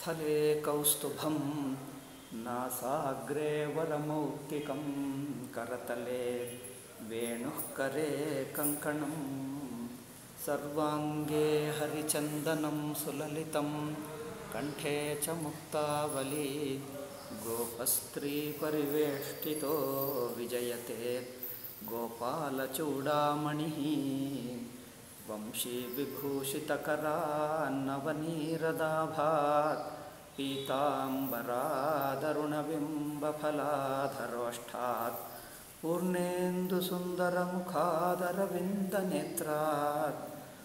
स्थले कौस्तुभं नासाग्रे वरमौक्तिकं करतले वेणुः करे कङ्कणं सर्वाङ्गे हरिचन्दनं सुललितं कण्ठे च मुक्तावली गोपस्त्रीपरिवेष्टितो विजयते गोपालचूडामणिः वंशीविभूषितकरान्नवनीरदाभात् पीताम्बरादरुणबिम्बफलाधरोष्ठात् पूर्णेन्दुसुन्दरमुखादरविन्दनेत्रात्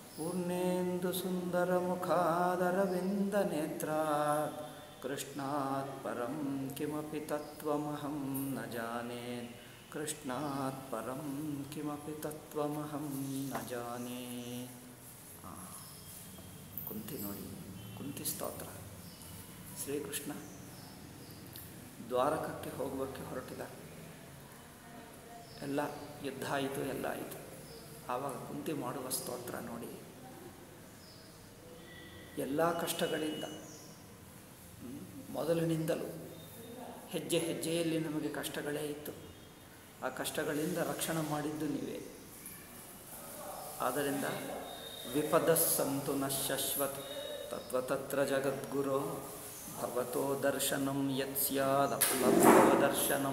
पूर्णेन्दुसुन्दरमुखादरविन्दनेत्रात् कृष्णात् परं किमपि तत्त्वमहं न जाने कृष्णात् परं किमपि तत्त्वमहं न जाने ಆ, ಕುಂತಿ ನೋಡಿ ಕುಂತಿ ಸ್ತೋತ್ರ ಶ್ರೀಕೃಷ್ಣ ದ್ವಾರಕಕ್ಕೆ ಹೋಗೋಕ್ಕೆ ಹೊರಟಿದ ಎಲ್ಲ ಯುದ್ಧ ಆಯಿತು ಎಲ್ಲ ಆಯಿತು ಆವಾಗ ಕುಂತಿ ಮಾಡುವ ಸ್ತೋತ್ರ ನೋಡಿ ಎಲ್ಲ ಕಷ್ಟಗಳಿಂದ ಹ್ಮ್, ಮೊದಲಿನಿಂದಲೂ ಹೆಜ್ಜೆ ಹೆಜ್ಜೆಯಲ್ಲಿ ನಮಗೆ ಕಷ್ಟಗಳೇ ಇತ್ತು ಆ ಕಷ್ಟಗಳಿಂದ ರಕ್ಷಣೆ ಮಾಡಿದ್ದು ನೀವೇ ಆದ್ದರಿಂದ ವಿಪದ ಸಂತು ನ ಶಶ್ವತ್ ತತ್ವತತ್ರ ಜಗದ್ಗುರೋ ಭವತೋ ದರ್ಶನಂ ಯತ್ ಸ್ಯಾದಪ್ಲಭವ ದರ್ಶನಂ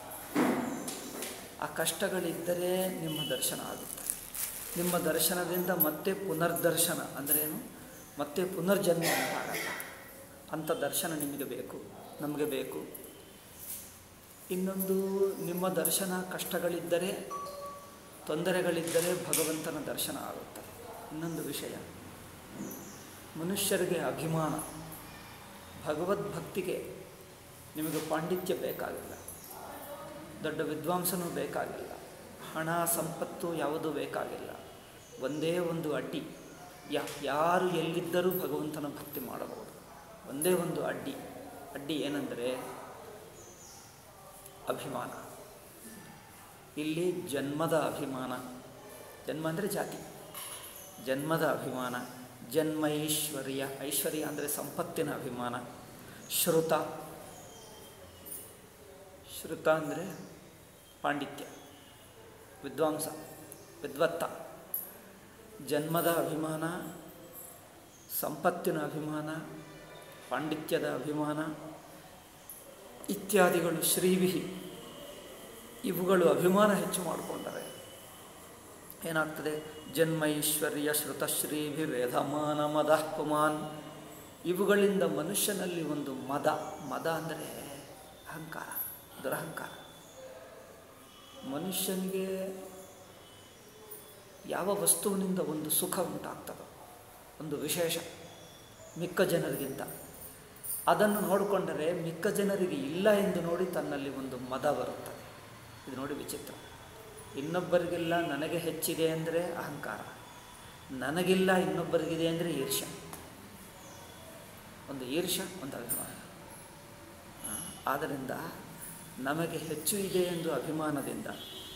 ಆ ಕಷ್ಟಗಳಿದ್ದರೆ ನಿಮ್ಮ ದರ್ಶನ ಆಗುತ್ತೆ ನಿಮ್ಮ ದರ್ಶನದಿಂದ ಮತ್ತೆ ಪುನರ್ದರ್ಶನ ಅಂದ್ರೇನು ಮತ್ತೆ ಪುನರ್ಜನ್ಮ ಉಂಟಾಗಲ್ಲ ಅಂಥ ದರ್ಶನ ನಿಮಗೆ ಬೇಕು ನಮಗೆ ಬೇಕು ಇನ್ನೊಂದು ನಿಮ್ಮ ದರ್ಶನ ಕಷ್ಟಗಳಿದ್ದರೆ ತೊಂದರೆಗಳಿದ್ದರೆ ಭಗವಂತನ ದರ್ಶನ ಆಗುತ್ತದೆ ಇನ್ನೊಂದು ವಿಷಯ ಮನುಷ್ಯರಿಗೆ ಅಭಿಮಾನ ಭಗವದ್ಭಕ್ತಿಗೆ ನಿಮಗೆ ಪಾಂಡಿತ್ಯ ಬೇಕಾಗಿಲ್ಲ ದೊಡ್ಡ ವಿದ್ವಾಂಸನೂ ಬೇಕಾಗಿಲ್ಲ ಹಣ ಸಂಪತ್ತು ಯಾವುದೂ ಬೇಕಾಗಿಲ್ಲ ಒಂದೇ ಒಂದು ಅಡ್ಡಿ ಯಾ ಯಾರು ಎಲ್ಲಿದ್ದರೂ ಭಗವಂತನ ಭಕ್ತಿ ಮಾಡಬಹುದು ಒಂದೇ ಒಂದು ಅಡ್ಡಿ ಅಡ್ಡಿ ಏನೆಂದರೆ ಅಭಿಮಾನ ಇಲ್ಲಿ ಜನ್ಮದ ಅಭಿಮಾನ ಜನ್ಮ ಅಂದರೆ ಜಾತಿ ಜನ್ಮದ ಅಭಿಮಾನ ಜನ್ಮ ಐಶ್ವರ್ಯ ಐಶ್ವರ್ಯ ಅಂದರೆ ಸಂಪತ್ತಿನ ಅಭಿಮಾನ ಶ್ರುತ ಶ್ರುತ ಅಂದರೆ ಪಾಂಡಿತ್ಯ ವಿದ್ವಾಂಸ ವಿದ್ವತ್ತ ಜನ್ಮದ ಅಭಿಮಾನ ಸಂಪತ್ತಿನ ಅಭಿಮಾನ ಪಾಂಡಿತ್ಯದ ಅಭಿಮಾನ ಇತ್ಯಾದಿಗಳು ಶ್ರೀವಿಹಿ ಇವುಗಳು ಅಭಿಮಾನ ಹೆಚ್ಚು ಮಾಡಿಕೊಂಡರೆ ಏನಾಗ್ತದೆ ಜನ್ಮೈಶ್ವರ್ಯ ಶ್ರುತಶ್ರೀಭಿ ವೇದಮಾನ ಮದ ಪುಮಾನ್ ಇವುಗಳಿಂದ ಮನುಷ್ಯನಲ್ಲಿ ಒಂದು ಮದ ಮದ ಅಂದರೆ ಅಹಂಕಾರ ದುರಹಂಕಾರ ಮನುಷ್ಯನಿಗೆ ಯಾವ ವಸ್ತುವಿನಿಂದ ಒಂದು ಸುಖ ಉಂಟಾಗ್ತದೋ ಒಂದು ವಿಶೇಷ ಮಿಕ್ಕ ಜನರಿಗಿಂತ ಅದನ್ನು ನೋಡಿಕೊಂಡರೆ ಮಿಕ್ಕ ಜನರಿಗೆ ಇಲ್ಲ ಎಂದು ನೋಡಿ ತನ್ನಲ್ಲಿ ಒಂದು ಮದ ಬರುತ್ತದೆ ಇದು ನೋಡಿ ವಿಚಿತ್ರ ಇನ್ನೊಬ್ಬರಿಗಿಲ್ಲ ನನಗೆ ಹೆಚ್ಚಿದೆ ಅಂದರೆ ಅಹಂಕಾರ ನನಗಿಲ್ಲ ಇನ್ನೊಬ್ಬರಿಗಿದೆ ಅಂದರೆ ಈರ್ಷ ಒಂದು ಈರ್ಷ ಒಂದು ಅಭಿಮಾನ ಆ, ಆದ್ದರಿಂದ ನಮಗೆ ಹೆಚ್ಚು ಇದೆ ಎಂದು ಅಭಿಮಾನದಿಂದ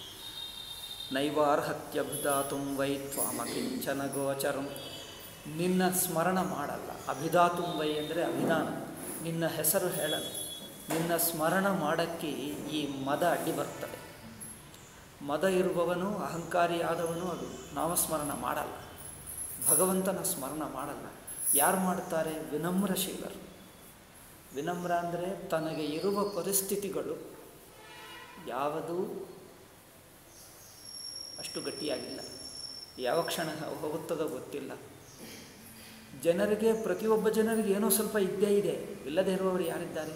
ನೈವಾರ್ಹತ್ಯಭಿಧಾತುಂ ವೈ ತ್ವಾಮಕಿಂಚನ ಗೋಚರಂ ನಿನ್ನ ಸ್ಮರಣ ಮಾಡಲ್ಲ ಅಭಿಧಾತುಂ ವೈ ಅಂದರೆ ಅಭಿಧಾನ ನಿನ್ನ ಹೆಸರು ಹೇಳಲ್ಲ ನಿನ್ನ ಸ್ಮರಣ ಮಾಡೋಕ್ಕೆ ಈ ಮದ ಅಡ್ಡಿ ಬರ್ತದೆ ಮದ ಇರುವವನು ಅಹಂಕಾರಿಯಾದವನು ಅದು ನಾಮಸ್ಮರಣ ಮಾಡಲ್ಲ ಭಗವಂತನ ಸ್ಮರಣ ಮಾಡಲ್ಲ ಯಾರು ಮಾಡ್ತಾರೆ ವಿನಮ್ರಶೀಲರು ವಿನಮ್ರ ಅಂದರೆ ತನಗೆ ಇರುವ ಪರಿಸ್ಥಿತಿಗಳು ಯಾವುದೂ ಅಷ್ಟು ಗಟ್ಟಿಯಾಗಿಲ್ಲ ಯಾವ ಕ್ಷಣ ಹೋಗುತ್ತದೋ ಗೊತ್ತಿಲ್ಲ ಜನರಿಗೆ ಪ್ರತಿಯೊಬ್ಬ ಜನರಿಗೆ ಏನೋ ಸ್ವಲ್ಪ ಇದ್ದೇ ಇದೆ ಇಲ್ಲದೇ ಇರುವವರು ಯಾರಿದ್ದಾರೆ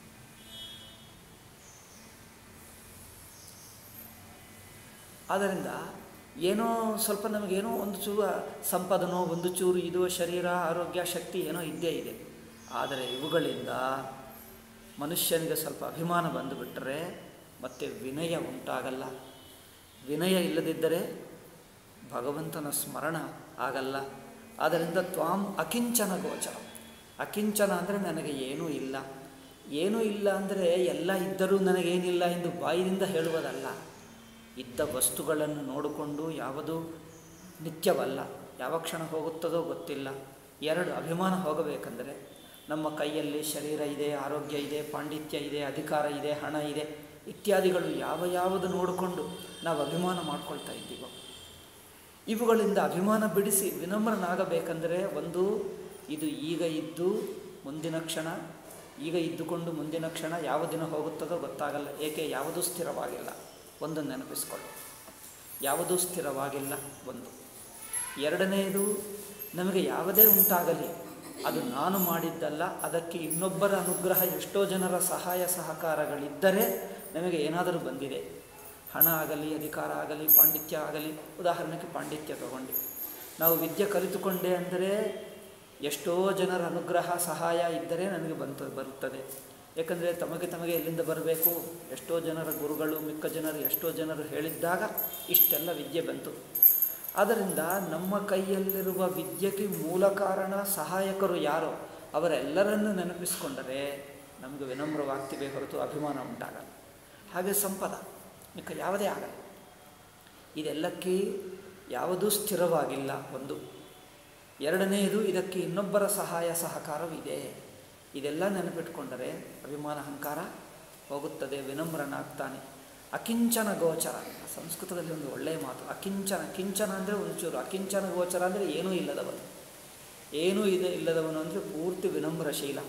ಆದ್ದರಿಂದ ಏನೋ ಸ್ವಲ್ಪ ನಮಗೇನೋ ಒಂದು ಚೂರು ಸಂಪದನೋ ಒಂದು ಚೂರು ಇದು ಶರೀರ ಆರೋಗ್ಯ ಶಕ್ತಿ ಏನೋ ಇದ್ದೇ ಇದೆ ಆದರೆ ಇವುಗಳಿಂದ ಮನುಷ್ಯನಿಗೆ ಸ್ವಲ್ಪ ಅಭಿಮಾನ ಬಂದುಬಿಟ್ರೆ ಮತ್ತೆ ವಿನಯ ಉಂಟಾಗಲ್ಲ ವಿನಯ ಇಲ್ಲದಿದ್ದರೆ ಭಗವಂತನ ಸ್ಮರಣ ಆಗಲ್ಲ ಆದ್ದರಿಂದ ತ್ವಾಂ ಅಕಿಂಚನ ಗೋಚರ ಅಕಿಂಚನ ಅಂದರೆ ನನಗೆ ಏನೂ ಇಲ್ಲ ಏನೂ ಇಲ್ಲ ಅಂದರೆ ಎಲ್ಲ ಇದ್ದರೂ ನನಗೇನಿಲ್ಲ ಎಂದು ಬಾಯಿಯಿಂದ ಹೇಳುವುದಲ್ಲ ಇದ್ದ ವಸ್ತುಗಳನ್ನು ನೋಡಿಕೊಂಡು ಯಾವುದೂ ನಿತ್ಯವಲ್ಲ ಯಾವ ಕ್ಷಣ ಹೋಗುತ್ತದೋ ಗೊತ್ತಿಲ್ಲ ಎರಡು ಅಭಿಮಾನ ಹೋಗಬೇಕಂದರೆ ನಮ್ಮ ಕೈಯಲ್ಲಿ ಶರೀರ ಇದೆ ಆರೋಗ್ಯ ಇದೆ ಪಾಂಡಿತ್ಯ ಇದೆ ಅಧಿಕಾರ ಇದೆ ಹಣ ಇದೆ ಇತ್ಯಾದಿಗಳು ಯಾವ ಯಾವುದು ನೋಡಿಕೊಂಡು ನಾವು ಅಭಿಮಾನ ಮಾಡ್ಕೊಳ್ತಾ ಇದ್ದೀವೋ ಇವುಗಳಿಂದ ಅಭಿಮಾನ ಬಿಡಿಸಿ ವಿನಮ್ರನಾಗಬೇಕಂದರೆ ಒಂದು ಇದು ಈಗ ಇದ್ದು ಮುಂದಿನ ಕ್ಷಣ ಈಗ ಇದ್ದುಕೊಂಡು ಮುಂದಿನ ಕ್ಷಣ ಯಾವ ದಿನ ಹೋಗುತ್ತದೋ ಗೊತ್ತಾಗಲ್ಲ ಏಕೆ ಯಾವುದೂ ಸ್ಥಿರವಾಗಿಲ್ಲ ಒಂದು ನೆನಪಿಸ್ಕೊಳ್ಳಿ ಯಾವುದೂ ಸ್ಥಿರವಾಗಿಲ್ಲ ಒಂದು ಎರಡನೆಯದು ನಮಗೆ ಯಾವುದೇ ಉಂಟಾಗಲಿ ಅದು ನಾನು ಮಾಡಿದ್ದಲ್ಲ ಅದಕ್ಕೆ ಇನ್ನೊಬ್ಬರ ಅನುಗ್ರಹ ಎಷ್ಟೋ ಜನರ ಸಹಾಯ ಸಹಕಾರಗಳಿದ್ದರೆ ನಮಗೆ ಏನಾದರೂ ಬಂದಿದೆ ಹಣ ಆಗಲಿ ಅಧಿಕಾರ ಆಗಲಿ ಪಾಂಡಿತ್ಯ ಆಗಲಿ ಉದಾಹರಣೆಗೆ ಪಾಂಡಿತ್ಯ ತಗೊಂಡು ನಾವು ವಿದ್ಯೆ ಕಲಿತುಕೊಂಡೆ ಅಂದರೆ ಎಷ್ಟೋ ಜನರ ಅನುಗ್ರಹ ಸಹಾಯ ಇದ್ದರೆ ನನಗೆ ಬಂತು ಬರುತ್ತದೆ ಏಕೆಂದರೆ ತಮಗೆ ತಮಗೆ ಎಲ್ಲಿಂದ ಬರಬೇಕು ಎಷ್ಟೋ ಜನರ ಗುರುಗಳು ಮಿಕ್ಕ ಜನರು ಎಷ್ಟೋ ಜನರು ಹೇಳಿದ್ದಾಗ ಇಷ್ಟೆಲ್ಲ ವಿದ್ಯೆ ಬಂತು ಆದ್ದರಿಂದ ನಮ್ಮ ಕೈಯಲ್ಲಿರುವ ವಿದ್ಯೆಗೆ ಮೂಲ ಕಾರಣ ಸಹಾಯಕರು ಯಾರೋ ಅವರೆಲ್ಲರನ್ನು ನೆನಪಿಸಿಕೊಂಡರೆ ನಮಗೆ ವಿನಮ್ರವಾಗ್ತೀವಿ ಹೊರತು ಅಭಿಮಾನ ಉಂಟಾಗಲ್ಲ ಹಾಗೆ ಸಂಪದ ಮಿಕ್ಕ ಯಾವುದೇ ಆಗಲ್ಲ ಇದೆಲ್ಲಕ್ಕೆ ಯಾವುದೂ ಸ್ಥಿರವಾಗಿಲ್ಲ ಒಂದು ಎರಡನೆಯದು ಇದಕ್ಕೆ ಇನ್ನೊಬ್ಬರ ಸಹಾಯ ಸಹಕಾರವಿದೆ ಇದೆಲ್ಲ ನೆನಪಿಟ್ಕೊಂಡರೆ ಅಭಿಮಾನ ಅಹಂಕಾರ ಹೋಗುತ್ತದೆ ವಿನಮ್ರನಾಗ್ತಾನೆ ಅಕಿಂಚನ ಗೋಚರ ಸಂಸ್ಕೃತದಲ್ಲಿ ಒಂದು ಒಳ್ಳೆಯ ಮಾತು ಅಕಿಂಚನ ಕಿಂಚನ ಅಂದರೆ ಒಂಚೂರು ಅಕಿಂಚನ ಗೋಚರ ಅಂದರೆ ಏನೂ ಇಲ್ಲದವನು ಏನೂ ಇದೆ ಇಲ್ಲದವನು ಅಂದರೆ ಪೂರ್ತಿ ವಿನಮ್ರಶೀಲ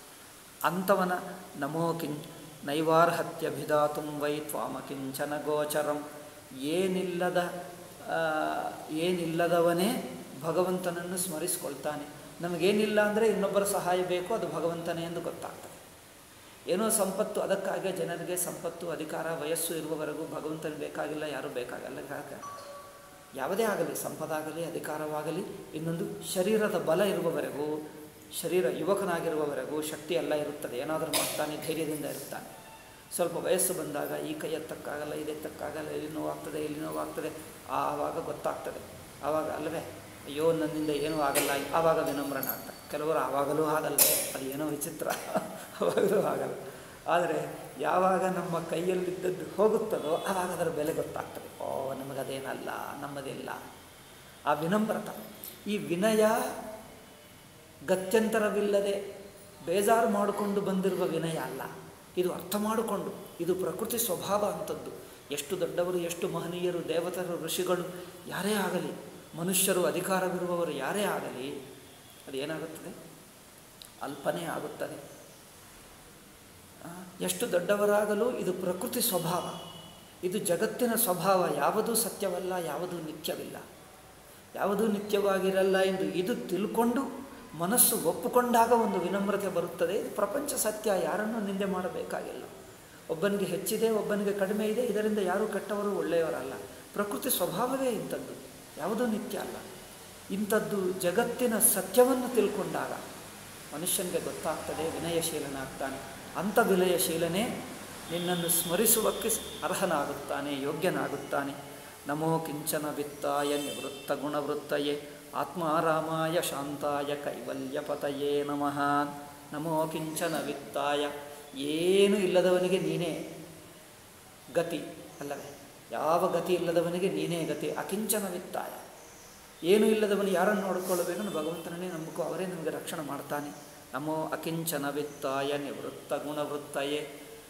ಅಂಥವನ ನಮೋ ಕಿಂ ನೈವಾರ್ಹತ್ಯಭಿಧಾತು ವೈ ತ್ವಾಮ ಕಿಂಚನ ಗೋಚರಂ ಏನಿಲ್ಲದ ಆ, ಏನಿಲ್ಲದವನೇ ಭಗವಂತನನ್ನು ಸ್ಮರಿಸ್ಕೊಳ್ತಾನೆ ನಮಗೇನಿಲ್ಲ ಅಂದರೆ ಇನ್ನೊಬ್ಬರ ಸಹಾಯ ಬೇಕು ಅದು ಭಗವಂತನೇ ಎಂದು ಗೊತ್ತಾಗ್ತದೆ ಏನೋ ಸಂಪತ್ತು ಅದಕ್ಕಾಗಿ ಜನರಿಗೆ ಸಂಪತ್ತು ಅಧಿಕಾರ ವಯಸ್ಸು ಇರುವವರೆಗೂ ಭಗವಂತನ ಬೇಕಾಗಿಲ್ಲ ಯಾರೂ ಬೇಕಾಗಲ್ಲ ಯಾಕೆ ಯಾವುದೇ ಆಗಲಿ ಸಂಪದಾಗಲಿ ಅಧಿಕಾರವಾಗಲಿ ಇನ್ನೊಂದು ಶರೀರದ ಬಲ ಇರುವವರೆಗೂ ಶರೀರ ಯುವಕನಾಗಿರುವವರೆಗೂ ಶಕ್ತಿ ಎಲ್ಲ ಇರುತ್ತದೆ ಏನಾದರೂ ಮಾಡ್ತಾನೆ ಧೈರ್ಯದಿಂದ ಇರುತ್ತಾನೆ ಸ್ವಲ್ಪ ವಯಸ್ಸು ಬಂದಾಗ ಈ ಕೈ ಎತ್ತಕ್ಕಾಗಲ್ಲ ಇದು ಎತ್ತಕ್ಕಾಗಲ್ಲ ಇಲ್ಲಿ ನೋವಾಗ್ತದೆ ಇಲ್ಲಿ ನೋವಾಗ್ತದೆ ಆವಾಗ ಗೊತ್ತಾಗ್ತದೆ ಆವಾಗ ಅಲ್ಲವೇ ಅಯ್ಯೋ ನನ್ನಿಂದ ಏನೂ ಆಗಲ್ಲ ಆವಾಗ ವಿನಮ್ರನಾಗ್ತಾರೆ ಕೆಲವರು ಆವಾಗಲೂ ಆಗಲ್ಲ ಅದು ಏನೋ ವಿಚಿತ್ರ ಆವಾಗಲೂ ಆಗಲ್ಲ ಆದರೆ ಯಾವಾಗ ನಮ್ಮ ಕೈಯಲ್ಲಿದ್ದದ್ದು ಹೋಗುತ್ತದೋ ಆವಾಗ ಅದರ ಬೆಲೆ ಗೊತ್ತಾಗ್ತದೆ ಓ ನಮಗದೇನಲ್ಲ ನಮ್ಮದಿಲ್ಲ ಆ ವಿನಮ್ರತ ಈ ವಿನಯ ಗತ್ಯಂತರವಿಲ್ಲದೆ ಬೇಜಾರು ಮಾಡಿಕೊಂಡು ಬಂದಿರುವ ವಿನಯ ಅಲ್ಲ ಇದು ಅರ್ಥ ಮಾಡಿಕೊಂಡು ಇದು ಪ್ರಕೃತಿ ಸ್ವಭಾವ ಅಂಥದ್ದು ಎಷ್ಟು ದೊಡ್ಡವರು ಎಷ್ಟು ಮಹನೀಯರು ದೇವತರು ಋಷಿಗಳು ಯಾರೇ ಆಗಲಿ ಮನುಷ್ಯರು ಅಧಿಕಾರವಿರುವವರು ಯಾರೇ ಆಗಲಿ ಅದೇನಾಗುತ್ತದೆ ಅಲ್ಪನೇ ಆಗುತ್ತದೆ ಆ, ಎಷ್ಟು ದೊಡ್ಡವರಾಗಲು ಇದು ಪ್ರಕೃತಿ ಸ್ವಭಾವ ಇದು ಜಗತ್ತಿನ ಸ್ವಭಾವ ಯಾವುದೂ ಸತ್ಯವಲ್ಲ ಯಾವುದೂ ನಿತ್ಯವಿಲ್ಲ ಯಾವುದೂ ನಿತ್ಯವಾಗಿರಲ್ಲ ಎಂದು ಇದು ತಿಳ್ಕೊಂಡು ಮನಸ್ಸು ಒಪ್ಪುಕೊಂಡಾಗ ಒಂದು ವಿನಮ್ರತೆ ಬರುತ್ತದೆ ಇದು ಪ್ರಪಂಚ ಸತ್ಯ ಯಾರನ್ನೂ ನಿಂದೆ ಮಾಡಬೇಕಾಗಿಲ್ಲ ಒಬ್ಬನಿಗೆ ಹೆಚ್ಚಿದೆ ಒಬ್ಬನಿಗೆ ಕಡಿಮೆ ಇದೆ ಇದರಿಂದ ಯಾರೂ ಕೆಟ್ಟವರು ಒಳ್ಳೆಯವರಲ್ಲ ಪ್ರಕೃತಿ ಸ್ವಭಾವವೇ ಇಂಥದ್ದು ಯಾವುದೂ ನಿತ್ಯ ಅಲ್ಲ ಇಂಥದ್ದು ಜಗತ್ತಿನ ಸತ್ಯವನ್ನು ತಿಳ್ಕೊಂಡಾಗ ಮನುಷ್ಯನಿಗೆ ಗೊತ್ತಾಗ್ತದೆ ವಿನಯಶೀಲನಾಗ್ತಾನೆ ಅಂಥ ವಿನಯಶೀಲನೇ ನಿನ್ನನ್ನು ಸ್ಮರಿಸುವಕ್ಕೆ ಅರ್ಹನಾಗುತ್ತಾನೆ ಯೋಗ್ಯನಾಗುತ್ತಾನೆ ನಮೋ ಕಿಂಚನ ವಿತ್ತಾಯ ನಿವೃತ್ತ ಗುಣವೃತ್ತಯೇ ಆತ್ಮಾರಾಮಾಯ ಶಾಂತಾಯ ಕೈವಲ್ಯಪತಯೇ ನಮಃ ನಮೋ ಕಿಂಚನ ವಿತ್ತಾಯ ಏನು ಇಲ್ಲದವನಿಗೆ ನೀನೇ ಗತಿ ಅಲ್ಲವೇ ಯಾವ ಗತಿ ಇಲ್ಲದವನಿಗೆ ನೀನೇ ಗತಿ ಅಕಿಂಚನ ವಿತ್ತಾಯ ಏನು ಇಲ್ಲದವನು ಯಾರನ್ನು ನೋಡಿಕೊಳ್ಳಬೇಕು ಭಗವಂತನನ್ನೇ ನಂಬಿಕೋ ಅವರೇ ನಮಗೆ ರಕ್ಷಣೆ ಮಾಡ್ತಾನೆ ನಮೋ ಅಕಿಂಚನ ವಿತ್ತಾಯ ನಿವೃತ್ತ ಗುಣವೃತ್ತಯೇ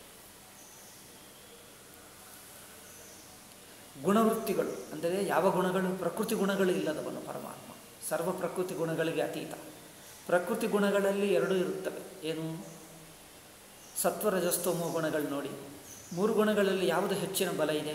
ಗುಣವೃತ್ತಿಗಳು ಅಂದರೆ ಯಾವ ಗುಣಗಳು ಪ್ರಕೃತಿ ಗುಣಗಳು ಇಲ್ಲದವನು ಪರಮಾತ್ಮ ಸರ್ವ ಪ್ರಕೃತಿ ಗುಣಗಳಿಗೆ ಅತೀತ ಪ್ರಕೃತಿ ಗುಣಗಳಲ್ಲಿ ಎರಡೂ ಇರುತ್ತವೆ ಏನು ಸತ್ವರಜಸ್ತೋಮೋ ಗುಣಗಳು ನೋಡಿ ಮೂರು ಗುಣಗಳಲ್ಲಿ ಯಾವುದು ಹೆಚ್ಚಿನ ಬಲ ಇದೆ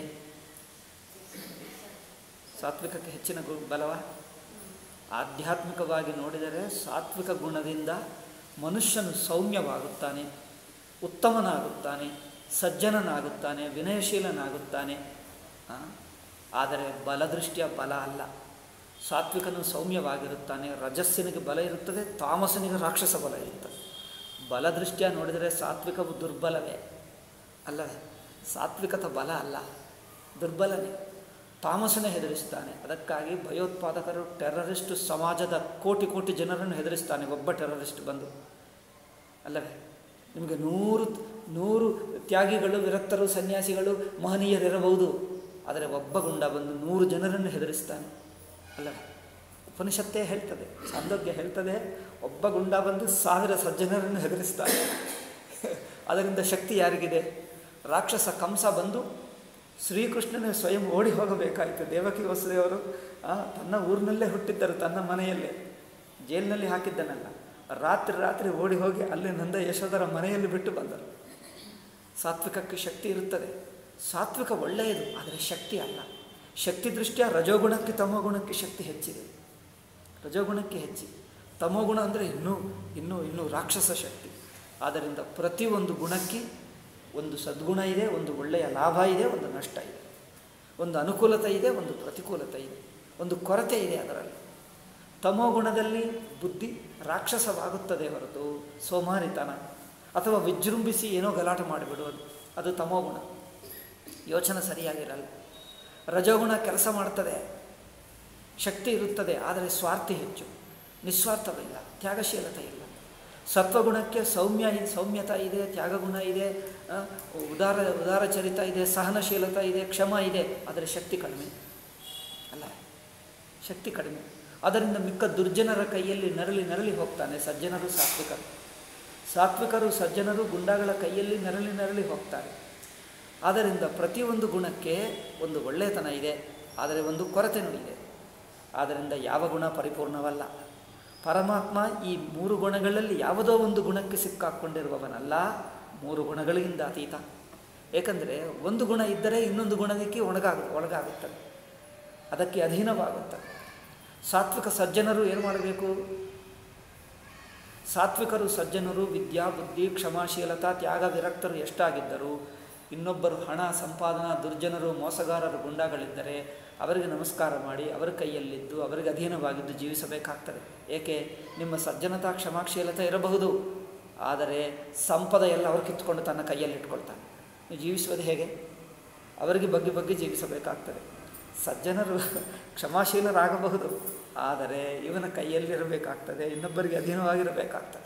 ಸಾತ್ವಿಕಕ್ಕೆ ಹೆಚ್ಚಿನ ಗು ಬಲವ ಆಧ್ಯಾತ್ಮಿಕವಾಗಿ ನೋಡಿದರೆ ಸಾತ್ವಿಕ ಗುಣದಿಂದ ಮನುಷ್ಯನು ಸೌಮ್ಯವಾಗುತ್ತಾನೆ ಉತ್ತಮನಾಗುತ್ತಾನೆ ಸಜ್ಜನನಾಗುತ್ತಾನೆ ವಿನಯಶೀಲನಾಗುತ್ತಾನೆ ಆ? ಆದರೆ ಬಲದೃಷ್ಟಿಯ ಬಲ ಅಲ್ಲ ಸಾತ್ವಿಕನು ಸೌಮ್ಯವಾಗಿರುತ್ತಾನೆ ರಜಸ್ಸಿನಿಗೆ ಬಲ ಇರುತ್ತದೆ ತಾಮಸನಿಗೆ ರಾಕ್ಷಸ ಬಲ ಇರುತ್ತದೆ ಬಲದೃಷ್ಟಿಯ ನೋಡಿದರೆ ಸಾತ್ವಿಕವು ದುರ್ಬಲವೇ ಅಲ್ಲವೇ ಸಾತ್ವಿಕತ ಬಲ ಅಲ್ಲ ದುರ್ಬಲನೇ ತಾಮಸನೇ ಹೆದರಿಸ್ತಾನೆ ಅದಕ್ಕಾಗಿ ಭಯೋತ್ಪಾದಕರು ಟೆರರಿಸ್ಟ್ ಸಮಾಜದ ಕೋಟಿ ಕೋಟಿ ಜನರನ್ನು ಹೆದರಿಸ್ತಾನೆ ಒಬ್ಬ ಟೆರರಿಸ್ಟ್ ಬಂದು ಅಲ್ಲವೇ ನಿಮಗೆ ನೂರು ನೂರು ತ್ಯಾಗಿಗಳು ವಿರಕ್ತರು ಸನ್ಯಾಸಿಗಳು ಮಹನೀಯರಿರಬಹುದು ಆದರೆ ಒಬ್ಬ ಗುಂಡ ಬಂದು ನೂರು ಜನರನ್ನು ಹೆದರಿಸ್ತಾನೆ ಅಲ್ಲವೇ ಉಪನಿಷತ್ತೇ ಹೇಳ್ತದೆ ಚಾಂದೋಗ್ಯ ಹೇಳ್ತದೆ ಒಬ್ಬ ಗುಂಡ ಬಂದು ಸಾವಿರ ಸಜ್ಜನರನ್ನು ಹೆದರಿಸ್ತಾನೆ ಅದರಿಂದ ಶಕ್ತಿ ಯಾರಿಗಿದೆ ರಾಕ್ಷಸ ಕಂಸ ಬಂದು ಶ್ರೀಕೃಷ್ಣನೇ ಸ್ವಯಂ ಓಡಿ ಹೋಗಬೇಕಾಯಿತು ದೇವಕಿ ವಸುದೇವರು ಆ, ತನ್ನ ಊರಿನಲ್ಲೇ ಹುಟ್ಟಿದ್ದರು ತನ್ನ ಮನೆಯಲ್ಲೇ ಜೈಲಿನಲ್ಲಿ ಹಾಕಿದ್ದನಲ್ಲ ರಾತ್ರಿ ರಾತ್ರಿ ಓಡಿ ಹೋಗಿ ಅಲ್ಲಿ ನಂದ ಯಶೋಧರ ಮನೆಯಲ್ಲಿ ಬಿಟ್ಟು ಬಂದರು ಸಾತ್ವಿಕಕ್ಕೆ ಶಕ್ತಿ ಇರುತ್ತದೆ ಸಾತ್ವಿಕ ಒಳ್ಳೆಯದು ಆದರೆ ಶಕ್ತಿ ಅಲ್ಲ ಶಕ್ತಿ ದೃಷ್ಟಿಯ ರಜೋಗುಣಕ್ಕೆ ತಮೋಗುಣಕ್ಕೆ ಶಕ್ತಿ ಹೆಚ್ಚಿದೆ ರಜೋಗುಣಕ್ಕೆ ಹೆಚ್ಚಿ ತಮೋಗುಣ ಅಂದರೆ ಇನ್ನೂ ಇನ್ನೂ ಇನ್ನೂ ರಾಕ್ಷಸ ಶಕ್ತಿ ಆದ್ದರಿಂದ ಪ್ರತಿಯೊಂದು ಗುಣಕ್ಕೆ ಒಂದು ಸದ್ಗುಣ ಇದೆ ಒಂದು ಒಳ್ಳೆಯ ಲಾಭ ಇದೆ ಒಂದು ನಷ್ಟ ಇದೆ ಒಂದು ಅನುಕೂಲತೆ ಇದೆ ಒಂದು ಪ್ರತಿಕೂಲತೆ ಇದೆ ಒಂದು ಕೊರತೆ ಇದೆ ಅದರಲ್ಲಿ ತಮೋಗುಣದಲ್ಲಿ ಬುದ್ಧಿ ರಾಕ್ಷಸವಾಗುತ್ತದೆ ಹೊರತು ಸೋಮಾರಿತನ ಅಥವಾ ವಿಜೃಂಭಿಸಿ ಏನೋ ಗಲಾಟೆ ಮಾಡಿಬಿಡುವುದು ಅದು ತಮೋಗುಣ ಯೋಚನೆ ಸರಿಯಾಗಿರಲ್ಲ ರಜೋಗುಣ ಕೆಲಸ ಮಾಡ್ತದೆ ಶಕ್ತಿ ಇರುತ್ತದೆ ಆದರೆ ಸ್ವಾರ್ಥಿ ಹೆಚ್ಚು ನಿಸ್ವಾರ್ಥವಿಲ್ಲ ತ್ಯಾಗಶೀಲತೆ ಇಲ್ಲ ಸತ್ವಗುಣಕ್ಕೆ ಸೌಮ್ಯ ಇದೆ ಸೌಮ್ಯತ ಇದೆ ತ್ಯಾಗಗುಣ ಇದೆ ಆ, ಉದಾರ ಉದಾರ ಚರಿತ ಇದೆ ಸಹನಶೀಲತೆ ಇದೆ ಕ್ಷಮ ಇದೆ ಆದರೆ ಶಕ್ತಿ ಕಡಿಮೆ ಅಲ್ಲ ಶಕ್ತಿ ಕಡಿಮೆ ಅದರಿಂದ ಮಿಕ್ಕ ದುರ್ಜನರ ಕೈಯಲ್ಲಿ ನರಳಿ ನರಳಿ ಹೋಗ್ತಾನೆ ಸಜ್ಜನರು ಸಾತ್ವಿಕರು ಸಾತ್ವಿಕರು ಸಜ್ಜನರು ಗುಂಡಾಗಳ ಕೈಯಲ್ಲಿ ನರಳಿ ನರಳಿ ಹೋಗ್ತಾರೆ ಆದ್ದರಿಂದ ಪ್ರತಿಯೊಂದು ಗುಣಕ್ಕೆ ಒಂದು ಒಳ್ಳೆಯತನ ಇದೆ ಆದರೆ ಒಂದು ಕೊರತೆನೂ ಇದೆ ಆದ್ದರಿಂದ ಯಾವ ಗುಣ ಪರಿಪೂರ್ಣವಲ್ಲ ಪರಮಾತ್ಮ ಈ ಮೂರು ಗುಣಗಳಲ್ಲಿ ಯಾವುದೋ ಒಂದು ಗುಣಕ್ಕೆ ಸಿಕ್ಕಾಕ್ಕೊಂಡಿರುವವನಲ್ಲ ಮೂರು ಗುಣಗಳಿಂದ ಅತೀತ ಏಕೆಂದರೆ ಒಂದು ಗುಣ ಇದ್ದರೆ ಇನ್ನೊಂದು ಗುಣಕ್ಕೆ ಒಣಗಾಗ ಒಳಗಾಗುತ್ತದೆ ಅದಕ್ಕೆ ಅಧೀನವಾಗುತ್ತದೆ ಸಾತ್ವಿಕ ಸಜ್ಜನರು ಏನು ಮಾಡಬೇಕು ಸಾತ್ವಿಕರು ಸಜ್ಜನರು ವಿದ್ಯಾ ಬುದ್ಧಿ ಕ್ಷಮಾಶೀಲತಾ ತ್ಯಾಗ ವಿರಕ್ತರು ಎಷ್ಟಾಗಿದ್ದರು ಇನ್ನೊಬ್ಬರು ಹಣ ಸಂಪಾದನಾ ದುರ್ಜನರು ಮೋಸಗಾರರು ಗುಂಡಾಗಳಿದ್ದರೆ ಅವರಿಗೆ ನಮಸ್ಕಾರ ಮಾಡಿ ಅವರ ಕೈಯಲ್ಲಿದ್ದು ಅವರಿಗೆ ಅಧೀನವಾಗಿದ್ದು ಜೀವಿಸಬೇಕಾಗ್ತದೆ ಏಕೆ ನಿಮ್ಮ ಸಜ್ಜನತಾ ಕ್ಷಮಾಶೀಲತೆ ಇರಬಹುದು ಆದರೆ ಸಂಪದ ಎಲ್ಲ ಅವರು ಕಿತ್ಕೊಂಡು ತನ್ನ ಕೈಯಲ್ಲಿ ಇಟ್ಕೊಳ್ತಾನೆ ನೀವು ಜೀವಿಸುವುದು ಹೇಗೆ ಅವರಿಗೆ ಬಗ್ಗೆ ಬಗ್ಗೆ ಜೀವಿಸಬೇಕಾಗ್ತದೆ ಸಜ್ಜನರು ಕ್ಷಮಾಶೀಲರಾಗಬಹುದು ಆದರೆ ಇವನ ಕೈಯಲ್ಲಿರಬೇಕಾಗ್ತದೆ ಇನ್ನೊಬ್ಬರಿಗೆ ಅಧೀನವಾಗಿರಬೇಕಾಗ್ತದೆ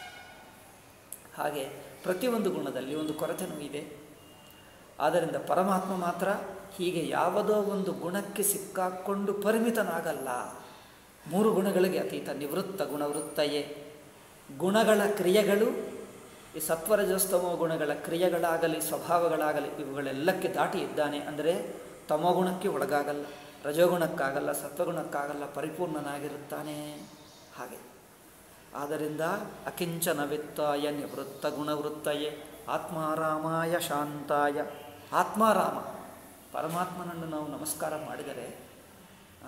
ಹಾಗೆ ಪ್ರತಿಯೊಂದು ಗುಣದಲ್ಲಿ ಒಂದು ಕೊರತೆನೂ ಇದೆ ಆದ್ದರಿಂದ ಪರಮಾತ್ಮ ಮಾತ್ರ ಹೀಗೆ ಯಾವುದೋ ಒಂದು ಗುಣಕ್ಕೆ ಸಿಕ್ಕಾಕ್ಕೊಂಡು ಪರಿಮಿತನಾಗಲ್ಲ ಮೂರು ಗುಣಗಳಿಗೆ ಅತೀತ ನಿವೃತ್ತ ಗುಣವೃತ್ತಯೇ ಗುಣಗಳ ಕ್ರಿಯೆಗಳು ಈ ಸತ್ವರಜಸ್ತಮೋ ಗುಣಗಳ ಕ್ರಿಯೆಗಳಾಗಲಿ ಸ್ವಭಾವಗಳಾಗಲಿ ಇವುಗಳೆಲ್ಲಕ್ಕೆ ದಾಟಿ ಇದ್ದಾನೆ ಅಂದರೆ ತಮೋಗುಣಕ್ಕೆ ಒಳಗಾಗಲ್ಲ ರಜೋಗುಣಕ್ಕಾಗಲ್ಲ ಸತ್ವಗುಣಕ್ಕಾಗಲ್ಲ ಪರಿಪೂರ್ಣನಾಗಿರುತ್ತಾನೆ ಹಾಗೆ ಆದ್ದರಿಂದ ಅಕಿಂಚನ ವಿತ್ತಾಯ ನಿವೃತ್ತ ಗುಣವೃತ್ತಯೇ ಆತ್ಮಾರಾಮಾಯ ಶಾಂತಾಯ ಆತ್ಮಾರಾಮ ಪರಮಾತ್ಮನನ್ನು ನಾವು ನಮಸ್ಕಾರ ಮಾಡಿದರೆ ಆ,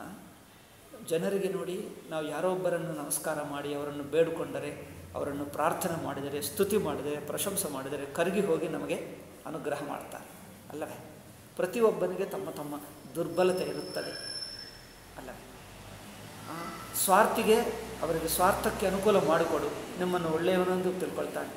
ಜನರಿಗೆ ನೋಡಿ ನಾವು ಯಾರೋ ಒಬ್ಬರನ್ನು ನಮಸ್ಕಾರ ಮಾಡಿ ಅವರನ್ನು ಬೇಡಿಕೊಂಡರೆ ಅವರನ್ನು ಪ್ರಾರ್ಥನೆ ಮಾಡಿದರೆ ಸ್ತುತಿ ಮಾಡಿದರೆ ಪ್ರಶಂಸೆ ಮಾಡಿದರೆ ಕರಗಿ ಹೋಗಿ ನಮಗೆ ಅನುಗ್ರಹ ಮಾಡ್ತಾರೆ ಅಲ್ಲವೇ ಪ್ರತಿಯೊಬ್ಬನಿಗೆ ತಮ್ಮ ತಮ್ಮ ದುರ್ಬಲತೆ ಇರುತ್ತದೆ ಅಲ್ಲವೇ ಆ, ಸ್ವಾರ್ಥಿಗೆ ಅವರಿಗೆ ಸ್ವಾರ್ಥಕ್ಕೆ ಅನುಕೂಲ ಮಾಡಿಕೊಡು ನಿಮ್ಮನ್ನು ಒಳ್ಳೆಯವನೆಂದು ತಿಳ್ಕೊಳ್ತಾನೆ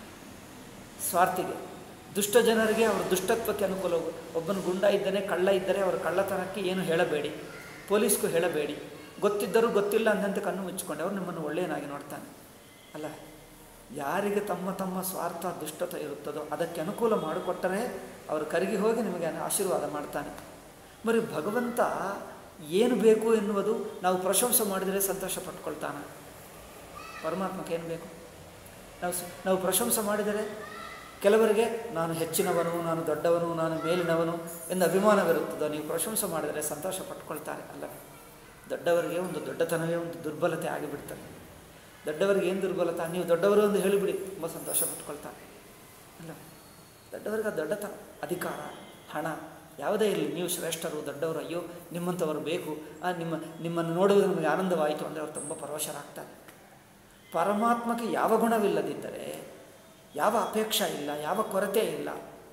ಸ್ವಾರ್ಥಿಗೆ ದುಷ್ಟ ಜನರಿಗೆ ಅವರ ದುಷ್ಟತ್ವಕ್ಕೆ ಅನುಕೂಲ ಒಬ್ಬನು ಗುಂಡ ಇದ್ದಾನೆ ಕಳ್ಳ ಇದ್ದರೆ ಅವರ ಕಳ್ಳತನಕ್ಕೆ ಏನು ಹೇಳಬೇಡಿ ಪೊಲೀಸ್ಗೂ ಹೇಳಬೇಡಿ ಗೊತ್ತಿದ್ದರೂ ಗೊತ್ತಿಲ್ಲ ಅಂದಂತೆ ಕಣ್ಣು ಮುಚ್ಚಿಕೊಂಡೆ ಅವ್ರು ನಿಮ್ಮನ್ನು ಒಳ್ಳೆಯನಾಗಿ ನೋಡ್ತಾನೆ ಅಲ್ಲ ಯಾರಿಗೆ ತಮ್ಮ ತಮ್ಮ ಸ್ವಾರ್ಥ ದುಷ್ಟತೆ ಇರುತ್ತದೋ ಅದಕ್ಕೆ ಅನುಕೂಲ ಮಾಡಿಕೊಟ್ಟರೆ ಅವರು ಕರಗಿ ಹೋಗಿ ನಿಮಗೆ ಆಶೀರ್ವಾದ ಮಾಡ್ತಾನೆ మరి ಭಗವಂತ ಏನು ಬೇಕು ಎನ್ನುವುದು ನಾವು ಪ್ರಶಂಸೆ ಮಾಡಿದರೆ ಸಂತೋಷ ಪಟ್ಕೊಳ್ತಾನೆ ಪರಮಾತ್ಮಕ್ಕೆ ಏನು ಬೇಕು ನಾವು ಸ- ನಾವು ಪ್ರಶಂಸೆ ಮಾಡಿದರೆ ಕೆಲವರಿಗೆ ನಾನು ಹೆಚ್ಚಿನವನು ನಾನು ದೊಡ್ಡವನು ನಾನು ಮೇಲಿನವನು ಎಂದು ಅಭಿಮಾನವಿರುತ್ತದೋ ನೀವು ಪ್ರಶಂಸೆ ಮಾಡಿದರೆ ಸಂತೋಷ ಪಟ್ಕೊಳ್ತಾರೆ ಅಲ್ಲವೇ ದೊಡ್ಡವರಿಗೆ ಒಂದು ದೊಡ್ಡತನವೇ ಒಂದು ದುರ್ಬಲತೆ ಆಗಿಬಿಡ್ತಾರೆ ದೊಡ್ಡವರಿಗೆ ಏನು ದುರ್ಬಲತ ನೀವು ದೊಡ್ಡವರು ಎಂದು ಹೇಳಿಬಿಡಿ ತುಂಬ ಸಂತೋಷ ಪಟ್ಕೊಳ್ತಾರೆ ಅಲ್ಲ ದೊಡ್ಡವರಿಗೆ ಅದು ದೊಡ್ಡತನ ಅಧಿಕಾರ ಹಣ ಯಾವುದೇ ಇರಲಿ ನೀವು ಶ್ರೇಷ್ಠರು ದೊಡ್ಡವರು ಅಯ್ಯೋ ನಿಮ್ಮಂಥವರು ಬೇಕು ಆ, ನಿಮ್ಮ ನಿಮ್ಮನ್ನು ನೋಡುವುದು ನಮಗೆ ಆನಂದವಾಯಿತು ಅಂದರೆ ಅವರು ತುಂಬ ಪರವಶರಾಗ್ತಾರೆ ಪರಮಾತ್ಮಕ್ಕೆ ಯಾವ ಗುಣವಿಲ್ಲದಿದ್ದರೆ ಯಾವ ಅಪೇಕ್ಷೆ ಇಲ್ಲ ಯಾವ ಕೊರತೆ ಇಲ್ಲ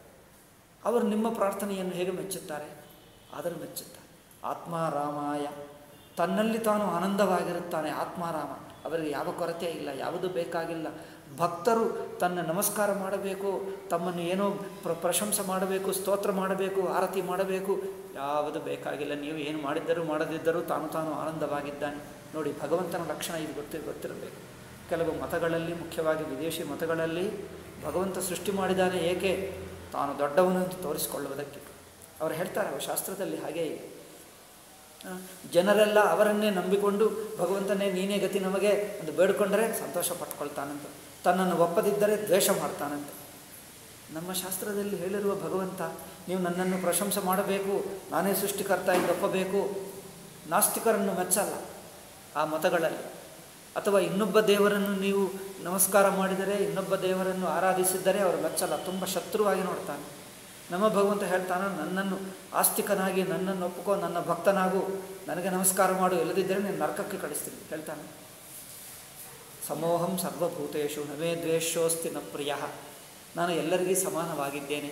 ಅವರು ನಿಮ್ಮ ಪ್ರಾರ್ಥನೆಯನ್ನು ಹೇಗೆ ಮೆಚ್ಚುತ್ತಾರೆ ಆದರೂ ಮೆಚ್ಚುತ್ತಾರೆ ಆತ್ಮಾರಾಮಾಯ ತನ್ನಲ್ಲಿ ತಾನು ಆನಂದವಾಗಿರುತ್ತಾನೆ ಆತ್ಮಾರಾಮ ಅವರಿಗೆ ಯಾವ ಕೊರತೆ ಇಲ್ಲ ಯಾವುದು ಬೇಕಾಗಿಲ್ಲ ಭಕ್ತರು ತನ್ನ ನಮಸ್ಕಾರ ಮಾಡಬೇಕು ತಮ್ಮನ್ನು ಏನೋ ಪ್ರ ಪ್ರಶಂಸೆ ಮಾಡಬೇಕು ಸ್ತೋತ್ರ ಮಾಡಬೇಕು ಆರತಿ ಮಾಡಬೇಕು ಯಾವುದು ಬೇಕಾಗಿಲ್ಲ ನೀವು ಏನು ಮಾಡಿದ್ದರೂ ಮಾಡದಿದ್ದರೂ ತಾನು ತಾನು ಆನಂದವಾಗಿದ್ದಾನೆ ನೋಡಿ ಭಗವಂತನ ಲಕ್ಷಣ ಇದು ಗೊತ್ತಿ ಗೊತ್ತಿರಬೇಕು ಕೆಲವು ಮತಗಳಲ್ಲಿ ಮುಖ್ಯವಾಗಿ ವಿದೇಶಿ ಮತಗಳಲ್ಲಿ ಭಗವಂತ ಸೃಷ್ಟಿ ಮಾಡಿದ್ದಾನೆ ಏಕೆ ತಾನು ದೊಡ್ಡವನು ಅಂತ ತೋರಿಸಿಕೊಳ್ಳುವುದಕ್ಕೆ ಅವರು ಹೇಳ್ತಾರೆ ಅವ್ರ ಶಾಸ್ತ್ರದಲ್ಲಿ ಹಾಗೇ ಇದೆ ಆ, ಜನರೆಲ್ಲ ಅವರನ್ನೇ ನಂಬಿಕೊಂಡು ಭಗವಂತನೇ ನೀನೇ ಗತಿ ನಮಗೆ ಎಂದು ಬೇಡಿಕೊಂಡರೆ ಸಂತೋಷ ಪಟ್ಕೊಳ್ತಾನಂತೆ ತನ್ನನ್ನು ಒಪ್ಪದಿದ್ದರೆ ದ್ವೇಷ ಮಾಡ್ತಾನಂತೆ ನಮ್ಮ ಶಾಸ್ತ್ರದಲ್ಲಿ ಹೇಳಿರುವ ಭಗವಂತ ನೀವು ನನ್ನನ್ನು ಪ್ರಶಂಸೆ ಮಾಡಬೇಕು ನಾನೇ ಸೃಷ್ಟಿಕರ್ತ ಎಂದು ಒಪ್ಪಬೇಕು ನಾಸ್ತಿಕರನ್ನು ಮೆಚ್ಚಲ್ಲ ಆ ಮತಗಳಲ್ಲಿ ಅಥವಾ ಇನ್ನೊಬ್ಬ ದೇವರನ್ನು ನೀವು ನಮಸ್ಕಾರ ಮಾಡಿದರೆ ಇನ್ನೊಬ್ಬ ದೇವರನ್ನು ಆರಾಧಿಸಿದ್ದರೆ ಅವರು ಮೆಚ್ಚಲ್ಲ ತುಂಬ ಶತ್ರುವಾಗಿ ನೋಡ್ತಾನೆ ನಮ್ಮ ಭಗವಂತ ಹೇಳ್ತಾನೆ ನನ್ನನ್ನು ಆಸ್ತಿಕನಾಗಿ ನನ್ನನ್ನು ಒಪ್ಪಿಕೋ ನನ್ನ ಭಕ್ತನಾಗು ನನಗೆ ನಮಸ್ಕಾರ ಮಾಡು ಇಲ್ಲದಿದ್ದರೆ ನೀನು ನರಕಕ್ಕೆ ಕಳಿಸ್ತೀನಿ ಹೇಳ್ತಾನೆ ಸಮೋಹಂ ಸರ್ವಭೂತೇಶು ನಮೇ ದ್ವೇಷೋಸ್ತಿ ನ ಪ್ರಿಯ ನಾನು ಎಲ್ಲರಿಗೂ ಸಮಾನವಾಗಿದ್ದೇನೆ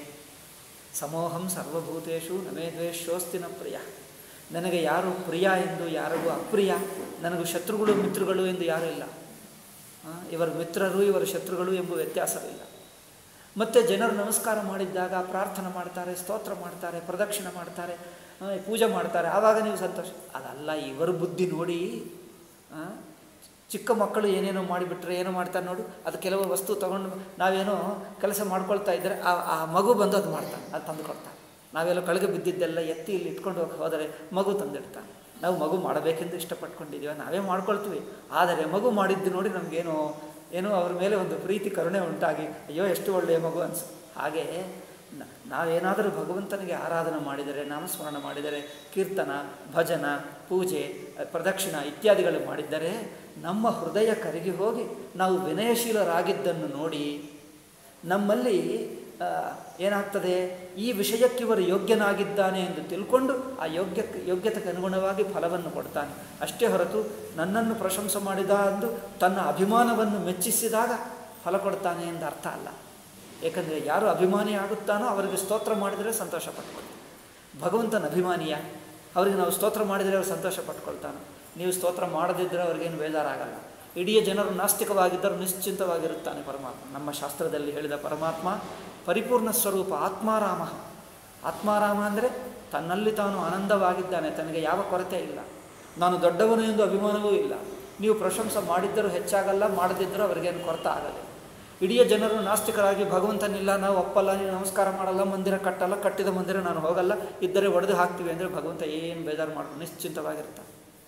ಸಮೋಹಂ ಸರ್ವಭೂತೇಶು ನಮೇ ದ್ವೇಷೋಸ್ತಿ ನ ಪ್ರಿಯ ನನಗೆ ಯಾರು ಪ್ರಿಯ ಎಂದು ಯಾರಿಗೂ ಅಪ್ರಿಯ ನನಗೂ ಶತ್ರುಗಳು ಮಿತ್ರಗಳು ಎಂದು ಯಾರೂ ಇಲ್ಲ ಆ, ಇವರು ಮಿತ್ರರು ಇವರು ಶತ್ರುಗಳು ಎಂಬ ವ್ಯತ್ಯಾಸವಿಲ್ಲ ಮತ್ತು ಜನರು ನಮಸ್ಕಾರ ಮಾಡಿದ್ದಾಗ ಪ್ರಾರ್ಥನೆ ಮಾಡ್ತಾರೆ ಸ್ತೋತ್ರ ಮಾಡ್ತಾರೆ ಪ್ರದಕ್ಷಿಣೆ ಮಾಡ್ತಾರೆ ಆ, ಪೂಜೆ ಮಾಡ್ತಾರೆ ಆವಾಗ ನೀವು ಸಂತೋಷ ಅದಲ್ಲ ಇವರ ಬುದ್ಧಿ ನೋಡಿ ಆ, ಚಿಕ್ಕ ಮಕ್ಕಳು ಏನೇನೋ ಮಾಡಿಬಿಟ್ರೆ ಏನೋ ಮಾಡ್ತಾರೆ ನೋಡು ಅದು ಕೆಲವು ವಸ್ತು ತೊಗೊಂಡು ನಾವೇನೋ ಕೆಲಸ ಮಾಡ್ಕೊಳ್ತಾ ಇದ್ದರೆ ಆ ಆ ಮಗು ಬಂದು ಅದು ಮಾಡ್ತಾನೆ ಅದು ತಂದು ಕೊಡ್ತಾನೆ ನಾವೆಲ್ಲ ಕಳೆಗೆ ಬಿದ್ದಿದ್ದೆಲ್ಲ ಎತ್ತಿ ಇಲ್ಲಿ ಇಟ್ಕೊಂಡು ಹೋಗಿ ಹೋದರೆ ಮಗು ತಂದಿಡ್ತಾನೆ ನಾವು ಮಗು ಮಾಡಬೇಕೆಂದು ಇಷ್ಟಪಟ್ಕೊಂಡಿದ್ದೀವಿ ನಾವೇ ಮಾಡ್ಕೊಳ್ತೀವಿ ಆದರೆ ಮಗು ಮಾಡಿದ್ದು ನೋಡಿ ನಮಗೇನೋ ಏನೋ ಅವ್ರ ಮೇಲೆ ಒಂದು ಪ್ರೀತಿ ಕರುಣೆ ಉಂಟಾಗಿ ಅಯ್ಯೋ ಎಷ್ಟು ಒಳ್ಳೆಯ ಮಗು ಅನ್ಸು ಹಾಗೆ ನ- ನಾವೇನಾದರೂ ಭಗವಂತನಿಗೆ ಆರಾಧನೆ ಮಾಡಿದರೆ ನಾಮಸ್ಮರಣ ಮಾಡಿದರೆ ಕೀರ್ತನ ಭಜನ ಪೂಜೆ ಅಹ್, ಪ್ರದಕ್ಷಿಣ ಇತ್ಯಾದಿಗಳು ಮಾಡಿದ್ದರೆ ನಮ್ಮ ಹೃದಯ ಕರಗಿ ಹೋಗಿ ನಾವು ವಿನಯಶೀಲರಾಗಿದ್ದನ್ನು ನೋಡಿ ನಮ್ಮಲ್ಲಿ ಆ, ಏನಾಗ್ತದೆ ಈ ವಿಷಯಕ್ಕಿವರು ಯೋಗ್ಯನಾಗಿದ್ದಾನೆ ಎಂದು ತಿಳ್ಕೊಂಡು ಆ ಯೋಗ್ಯಕ್ಕೆ ಯೋಗ್ಯತೆಗೆ ಅನುಗುಣವಾಗಿ ಫಲವನ್ನು ಕೊಡ್ತಾನೆ ಅಷ್ಟೇ ಹೊರತು ನನ್ನನ್ನು ಪ್ರಶಂಸೆ ಮಾಡಿದ ಎಂದು ತನ್ನ ಅಭಿಮಾನವನ್ನು ಮೆಚ್ಚಿಸಿದಾಗ ಫಲ ಕೊಡ್ತಾನೆ ಎಂದು ಅರ್ಥ ಅಲ್ಲ ಏಕೆಂದರೆ ಯಾರು ಅಭಿಮಾನಿ ಆಗುತ್ತಾನೋ ಅವರಿಗೆ ಸ್ತೋತ್ರ ಮಾಡಿದರೆ ಸಂತೋಷ ಪಟ್ಕೊಳ್ತಾನೆ ಭಗವಂತನ ಅಭಿಮಾನಿಯ ಅವರಿಗೆ ನಾವು ಸ್ತೋತ್ರ ಮಾಡಿದರೆ ಅವರು ಸಂತೋಷ ಪಟ್ಕೊಳ್ತಾನೆ ನೀವು ಸ್ತೋತ್ರ ಮಾಡದಿದ್ದರೆ ಅವ್ರಿಗೇನು ಬೇಜಾರಾಗಲ್ಲ ಇಡೀ ಜನರು ನಾಸ್ತಿಕವಾಗಿದ್ದರೂ ನಿಶ್ಚಿಂತವಾಗಿರುತ್ತಾನೆ ಪರಮಾತ್ಮ ನಮ್ಮ ಶಾಸ್ತ್ರದಲ್ಲಿ ಹೇಳಿದ ಪರಮಾತ್ಮ ಪರಿಪೂರ್ಣ ಸ್ವರೂಪ ಆತ್ಮಾರಾಮ ಆತ್ಮಾರಾಮ ಅಂದರೆ ತನ್ನಲ್ಲಿ ತಾನು ಆನಂದವಾಗಿದ್ದಾನೆ ತನಗೆ ಯಾವ ಕೊರತೆ ಇಲ್ಲ ನಾನು ದೊಡ್ಡವನು ಎಂದು ಅಭಿಮಾನವೂ ಇಲ್ಲ ನೀವು ಪ್ರಶಂಸೆ ಮಾಡಿದ್ದರೂ ಹೆಚ್ಚಾಗಲ್ಲ ಮಾಡದಿದ್ದರೂ ಅವರಿಗೇನು ಕೊರತೆ ಆಗಲ್ಲ ಇಡೀ ಜನರು ನಾಸ್ತಿಕರಾಗಿ ಭಗವಂತನಿಲ್ಲ ನಾವು ಒಪ್ಪಲ್ಲ ನೀವು ನಮಸ್ಕಾರ ಮಾಡಲ್ಲ ಮಂದಿರ ಕಟ್ಟಲ್ಲ ಕಟ್ಟಿದ ಮಂದಿರ ನಾನು ಹೋಗಲ್ಲ ಇದ್ದರೆ ಒಡೆದು ಹಾಕ್ತೀವಿ ಅಂದರೆ ಭಗವಂತ ಏನು ಬೇಜಾರು ಮಾಡ್ಕೊಂಡು ನಿಶ್ಚಿಂತವಾಗಿರ್ತಾನೆ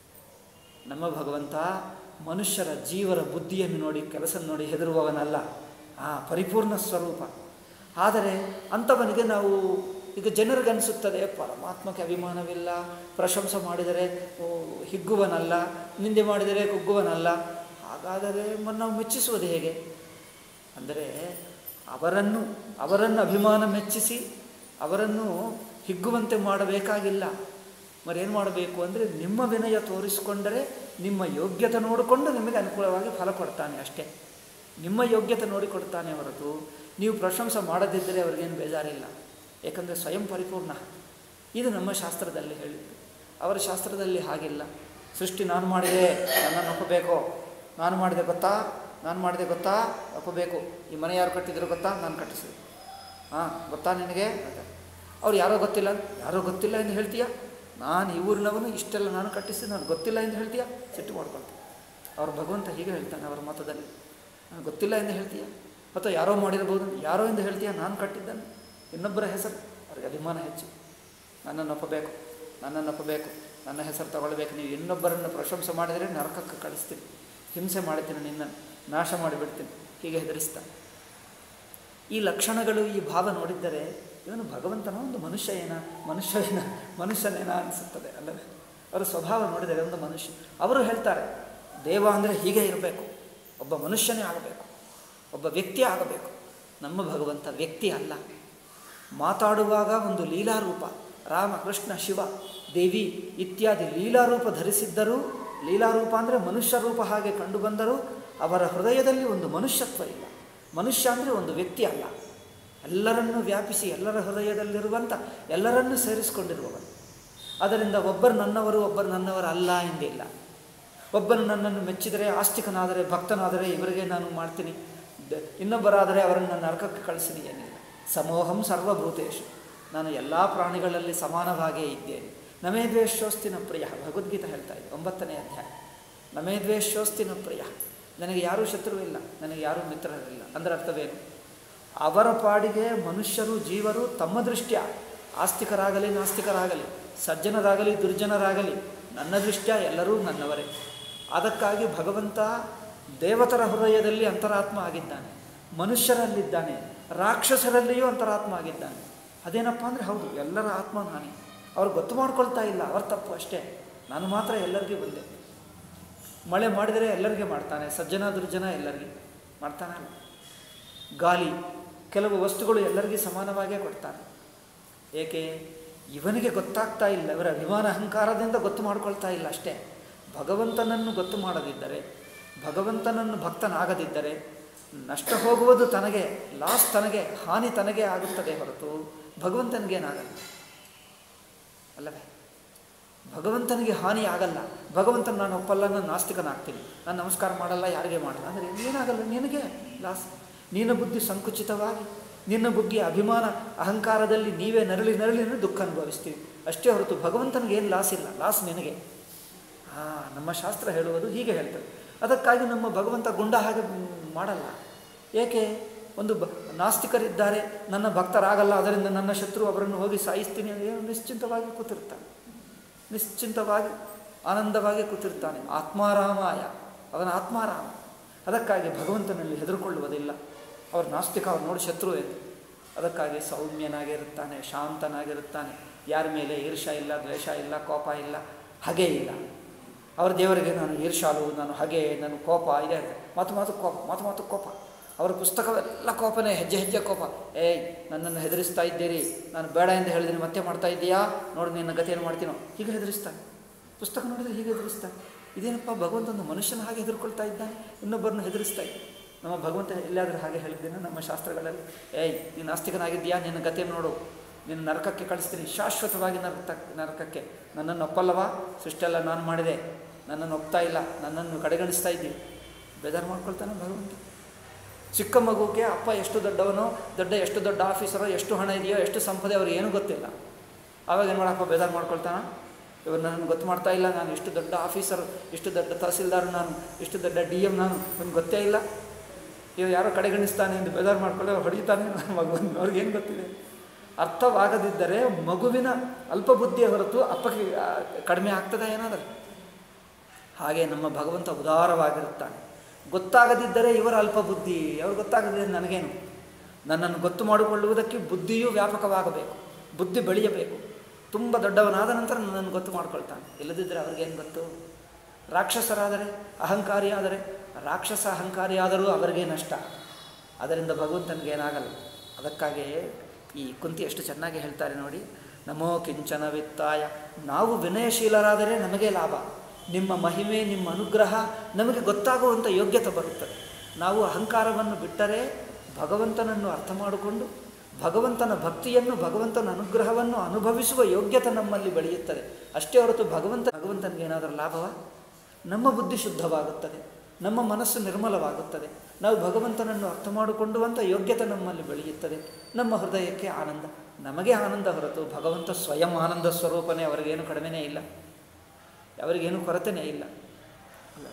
ನಮ್ಮ ಭಗವಂತ ಮನುಷ್ಯರ ಜೀವರ ಬುದ್ಧಿಯನ್ನು ನೋಡಿ ಕೆಲಸ ನೋಡಿ ಹೆದರುವವನಲ್ಲ ಆ ಪರಿಪೂರ್ಣ ಸ್ವರೂಪ ಆದರೆ ಅಂಥವನಿಗೆ ನಾವು ಈಗ ಜನರಿಗನ್ನಿಸುತ್ತದೆ ಪರಮಾತ್ಮಕ್ಕೆ ಅಭಿಮಾನವಿಲ್ಲ ಪ್ರಶಂಸೆ ಮಾಡಿದರೆ ಓ, ಹಿಗ್ಗುವನಲ್ಲ ನಿಂದೆ ಮಾಡಿದರೆ ಕುಗ್ಗುವನಲ್ಲ ಹಾಗಾದರೆ ಮ- ನಾವು ಮೆಚ್ಚಿಸುವುದು ಹೇಗೆ ಅಂದರೆ ಅವರನ್ನು ಅವರನ್ನು ಅಭಿಮಾನ ಮೆಚ್ಚಿಸಿ ಅವರನ್ನು ಹಿಗ್ಗುವಂತೆ ಮಾಡಬೇಕಾಗಿಲ್ಲ ಮರೇನು ಮಾಡಬೇಕು ಅಂದರೆ ನಿಮ್ಮ ವಿನಯ ತೋರಿಸಿಕೊಂಡರೆ ನಿಮ್ಮ ಯೋಗ್ಯತೆ ನೋಡಿಕೊಂಡು ನಿಮಗೆ ಅನುಕೂಲವಾಗಿ ಫಲ ಕೊಡ್ತಾನೆ ಅಷ್ಟೇ ನಿಮ್ಮ ಯೋಗ್ಯತೆ ನೋಡಿ ಕೊಡ್ತಾನೆ ಹೊರತು ನೀವು ಪ್ರಶಂಸೆ ಮಾಡದಿದ್ದರೆ ಅವ್ರಿಗೇನು ಬೇಜಾರಿಲ್ಲ ಏಕೆಂದರೆ ಸ್ವಯಂ ಪರಿಪೂರ್ಣ ಇದು ನಮ್ಮ ಶಾಸ್ತ್ರದಲ್ಲಿ ಹೇಳಿದ್ದು ಅವರ ಶಾಸ್ತ್ರದಲ್ಲಿ ಹಾಗಿಲ್ಲ ಸೃಷ್ಟಿ ನಾನು ಮಾಡಿದೆ ನನ್ನನ್ನು ಒಪ್ಪಬೇಕು ನಾನು ಮಾಡಿದೆ ಗೊತ್ತಾ ನಾನು ಮಾಡಿದೆ ಗೊತ್ತಾ ಒಪ್ಪಬೇಕು ಈ ಮನೆ ಯಾರು ಕಟ್ಟಿದ್ರು ಗೊತ್ತಾ ನಾನು ಕಟ್ಟಿಸಿದೆ ಹಾಂ ಗೊತ್ತಾ ನಿನಗೆ ಅವ್ರು ಯಾರೋ ಗೊತ್ತಿಲ್ಲ ಯಾರೋ ಗೊತ್ತಿಲ್ಲ ಎಂದು ಹೇಳ್ತೀಯಾ ನಾನು ಈ ಊರಿನವನು ಇಷ್ಟೆಲ್ಲ ನಾನು ಕಟ್ಟಿಸಿ ನಾನು ಗೊತ್ತಿಲ್ಲ ಎಂದು ಹೇಳ್ತೀಯಾ ಸಿಟ್ಟು ಮಾಡ್ಕೊಳ್ತೀನಿ ಅವ್ರ ಭಗವಂತ ಹೀಗೆ ಹೇಳ್ತಾನೆ ಅವರ ಮತದಲ್ಲಿ ನಾನು ಗೊತ್ತಿಲ್ಲ ಎಂದು ಹೇಳ್ತೀಯಾ ಅಥವಾ ಯಾರೋ ಮಾಡಿರ್ಬೋದು ಯಾರೋ ಎಂದು ಹೇಳ್ತೀಯಾ ನಾನು ಕಟ್ಟಿದ್ದಾನೆ ಇನ್ನೊಬ್ಬರ ಹೆಸರು ಅವ್ರಿಗೆ ಅಭಿಮಾನ ಹೆಚ್ಚು ನನ್ನನ್ನು ಒಪ್ಪಬೇಕು ನನ್ನನ್ನು ಒಪ್ಪಬೇಕು ನನ್ನ ಹೆಸರು ತಗೊಳ್ಬೇಕು ನೀವು ಇನ್ನೊಬ್ಬರನ್ನು ಪ್ರಶಂಸೆ ಮಾಡಿದರೆ ನರಕಕ್ಕೆ ಕಳಿಸ್ತೀನಿ ಹಿಂಸೆ ಮಾಡ್ತೀನಿ ನಿನ್ನನ್ನು ನಾಶ ಮಾಡಿಬಿಡ್ತೀನಿ ಹೀಗೆ ಹೆದರಿಸ್ತಾನೆ ಈ ಲಕ್ಷಣಗಳು ಈ ಭಾವ ನೋಡಿದ್ದರೆ ಇವನು ಭಗವಂತನ ಒಂದು ಮನುಷ್ಯ ಏನ ಮನುಷ್ಯನ ಮನುಷ್ಯನೇನ ಅನಿಸುತ್ತದೆ ಅಲ್ಲವೇ ಅವರ ಸ್ವಭಾವ ನೋಡಿದರೆ ಒಂದು ಮನುಷ್ಯ ಅವರು ಹೇಳ್ತಾರೆ ದೇವ ಅಂದರೆ ಹೀಗೆ ಇರಬೇಕು ಒಬ್ಬ ಮನುಷ್ಯನೇ ಆಗಬೇಕು ಒಬ್ಬ ವ್ಯಕ್ತಿ ಆಗಬೇಕು ನಮ್ಮ ಭಗವಂತ ವ್ಯಕ್ತಿ ಅಲ್ಲ ಮಾತಾಡುವಾಗ ಒಂದು ಲೀಲಾರೂಪ ರಾಮ ಕೃಷ್ಣ ಶಿವ ದೇವಿ ಇತ್ಯಾದಿ ಲೀಲಾರೂಪ ಧರಿಸಿದ್ದರೂ ಲೀಲಾರೂಪ ಅಂದರೆ ಮನುಷ್ಯ ರೂಪ ಹಾಗೆ ಕಂಡುಬಂದರೂ ಅವರ ಹೃದಯದಲ್ಲಿ ಒಂದು ಮನುಷ್ಯತ್ವ ಇಲ್ಲ ಮನುಷ್ಯ ಅಂದರೆ ಒಂದು ವ್ಯಕ್ತಿ ಅಲ್ಲ ಎಲ್ಲರನ್ನೂ ವ್ಯಾಪಿಸಿ ಎಲ್ಲರ ಹೃದಯದಲ್ಲಿರುವಂಥ ಎಲ್ಲರನ್ನೂ ಸೇರಿಸಿಕೊಂಡಿರುವವನು ಅದರಿಂದ ಒಬ್ಬರು ನನ್ನವರು ಒಬ್ಬರು ನನ್ನವರು ಅಲ್ಲ ಎಂದಿಲ್ಲ ಒಬ್ಬನು ನನ್ನನ್ನು ಮೆಚ್ಚಿದರೆ ಆಸ್ತಿಕನಾದರೆ ಭಕ್ತನಾದರೆ ಇವರಿಗೆ ನಾನು ಮಾಡ್ತೀನಿ ದ- ಇನ್ನೊಬ್ಬರಾದರೆ ಅವರನ್ನು ನರಕಕ್ಕೆ ಕಳಿಸಿನಿ ಏನಿಲ್ಲ ಸಮೋಹಂ ಸರ್ವಭೂತೇಶು ನಾನು ಎಲ್ಲ ಪ್ರಾಣಿಗಳಲ್ಲಿ ಸಮಾನವಾಗಿಯೇ ಇದ್ದೇನೆ ನಮೇ ದ್ವೇಷೋಸ್ತಿನ ಪ್ರಿಯ ಭಗವದ್ಗೀತೆ ಹೇಳ್ತಾ ಇದೆ ಒಂಬತ್ತನೇ ಅಧ್ಯಾಯ ನಮೇ ದ್ವೇಷೋಸ್ತಿನ ಪ್ರಿಯ ನನಗೆ ಯಾರೂ ಶತ್ರುವಿಲ್ಲ ನನಗೆ ಯಾರೂ ಮಿತ್ರರಿಲ್ಲ ಅಂದರೆ ಅರ್ಥವೇನು ಅವರ ಪಾಡಿಗೆ ಮನುಷ್ಯರು ಜೀವರು ತಮ್ಮ ದೃಷ್ಟ್ಯ ಆಸ್ತಿಕರಾಗಲಿ ನಾಸ್ತಿಕರಾಗಲಿ ಸಜ್ಜನರಾಗಲಿ ದುರ್ಜನರಾಗಲಿ ನನ್ನ ದೃಷ್ಟ್ಯ ಎಲ್ಲರೂ ನನ್ನವರೇ ಅದಕ್ಕಾಗಿ ಭಗವಂತ ದೇವತರ ಹೃದಯದಲ್ಲಿ ಅಂತರಾತ್ಮ ಆಗಿದ್ದಾನೆ ಮನುಷ್ಯರಲ್ಲಿದ್ದಾನೆ ರಾಕ್ಷಸರಲ್ಲಿಯೂ ಅಂತರಾತ್ಮ ಆಗಿದ್ದಾನೆ ಅದೇನಪ್ಪ ಅಂದರೆ ಹೌದು ಎಲ್ಲರ ಆತ್ಮ ನಾನೇ ಅವ್ರು ಗೊತ್ತು ಮಾಡ್ಕೊಳ್ತಾ ಇಲ್ಲ ಅವ್ರ ತಪ್ಪು ಅಷ್ಟೇ ನಾನು ಮಾತ್ರ ಎಲ್ಲರಿಗೂ ಬಂದೆ ಮಳೆ ಮಾಡಿದರೆ ಎಲ್ಲರಿಗೆ ಮಾಡ್ತಾನೆ ಸಜ್ಜನ ದುರ್ಜನ ಎಲ್ಲರಿಗೆ ಮಾಡ್ತಾನಲ್ಲ ಗಾಲಿ ಕೆಲವು ವಸ್ತುಗಳು ಎಲ್ಲರಿಗೂ ಸಮಾನವಾಗೇ ಕೊಡ್ತಾನೆ ಏಕೆ ಇವನಿಗೆ ಗೊತ್ತಾಗ್ತಾ ಇಲ್ಲ ಇವರ ಅಭಿಮಾನ ಅಹಂಕಾರದಿಂದ ಗೊತ್ತು ಮಾಡ್ಕೊಳ್ತಾ ಇಲ್ಲ ಅಷ್ಟೇ ಭಗವಂತನನ್ನು ಗೊತ್ತು ಮಾಡದಿದ್ದರೆ ಭಗವಂತನನ್ನು ಭಕ್ತನಾಗದಿದ್ದರೆ ನಷ್ಟ ಹೋಗುವುದು ತನಗೆ ಲಾಸ್ ತನಗೆ ಹಾನಿ ತನಗೆ ಆಗುತ್ತದೆ ಹೊರತು ಭಗವಂತನಿಗೇನಾಗಲ್ಲ ಅಲ್ಲವೇ ಭಗವಂತನಿಗೆ ಹಾನಿ ಆಗಲ್ಲ ಭಗವಂತನ ನಾನು ಒಪ್ಪಲ್ಲ ನಾನು ನಾಸ್ತಿಕನಾಗ್ತೀನಿ ನಾನು ನಮಸ್ಕಾರ ಮಾಡಲ್ಲ ಯಾರಿಗೆ ಮಾಡಲ್ಲ ಅಂದರೆ ಏನಾಗಲ್ಲ ನಿನಗೆ ಲಾಸ್ ನಿನ್ನ ಬುದ್ಧಿ ಸಂಕುಚಿತವಾಗಿ ನಿನ್ನ ಬುದ್ಧಿ ಅಭಿಮಾನ ಅಹಂಕಾರದಲ್ಲಿ ನೀವೇ ನರಳಿ ನರಳಿ ದುಃಖ ಅನುಭವಿಸ್ತೀವಿ ಅಷ್ಟೇ ಹೊರತು ಭಗವಂತನಿಗೆ ಏನು ಲಾಸ್ ಇಲ್ಲ ಲಾಸ್ ನಿನಗೆ ಹಾಂ ನಮ್ಮ ಶಾಸ್ತ್ರ ಹೇಳುವುದು ಹೀಗೆ ಹೇಳ್ತದೆ ಅದಕ್ಕಾಗಿ ನಮ್ಮ ಭಗವಂತ ಗುಂಡ ಹಾಗೆ ಮಾಡಲ್ಲ ಏಕೆ ಒಂದು ಬ ನಾಸ್ತಿಕರಿದ್ದಾರೆ ನನ್ನ ಭಕ್ತರಾಗಲ್ಲ ಅದರಿಂದ ನನ್ನ ಶತ್ರು ಅವರನ್ನು ಹೋಗಿ ಸಾಯಿಸ್ತೀನಿ ಅಂದರೆ ಏನು ನಿಶ್ಚಿಂತವಾಗಿ ಕೂತಿರ್ತಾನೆ ನಿಶ್ಚಿಂತವಾಗಿ ಆನಂದವಾಗಿ ಕೂತಿರ್ತಾನೆ ಆತ್ಮಾರಾಮಾಯ ಅವನ ಆತ್ಮಾರಾಮ ಅದಕ್ಕಾಗಿ ಭಗವಂತನಲ್ಲಿ ಹೆದರುಕೊಳ್ಳುವುದಿಲ್ಲ ಅವ್ರ ನಾಸ್ತಿಕ ಅವ್ರು ನೋಡಿ ಶತ್ರು ಎಂದು ಅದಕ್ಕಾಗಿ ಸೌಮ್ಯನಾಗಿರುತ್ತಾನೆ ಶಾಂತನಾಗಿರುತ್ತಾನೆ ಯಾರ ಮೇಲೆ ಈರ್ಷ ಇಲ್ಲ ದ್ವೇಷ ಇಲ್ಲ ಕೋಪ ಇಲ್ಲ ಹಾಗೇ ಇಲ್ಲ ಅವರ ದೇವರಿಗೆ ನಾನು ಈರ್ಷಾಲು ನಾನು ಹಾಗೆ ನಾನು ಕೋಪ ಇದೆ ಮಾತು ಮಾತು ಕೋಪ ಮಾತು ಮಾತು ಕೋಪ ಅವರ ಪುಸ್ತಕವೆಲ್ಲ ಕೋಪನೇ ಹೆಜ್ಜೆ ಹೆಜ್ಜೆ ಕೋಪ ಏಯ್ ನನ್ನನ್ನು ಹೆದರಿಸ್ತಾ ಇದ್ದೀರಿ ನಾನು ಬೇಡ ಎಂದು ಹೇಳಿದ್ದೀನಿ ಮತ್ತೆ ಮಾಡ್ತಾ ಇದ್ದೀಯಾ ನೋಡಿ ನಿನ್ನ ಗತಿಯನ್ನು ಮಾಡ್ತೀನೋ ಹೀಗೆ ಹೆದರಿಸ್ತಾನೆ ಪುಸ್ತಕ ನೋಡಿದರೆ ಹೀಗೆ ಹೆದರಿಸ್ತಾನೆ ಇದೇನಪ್ಪ ಭಗವಂತನ ಮನುಷ್ಯನ ಹಾಗೆ ಹೆದರ್ಕೊಳ್ತಾ ಇದ್ದಾನೆ ಇನ್ನೊಬ್ಬರನ್ನು ಹೆದರಿಸ್ತಾ ಇದ್ದ ನಮ್ಮ ಭಗವಂತ ಎಲ್ಲಾದರೂ ಹಾಗೆ ಹೇಳಿದ್ದೇನೆ ನಮ್ಮ ಶಾಸ್ತ್ರಗಳಲ್ಲಿ ಏಯ್ ನೀನು ನಾಸ್ತಿಕನಾಗಿದ್ದೀಯಾ ನಿನ್ನ ಗತಿಯನ್ನು ನೋಡು ನಿನ್ನ ನರಕಕ್ಕೆ ಕಳಿಸ್ತೀನಿ ಶಾಶ್ವತವಾಗಿ ನರಕ ನರಕಕ್ಕೆ ನನ್ನನ್ನು ಒಪ್ಪಲ್ಲವಾ ಸೃಷ್ಟಿಯೆಲ್ಲ ನಾನು ಮಾಡಿದೆ ನನ್ನನ್ನು ಒಪ್ತಾ ಇಲ್ಲ ನನ್ನನ್ನು ಕಡೆಗಣಿಸ್ತಾ ಇದ್ದೀವಿ ಬೇಜಾರು ಮಾಡ್ಕೊಳ್ತಾನೆ ಭಗವಂತ ಚಿಕ್ಕ ಮಗುಗೆ ಅಪ್ಪ ಎಷ್ಟು ದೊಡ್ಡವನೋ ದೊಡ್ಡ ಎಷ್ಟು ದೊಡ್ಡ ಆಫೀಸರೋ ಎಷ್ಟು ಹಣ ಇದೆಯೋ ಎಷ್ಟು ಸಂಪದೆ ಅವ್ರಿಗೆ ಏನೂ ಗೊತ್ತಿಲ್ಲ ಆವಾಗ ಏನು ಮಾಡಪ್ಪ ಬೇಜಾರು ಮಾಡ್ಕೊಳ್ತಾನ ಇವರು ನನ್ನನ್ನು ಗೊತ್ತು ಮಾಡ್ತಾ ಇಲ್ಲ ನಾನು ಇಷ್ಟು ದೊಡ್ಡ ಆಫೀಸರ್ ಇಷ್ಟು ದೊಡ್ಡ ತಹಸೀಲ್ದಾರ್ ನಾನು ಇಷ್ಟು ದೊಡ್ಡ ಡಿ ಎಮ್ ನಾನು ಅವ್ನಿಗೆ ಗೊತ್ತೇ ಇಲ್ಲ ಇವ್ ಯಾರೋ ಕಡೆಗಣಿಸ್ತಾನೆ ಎಂದು ಬೇಜಾರು ಮಾಡ್ಕೊಳ್ಳಿ ಅವ್ರು ಹೊಡಿತಾನೆ ನನ್ನ ಮಗುವನ್ನು ಅವ್ರಿಗೇನು ಗೊತ್ತಿದೆ ಅರ್ಥವಾಗದಿದ್ದರೆ ಮಗುವಿನ ಅಲ್ಪ ಬುದ್ಧಿಯ ಹೊರತು ಅಪ್ಪಕ್ಕೆ ಆ, ಕಡಿಮೆ ಆಗ್ತದೆ ಏನಾದರೂ ಹಾಗೆ ನಮ್ಮ ಭಗವಂತ ಉದಾರವಾಗಿರುತ್ತಾನೆ ಗೊತ್ತಾಗದಿದ್ದರೆ ಇವರ ಅಲ್ಪ ಬುದ್ಧಿ ಅವ್ರು ಗೊತ್ತಾಗದಿದ್ದರೆ ನನಗೇನು ನನ್ನನ್ನು ಗೊತ್ತು ಮಾಡಿಕೊಳ್ಳುವುದಕ್ಕೆ ಬುದ್ಧಿಯೂ ವ್ಯಾಪಕವಾಗಬೇಕು ಬುದ್ಧಿ ಬೆಳೆಯಬೇಕು ತುಂಬ ದೊಡ್ಡವನಾದ ನಂತರ ನನ್ನನ್ನು ಗೊತ್ತು ಮಾಡ್ಕೊಳ್ತಾನೆ ಇಲ್ಲದಿದ್ದರೆ ಅವ್ರಿಗೇನು ಗೊತ್ತು ರಾಕ್ಷಸರಾದರೆ ಅಹಂಕಾರಿಯಾದರೆ ರಾಕ್ಷಸ ಅಹಂಕಾರಿಯಾದರೂ ಅವರಿಗೆ ನಷ್ಟ ಅದರಿಂದ ಭಗವಂತನಿಗೇನಾಗಲ್ಲ ಅದಕ್ಕಾಗಿಯೇ ಈ ಕುಂತಿ ಎಷ್ಟು ಚೆನ್ನಾಗಿ ಹೇಳ್ತಾರೆ ನೋಡಿ ನಮೋ ಕಿಂಚನ ವಿತ್ತಾಯ ನಾವು ವಿನಯಶೀಲರಾದರೆ ನಮಗೆ ಲಾಭ ನಿಮ್ಮ ಮಹಿಮೆ ನಿಮ್ಮ ಅನುಗ್ರಹ ನಮಗೆ ಗೊತ್ತಾಗುವಂಥ ಯೋಗ್ಯತೆ ಬರುತ್ತದೆ ನಾವು ಅಹಂಕಾರವನ್ನು ಬಿಟ್ಟರೆ ಭಗವಂತನನ್ನು ಅರ್ಥ ಮಾಡಿಕೊಂಡು ಭಗವಂತನ ಭಕ್ತಿಯನ್ನು ಭಗವಂತನ ಅನುಗ್ರಹವನ್ನು ಅನುಭವಿಸುವ ಯೋಗ್ಯತೆ ನಮ್ಮಲ್ಲಿ ಬೆಳೆಯುತ್ತದೆ ಅಷ್ಟೇ ಹೊರತು ಭಗವಂತ ಭಗವಂತನಿಗೆ ಏನಾದರೂ ಲಾಭವ ನಮ್ಮ ಬುದ್ಧಿ ಶುದ್ಧವಾಗುತ್ತದೆ ನಮ್ಮ ಮನಸ್ಸು ನಿರ್ಮಲವಾಗುತ್ತದೆ ನಾವು ಭಗವಂತನನ್ನು ಅರ್ಥ ಮಾಡಿಕೊಂಡುವಂಥ ಯೋಗ್ಯತೆ ನಮ್ಮಲ್ಲಿ ಬೆಳೆಯುತ್ತದೆ ನಮ್ಮ ಹೃದಯಕ್ಕೆ ಆನಂದ ನಮಗೆ ಆನಂದ ಹೊರತು ಭಗವಂತ ಸ್ವಯಂ ಆನಂದ ಸ್ವರೂಪನೇ ಅವರಿಗೇನು ಕಡಿಮೆನೇ ಇಲ್ಲ ಅವರಿಗೇನು ಕೊರತೆನೇ ಇಲ್ಲ ಅಲ್ಲ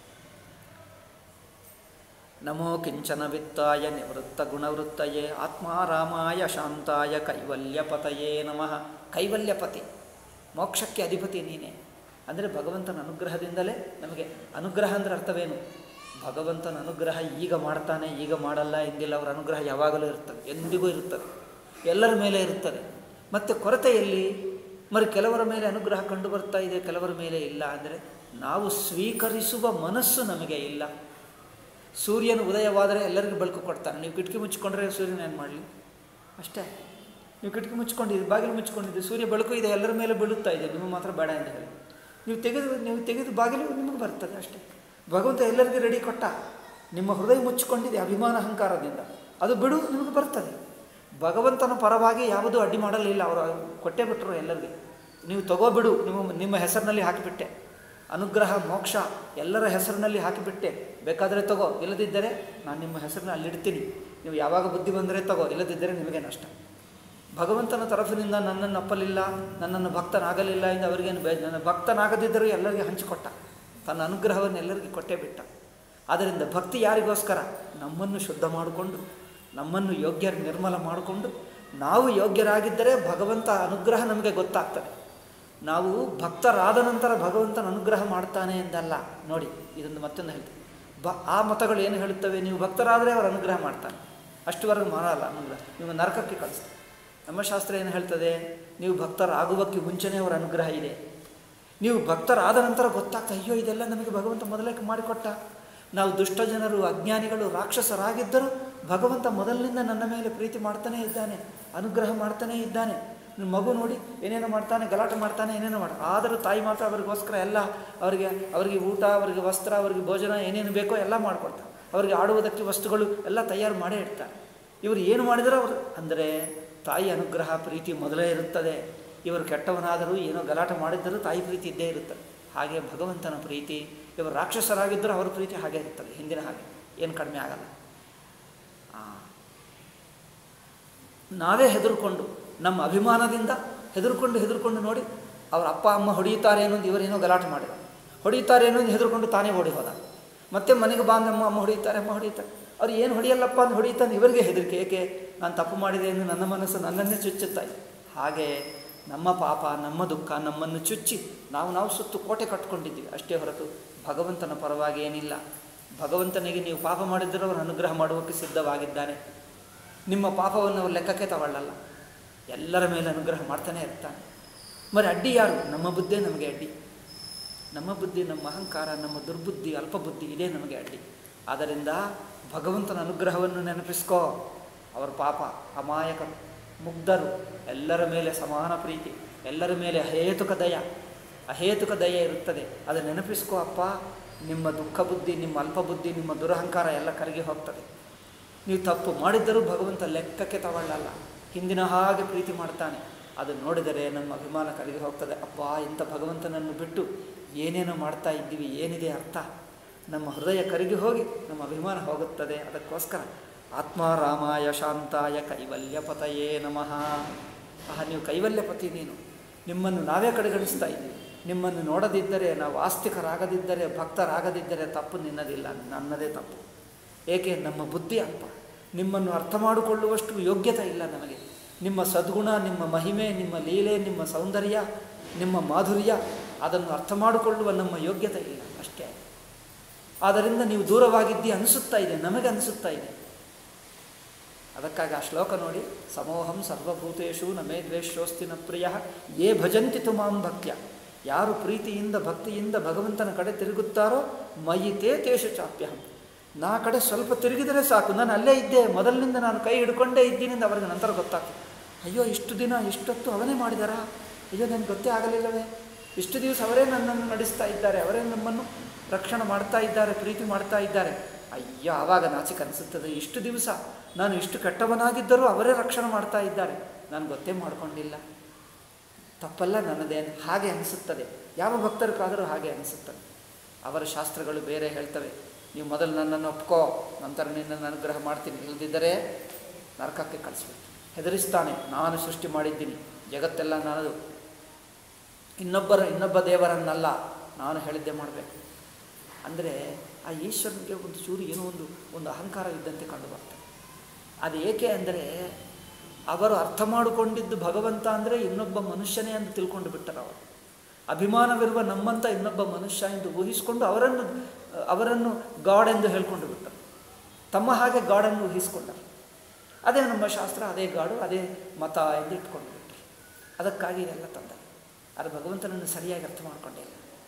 ನಮೋ ಕಿಂಚನ ವಿತ್ತಾಯ ನಿವೃತ್ತ ಗುಣವೃತ್ತಯೇ ಆತ್ಮಾರಾಮಾಯ ಶಾಂತಾಯ ಕೈವಲ್ಯಪತಯೇ ನಮಃ ಕೈವಲ್ಯಪತಿ ಮೋಕ್ಷಕ್ಕೆ ಅಧಿಪತಿ ನೀನೇ ಅಂದರೆ ಭಗವಂತನ ಅನುಗ್ರಹದಿಂದಲೇ ನಮಗೆ ಅನುಗ್ರಹ ಅಂದರೆ ಅರ್ಥವೇನು ಭಗವಂತನ ಅನುಗ್ರಹ ಈಗ ಮಾಡ್ತಾನೆ ಈಗ ಮಾಡಲ್ಲ ಎಂದಿಲ್ಲ ಅವರ ಅನುಗ್ರಹ ಯಾವಾಗಲೂ ಇರ್ತದೆ ಎಂದಿಗೂ ಇರುತ್ತದೆ ಎಲ್ಲರ ಮೇಲೆ ಇರುತ್ತದೆ ಮತ್ತು ಕೊರತೆಯಲ್ಲಿ మరి ಕೆಲವರ ಮೇಲೆ ಅನುಗ್ರಹ ಕಂಡು ಬರ್ತಾ ಇದೆ ಕೆಲವರ ಮೇಲೆ ಇಲ್ಲ ಅಂದರೆ ನಾವು ಸ್ವೀಕರಿಸುವ ಮನಸ್ಸು ನಮಗೆ ಇಲ್ಲ ಸೂರ್ಯನ ಉದಯವಾದರೆ ಎಲ್ಲರಿಗೂ ಬೆಳಕು ಕೊಡ್ತಾನೆ ನೀವು ಕಿಟಕಿ ಮುಚ್ಕೊಂಡ್ರೆ ಸೂರ್ಯನ ಏನು ಮಾಡಲಿ ಅಷ್ಟೇ ನೀವು ಕಿಟಕಿ ಮುಚ್ಕೊಂಡಿದ್ದೀರಿ ಬಾಗಿಲು ಮುಚ್ಕೊಂಡಿದ್ದೀರಿ ಸೂರ್ಯ ಬೆಳಕು ಇದೆ ಎಲ್ಲರ ಮೇಲೆ ಬೀಳುತ್ತಾ ಇದೆ ನೀವು ಮಾತ್ರ ಬೇಡ ಅಂತ ಹೇಳಿ ನೀವು ತೆಗೆದು ನೀವು ತೆಗೆದು ಬಾಗಿಲು ನಿಮಗೆ ಬರ್ತದೆ ಅಷ್ಟೇ ಭಗವಂತ ಎಲ್ಲರಿಗೂ ರೆಡಿ ಕೊಟ್ಟ ನಿಮ್ಮ ಹೃದಯ ಮುಚ್ಚಿಕೊಂಡಿದೆ ಅಭಿಮಾನ ಅಹಂಕಾರದಿಂದ ಅದು ಬಿಡು ನಿಮಗೆ ಬರ್ತದೆ ಭಗವಂತನ ಪರವಾಗಿ ಯಾವುದೂ ಅಡ್ಡಿ ಮಾಡಲಿಲ್ಲ ಅವರು ಕೊಟ್ಟೇ ಬಿಟ್ಟರು ಎಲ್ಲರಿಗೆ ನೀವು ತಗೋಬಿಡು ನಿಮ್ಮ ನಿಮ್ಮ ಹೆಸರಿನಲ್ಲಿ ಹಾಕಿಬಿಟ್ಟೆ ಅನುಗ್ರಹ ಮೋಕ್ಷ ಎಲ್ಲರ ಹೆಸರಿನಲ್ಲಿ ಹಾಕಿಬಿಟ್ಟೆ ಬೇಕಾದರೆ ತಗೋ ಇಲ್ಲದಿದ್ದರೆ ನಾನು ನಿಮ್ಮ ಹೆಸರನ್ನ ಅಲ್ಲಿಡ್ತೀನಿ ನೀವು ಯಾವಾಗ ಬುದ್ಧಿ ಬಂದರೆ ತಗೋ ಇಲ್ಲದಿದ್ದರೆ ನಿಮಗೆ ನಷ್ಟ ಭಗವಂತನ ತರಫಿನಿಂದ ನನ್ನನ್ನು ಅಪ್ಪಲಿಲ್ಲ ನನ್ನನ್ನು ಭಕ್ತನಾಗಲಿಲ್ಲ ಎಂದು ಅವರಿಗೇನು ಬೇ ನನ್ನ ಭಕ್ತನಾಗದಿದ್ದರೂ ಎಲ್ಲರಿಗೆ ಹಂಚಿಕೊಟ್ಟ ತನ್ನ ಅನುಗ್ರಹವನ್ನು ಎಲ್ಲರಿಗೂ ಕೊಟ್ಟೇ ಬಿಟ್ಟ ಆದ್ದರಿಂದ ಭಕ್ತಿ ಯಾರಿಗೋಸ್ಕರ ನಮ್ಮನ್ನು ಶುದ್ಧ ಮಾಡಿಕೊಂಡು ನಮ್ಮನ್ನು ಯೋಗ್ಯ ನಿರ್ಮಲ ಮಾಡಿಕೊಂಡು ನಾವು ಯೋಗ್ಯರಾಗಿದ್ದರೆ ಭಗವಂತ ಅನುಗ್ರಹ ನಮಗೆ ಗೊತ್ತಾಗ್ತದೆ ನಾವು ಭಕ್ತರಾದ ನಂತರ ಭಗವಂತನ ಅನುಗ್ರಹ ಮಾಡ್ತಾನೆ ಎಂದಲ್ಲ ನೋಡಿ ಇದೊಂದು ಮತ್ತೊಂದು ಹೇಳ್ತೀನಿ ಬ ಆ ಮತಗಳು ಏನು ಹೇಳುತ್ತವೆ ನೀವು ಭಕ್ತರಾದರೆ ಅವರು ಅನುಗ್ರಹ ಮಾಡ್ತಾನೆ ಅಷ್ಟುವರೆಗೂ ಮಾಡಲ್ಲ ಅನುಗ್ರಹ ನೀವು ನರಕಕ್ಕೆ ಕಳಿಸ್ತಾರೆ ನಮ್ಮ ಶಾಸ್ತ್ರ ಏನು ಹೇಳ್ತದೆ ನೀವು ಭಕ್ತರಾಗುವಕ್ಕೆ ಮುಂಚೆನೇ ಅವರ ಅನುಗ್ರಹ ಇದೆ ನೀವು ಭಕ್ತರಾದ ನಂತರ ಗೊತ್ತಾಗ್ತಾ ಅಯ್ಯೋ ಇದೆಲ್ಲ ನಮಗೆ ಭಗವಂತ ಮೊದಲೇ ಮಾಡಿಕೊಟ್ಟ ನಾವು ದುಷ್ಟ ಜನರು ಅಜ್ಞಾನಿಗಳು ರಾಕ್ಷಸರಾಗಿದ್ದರೂ ಭಗವಂತ ಮೊದಲಿನಿಂದ ನನ್ನ ಮೇಲೆ ಪ್ರೀತಿ ಮಾಡ್ತಾನೇ ಇದ್ದಾನೆ ಅನುಗ್ರಹ ಮಾಡ್ತಾನೇ ಇದ್ದಾನೆ ನಿಮ್ಮ ಮಗು ನೋಡಿ ಏನೇನೋ ಮಾಡ್ತಾನೆ ಗಲಾಟೆ ಮಾಡ್ತಾನೆ ಏನೇನೋ ಮಾಡ ಆದರೂ ತಾಯಿ ಮಾತ್ರ ಅವರಿಗೋಸ್ಕರ ಎಲ್ಲ ಅವರಿಗೆ ಅವರಿಗೆ ಊಟ ಅವರಿಗೆ ವಸ್ತ್ರ ಅವರಿಗೆ ಭೋಜನ ಏನೇನು ಬೇಕೋ ಎಲ್ಲ ಮಾಡಿಕೊಡ್ತಾರೆ ಅವರಿಗೆ ಆಡುವುದಕ್ಕೆ ವಸ್ತುಗಳು ಎಲ್ಲ ತಯಾರು ಮಾಡೇ ಇಡ್ತಾರೆ ಇವರು ಏನು ಮಾಡಿದರೂ ಅವರು ಅಂದರೆ ತಾಯಿ ಅನುಗ್ರಹ ಪ್ರೀತಿ ಮೊದಲೇ ಇರುತ್ತದೆ ಇವರು ಕೆಟ್ಟವನಾದರೂ ಏನೋ ಗಲಾಟೆ ಮಾಡಿದ್ದರೂ ತಾಯಿ ಪ್ರೀತಿ ಇದ್ದೇ ಇರುತ್ತದೆ ಹಾಗೆ ಭಗವಂತನ ಪ್ರೀತಿ ಇವರು ರಾಕ್ಷಸರಾಗಿದ್ದರೂ ಅವರ ಪ್ರೀತಿ ಹಾಗೆ ಇರ್ತದೆ ಹಿಂದಿನ ಹಾಗೆ ಏನು ಕಡಿಮೆ ಆಗಲ್ಲ ಆ. ನಾವೇ ಹೆದರ್ಕೊಂಡು ನಮ್ಮ ಅಭಿಮಾನದಿಂದ ಹೆದರ್ಕೊಂಡು ಹೆದರ್ಕೊಂಡು ನೋಡಿ ಅವರ ಅಪ್ಪ ಅಮ್ಮ ಹೊಡೆಯುತ್ತಾರೆ ಅನ್ನೋದು ಇವರೇನೋ ಗಲಾಟೆ ಮಾಡಿದ ಹೊಡೆಯುತ್ತಾರೆ ಅನ್ನೋದು ಹೆದರ್ಕೊಂಡು ತಾನೇ ಓಡಿ ಹೋದ ಮತ್ತೆ ಮನೆಗೆ ಬಾಂಧಮ್ಮ ಅಮ್ಮ ಹೊಡೆಯುತ್ತಾರೆ ಅಮ್ಮ ಹೊಡೆಯುತ್ತಾರೆ ಅವ್ರು ಏನು ಹೊಡೆಯಲ್ಲಪ್ಪ ಅಂತ ಹೊಡೆಯುತ್ತಾನೆ ಇವರಿಗೆ ಹೆದರಿಕೆ ಏಕೆ ನಾನು ತಪ್ಪು ಮಾಡಿದೆ ಎಂದು ನನ್ನ ಮನಸ್ಸು ನನ್ನನ್ನೇ ಚುಚ್ಚುತ್ತಾ ಇದೆ ಹಾಗೆ ನಮ್ಮ ಪಾಪ ನಮ್ಮ ದುಃಖ ನಮ್ಮನ್ನು ಚುಚ್ಚಿ ನಾವು ನಾವು ಸುತ್ತು ಕೋಟೆ ಕಟ್ಕೊಂಡಿದ್ದೀವಿ ಅಷ್ಟೇ ಹೊರತು ಭಗವಂತನ ಪರವಾಗಿ ಏನಿಲ್ಲ ಭಗವಂತನಿಗೆ ನೀವು ಪಾಪ ಮಾಡಿದ್ದರೂ ಅವನು ಅನುಗ್ರಹ ಮಾಡುವಕ್ಕೆ ಸಿದ್ಧವಾಗಿದ್ದಾನೆ ನಿಮ್ಮ ಪಾಪವನ್ನು ಅವರು ಲೆಕ್ಕಕ್ಕೆ ತಗೊಳ್ಳಲ್ಲ ಎಲ್ಲರ ಮೇಲೆ ಅನುಗ್ರಹ ಮಾಡ್ತಾನೆ ಇರ್ತಾನೆ మరి ಅಡ್ಡಿ ಯಾರು ನಮ್ಮ ಬುದ್ಧೇ ನಮಗೆ ಅಡ್ಡಿ ನಮ್ಮ ಬುದ್ಧಿ ನಮ್ಮ ಅಹಂಕಾರ ನಮ್ಮ ದುರ್ಬುದ್ಧಿ ಅಲ್ಪಬುದ್ಧಿ ಇದೇ ನಮಗೆ ಅಡ್ಡಿ ಆದ್ದರಿಂದ ಭಗವಂತನ ಅನುಗ್ರಹವನ್ನು ನೆನಪಿಸ್ಕೋ ಅವರ ಪಾಪ ಅಮಾಯಕರು ಮುಗ್ಧರು ಎಲ್ಲರ ಮೇಲೆ ಸಮಾನ ಪ್ರೀತಿ ಎಲ್ಲರ ಮೇಲೆ ಅಹೇತುಕ ದಯ ಅಹೇತುಕ ದಯ ಇರುತ್ತದೆ ಅದು ನೆನಪಿಸ್ಕೋ ಅಪ್ಪ ನಿಮ್ಮ ದುಃಖ ಬುದ್ಧಿ ನಿಮ್ಮ ಅಲ್ಪಬುದ್ಧಿ ನಿಮ್ಮ ದುರಹಂಕಾರ ಎಲ್ಲ ಕರಗಿ ಹೋಗ್ತದೆ ನೀವು ತಪ್ಪು ಮಾಡಿದ್ದರೂ ಭಗವಂತ ಲೆಕ್ಕಕ್ಕೆ ತಗೊಳ್ಳಲ್ಲ ಹಿಂದಿನ ಹಾಗೆ ಪ್ರೀತಿ ಮಾಡ್ತಾನೆ ಅದು ನೋಡಿದರೆ ನಮ್ಮ ಅಭಿಮಾನ ಕರಗಿ ಹೋಗ್ತದೆ ಅಪ್ಪ ಇಂಥ ಭಗವಂತನನ್ನು ಬಿಟ್ಟು ಏನೇನೋ ಮಾಡ್ತಾ ಇದ್ದೀವಿ ಏನಿದೆ ಅರ್ಥ ನಮ್ಮ ಹೃದಯ ಕರಗಿ ಹೋಗಿ ನಮ್ಮ ಅಭಿಮಾನ ಹೋಗುತ್ತದೆ ಅದಕ್ಕೋಸ್ಕರ ಆತ್ಮಾರಾಮಾಯ ಶಾಂತಾಯ ಕೈವಲ್ಯಪತಯೇ ನಮಃ ಆಹ ನೀವು ಕೈವಲ್ಯಪತಿ ನೀನು ನಿಮ್ಮನ್ನು ನಾವೇ ಕಡೆಗಣಿಸ್ತಾ ಇದ್ದೀವಿ ನಿಮ್ಮನ್ನು ನೋಡದಿದ್ದರೆ ನಾವು ಆಸ್ತಿಕರಾಗದಿದ್ದರೆ ಭಕ್ತರಾಗದಿದ್ದರೆ ತಪ್ಪು ನಿನ್ನದಿಲ್ಲ ನನ್ನದೇ ತಪ್ಪು ಏಕೆ ನಮ್ಮ ಬುದ್ಧಿ ಅಲ್ಪ ನಿಮ್ಮನ್ನು ಅರ್ಥ ಮಾಡಿಕೊಳ್ಳುವಷ್ಟು ಯೋಗ್ಯತೆ ಇಲ್ಲ ನಮಗೆ ನಿಮ್ಮ ಸದ್ಗುಣ ನಿಮ್ಮ ಮಹಿಮೆ ನಿಮ್ಮ ಲೀಲೆ ನಿಮ್ಮ ಸೌಂದರ್ಯ ನಿಮ್ಮ ಮಾಧುರ್ಯ ಅದನ್ನು ಅರ್ಥ ಮಾಡಿಕೊಳ್ಳುವ ನಮ್ಮ ಯೋಗ್ಯತೆ ಇಲ್ಲ ಅಷ್ಟೇ ಆದ್ದರಿಂದ ನೀವು ದೂರವಾಗಿದ್ದಿ ಅನಿಸುತ್ತಾ ಇದೆ ನಮಗೆ ಅನಿಸುತ್ತಾ ಇದೆ ಅದಕ್ಕಾಗಿ ಆ ಶ್ಲೋಕ ನೋಡಿ ಸಮೋಹಂ ಸರ್ವಭೂತೇಶು ನಮೇ ದ್ವೇಷೋಸ್ತಿ ನ ಪ್ರಿಯ ಯೇ ಭಜಂತಿ ತುಮಾಂ ಭಕ್ತ್ಯ ಯಾರು ಪ್ರೀತಿಯಿಂದ ಭಕ್ತಿಯಿಂದ ಭಗವಂತನ ಕಡೆ ತಿರುಗುತ್ತಾರೋ ಮಯಿತೇ ತೇಷು ಚಾಪ್ಯಹಂ ನಾ ಕಡೆ ಸ್ವಲ್ಪ ತಿರುಗಿದರೆ ಸಾಕು ನಾನು ಅಲ್ಲೇ ಇದ್ದೆ ಮೊದಲಿನಿಂದ ನಾನು ಕೈ ಹಿಡ್ಕೊಂಡೇ ಇದ್ದೀನಿಂದ ಅವರಿಗೆ ನಂತರ ಗೊತ್ತಾಗ್ತದೆ ಅಯ್ಯೋ ಇಷ್ಟು ದಿನ ಇಷ್ಟೊತ್ತು ಅವನೇ ಮಾಡಿದಾರಾ ಅಯ್ಯೋ ನನಗೆ ಗೊತ್ತೇ ಆಗಲಿಲ್ಲವೇ ಇಷ್ಟು ದಿವಸ ಅವರೇ ನನ್ನನ್ನು ನಡೆಸ್ತಾ ಇದ್ದಾರೆ ಅವರೇ ನಮ್ಮನ್ನು ರಕ್ಷಣೆ ಮಾಡ್ತಾ ಇದ್ದಾರೆ ಪ್ರೀತಿ ಮಾಡ್ತಾ ಇದ್ದಾರೆ ಅಯ್ಯೋ ಆವಾಗ ನಾಚಿಕೆ ಅನಿಸುತ್ತದೆ ಇಷ್ಟು ದಿವಸ ನಾನು ಇಷ್ಟು ಕೆಟ್ಟವನಾಗಿದ್ದರೂ ಅವರೇ ರಕ್ಷಣೆ ಮಾಡ್ತಾ ಇದ್ದಾರೆ ನಾನು ಗೊತ್ತೇ ಮಾಡಿಕೊಂಡಿಲ್ಲ ತಪ್ಪಲ್ಲ ನನ್ನದೇನು ಹಾಗೆ ಅನಿಸುತ್ತದೆ ಯಾವ ಭಕ್ತರಿಗಾದರೂ ಹಾಗೆ ಅನಿಸುತ್ತದೆ ಅವರ ಶಾಸ್ತ್ರಗಳು ಬೇರೆ ಹೇಳ್ತವೆ ನೀವು ಮೊದಲು ನನ್ನನ್ನು ಒಪ್ಕೋ ನಂತರ ನಿನ್ನನ್ನು ಅನುಗ್ರಹ ಮಾಡ್ತೀನಿ ಇಲ್ಲದಿದ್ದರೆ ನರಕಕ್ಕೆ ಕಳಿಸ್ಬೇಕು ಹೆದರಿಸ್ತಾನೆ ನಾನು ಸೃಷ್ಟಿ ಮಾಡಿದ್ದೀನಿ ಜಗತ್ತೆಲ್ಲ ನನ್ನದು ಇನ್ನೊಬ್ಬರ ಇನ್ನೊಬ್ಬ ದೇವರನ್ನಲ್ಲ ನಾನು ಹೇಳಿದ್ದೆ ಮಾಡಬೇಕು ಅಂದರೆ ಆ ಈಶ್ವರನಿಗೆ ಒಂದು ಚೂರು ಏನೋ ಒಂದು ಒಂದು ಅಹಂಕಾರ ಇದ್ದಂತೆ ಕಂಡು ಬರ್ತದೆ ಅದು ಏಕೆ ಅಂದರೆ ಅವರು ಅರ್ಥ ಮಾಡಿಕೊಂಡಿದ್ದು ಭಗವಂತ ಅಂದರೆ ಇನ್ನೊಬ್ಬ ಮನುಷ್ಯನೇ ಅಂತ ತಿಳ್ಕೊಂಡು ಬಿಟ್ಟರು ಅವರು ಅಭಿಮಾನವಿರುವ ನಮ್ಮಂಥ ಇನ್ನೊಬ್ಬ ಮನುಷ್ಯ ಎಂದು ಊಹಿಸಿಕೊಂಡು ಅವರನ್ನು ಅವರನ್ನು ಗಾಡ್ ಎಂದು ಹೇಳ್ಕೊಂಡು ಬಿಟ್ಟರು ತಮ್ಮ ಹಾಗೆ ಗಾಡನ್ನು ಊಹಿಸಿಕೊಂಡರು ಅದೇ ನಮ್ಮ ಶಾಸ್ತ್ರ ಅದೇ ಗಾಡು ಅದೇ ಮತ ಎಂದು ಇಟ್ಕೊಂಡು ಬಿಟ್ಟರು ಅದಕ್ಕಾಗಿ ಇದೆಲ್ಲ ತಂದ ಅದು ಭಗವಂತನನ್ನು ಸರಿಯಾಗಿ ಅರ್ಥ ಮಾಡಿಕೊಂಡಿಲ್ಲ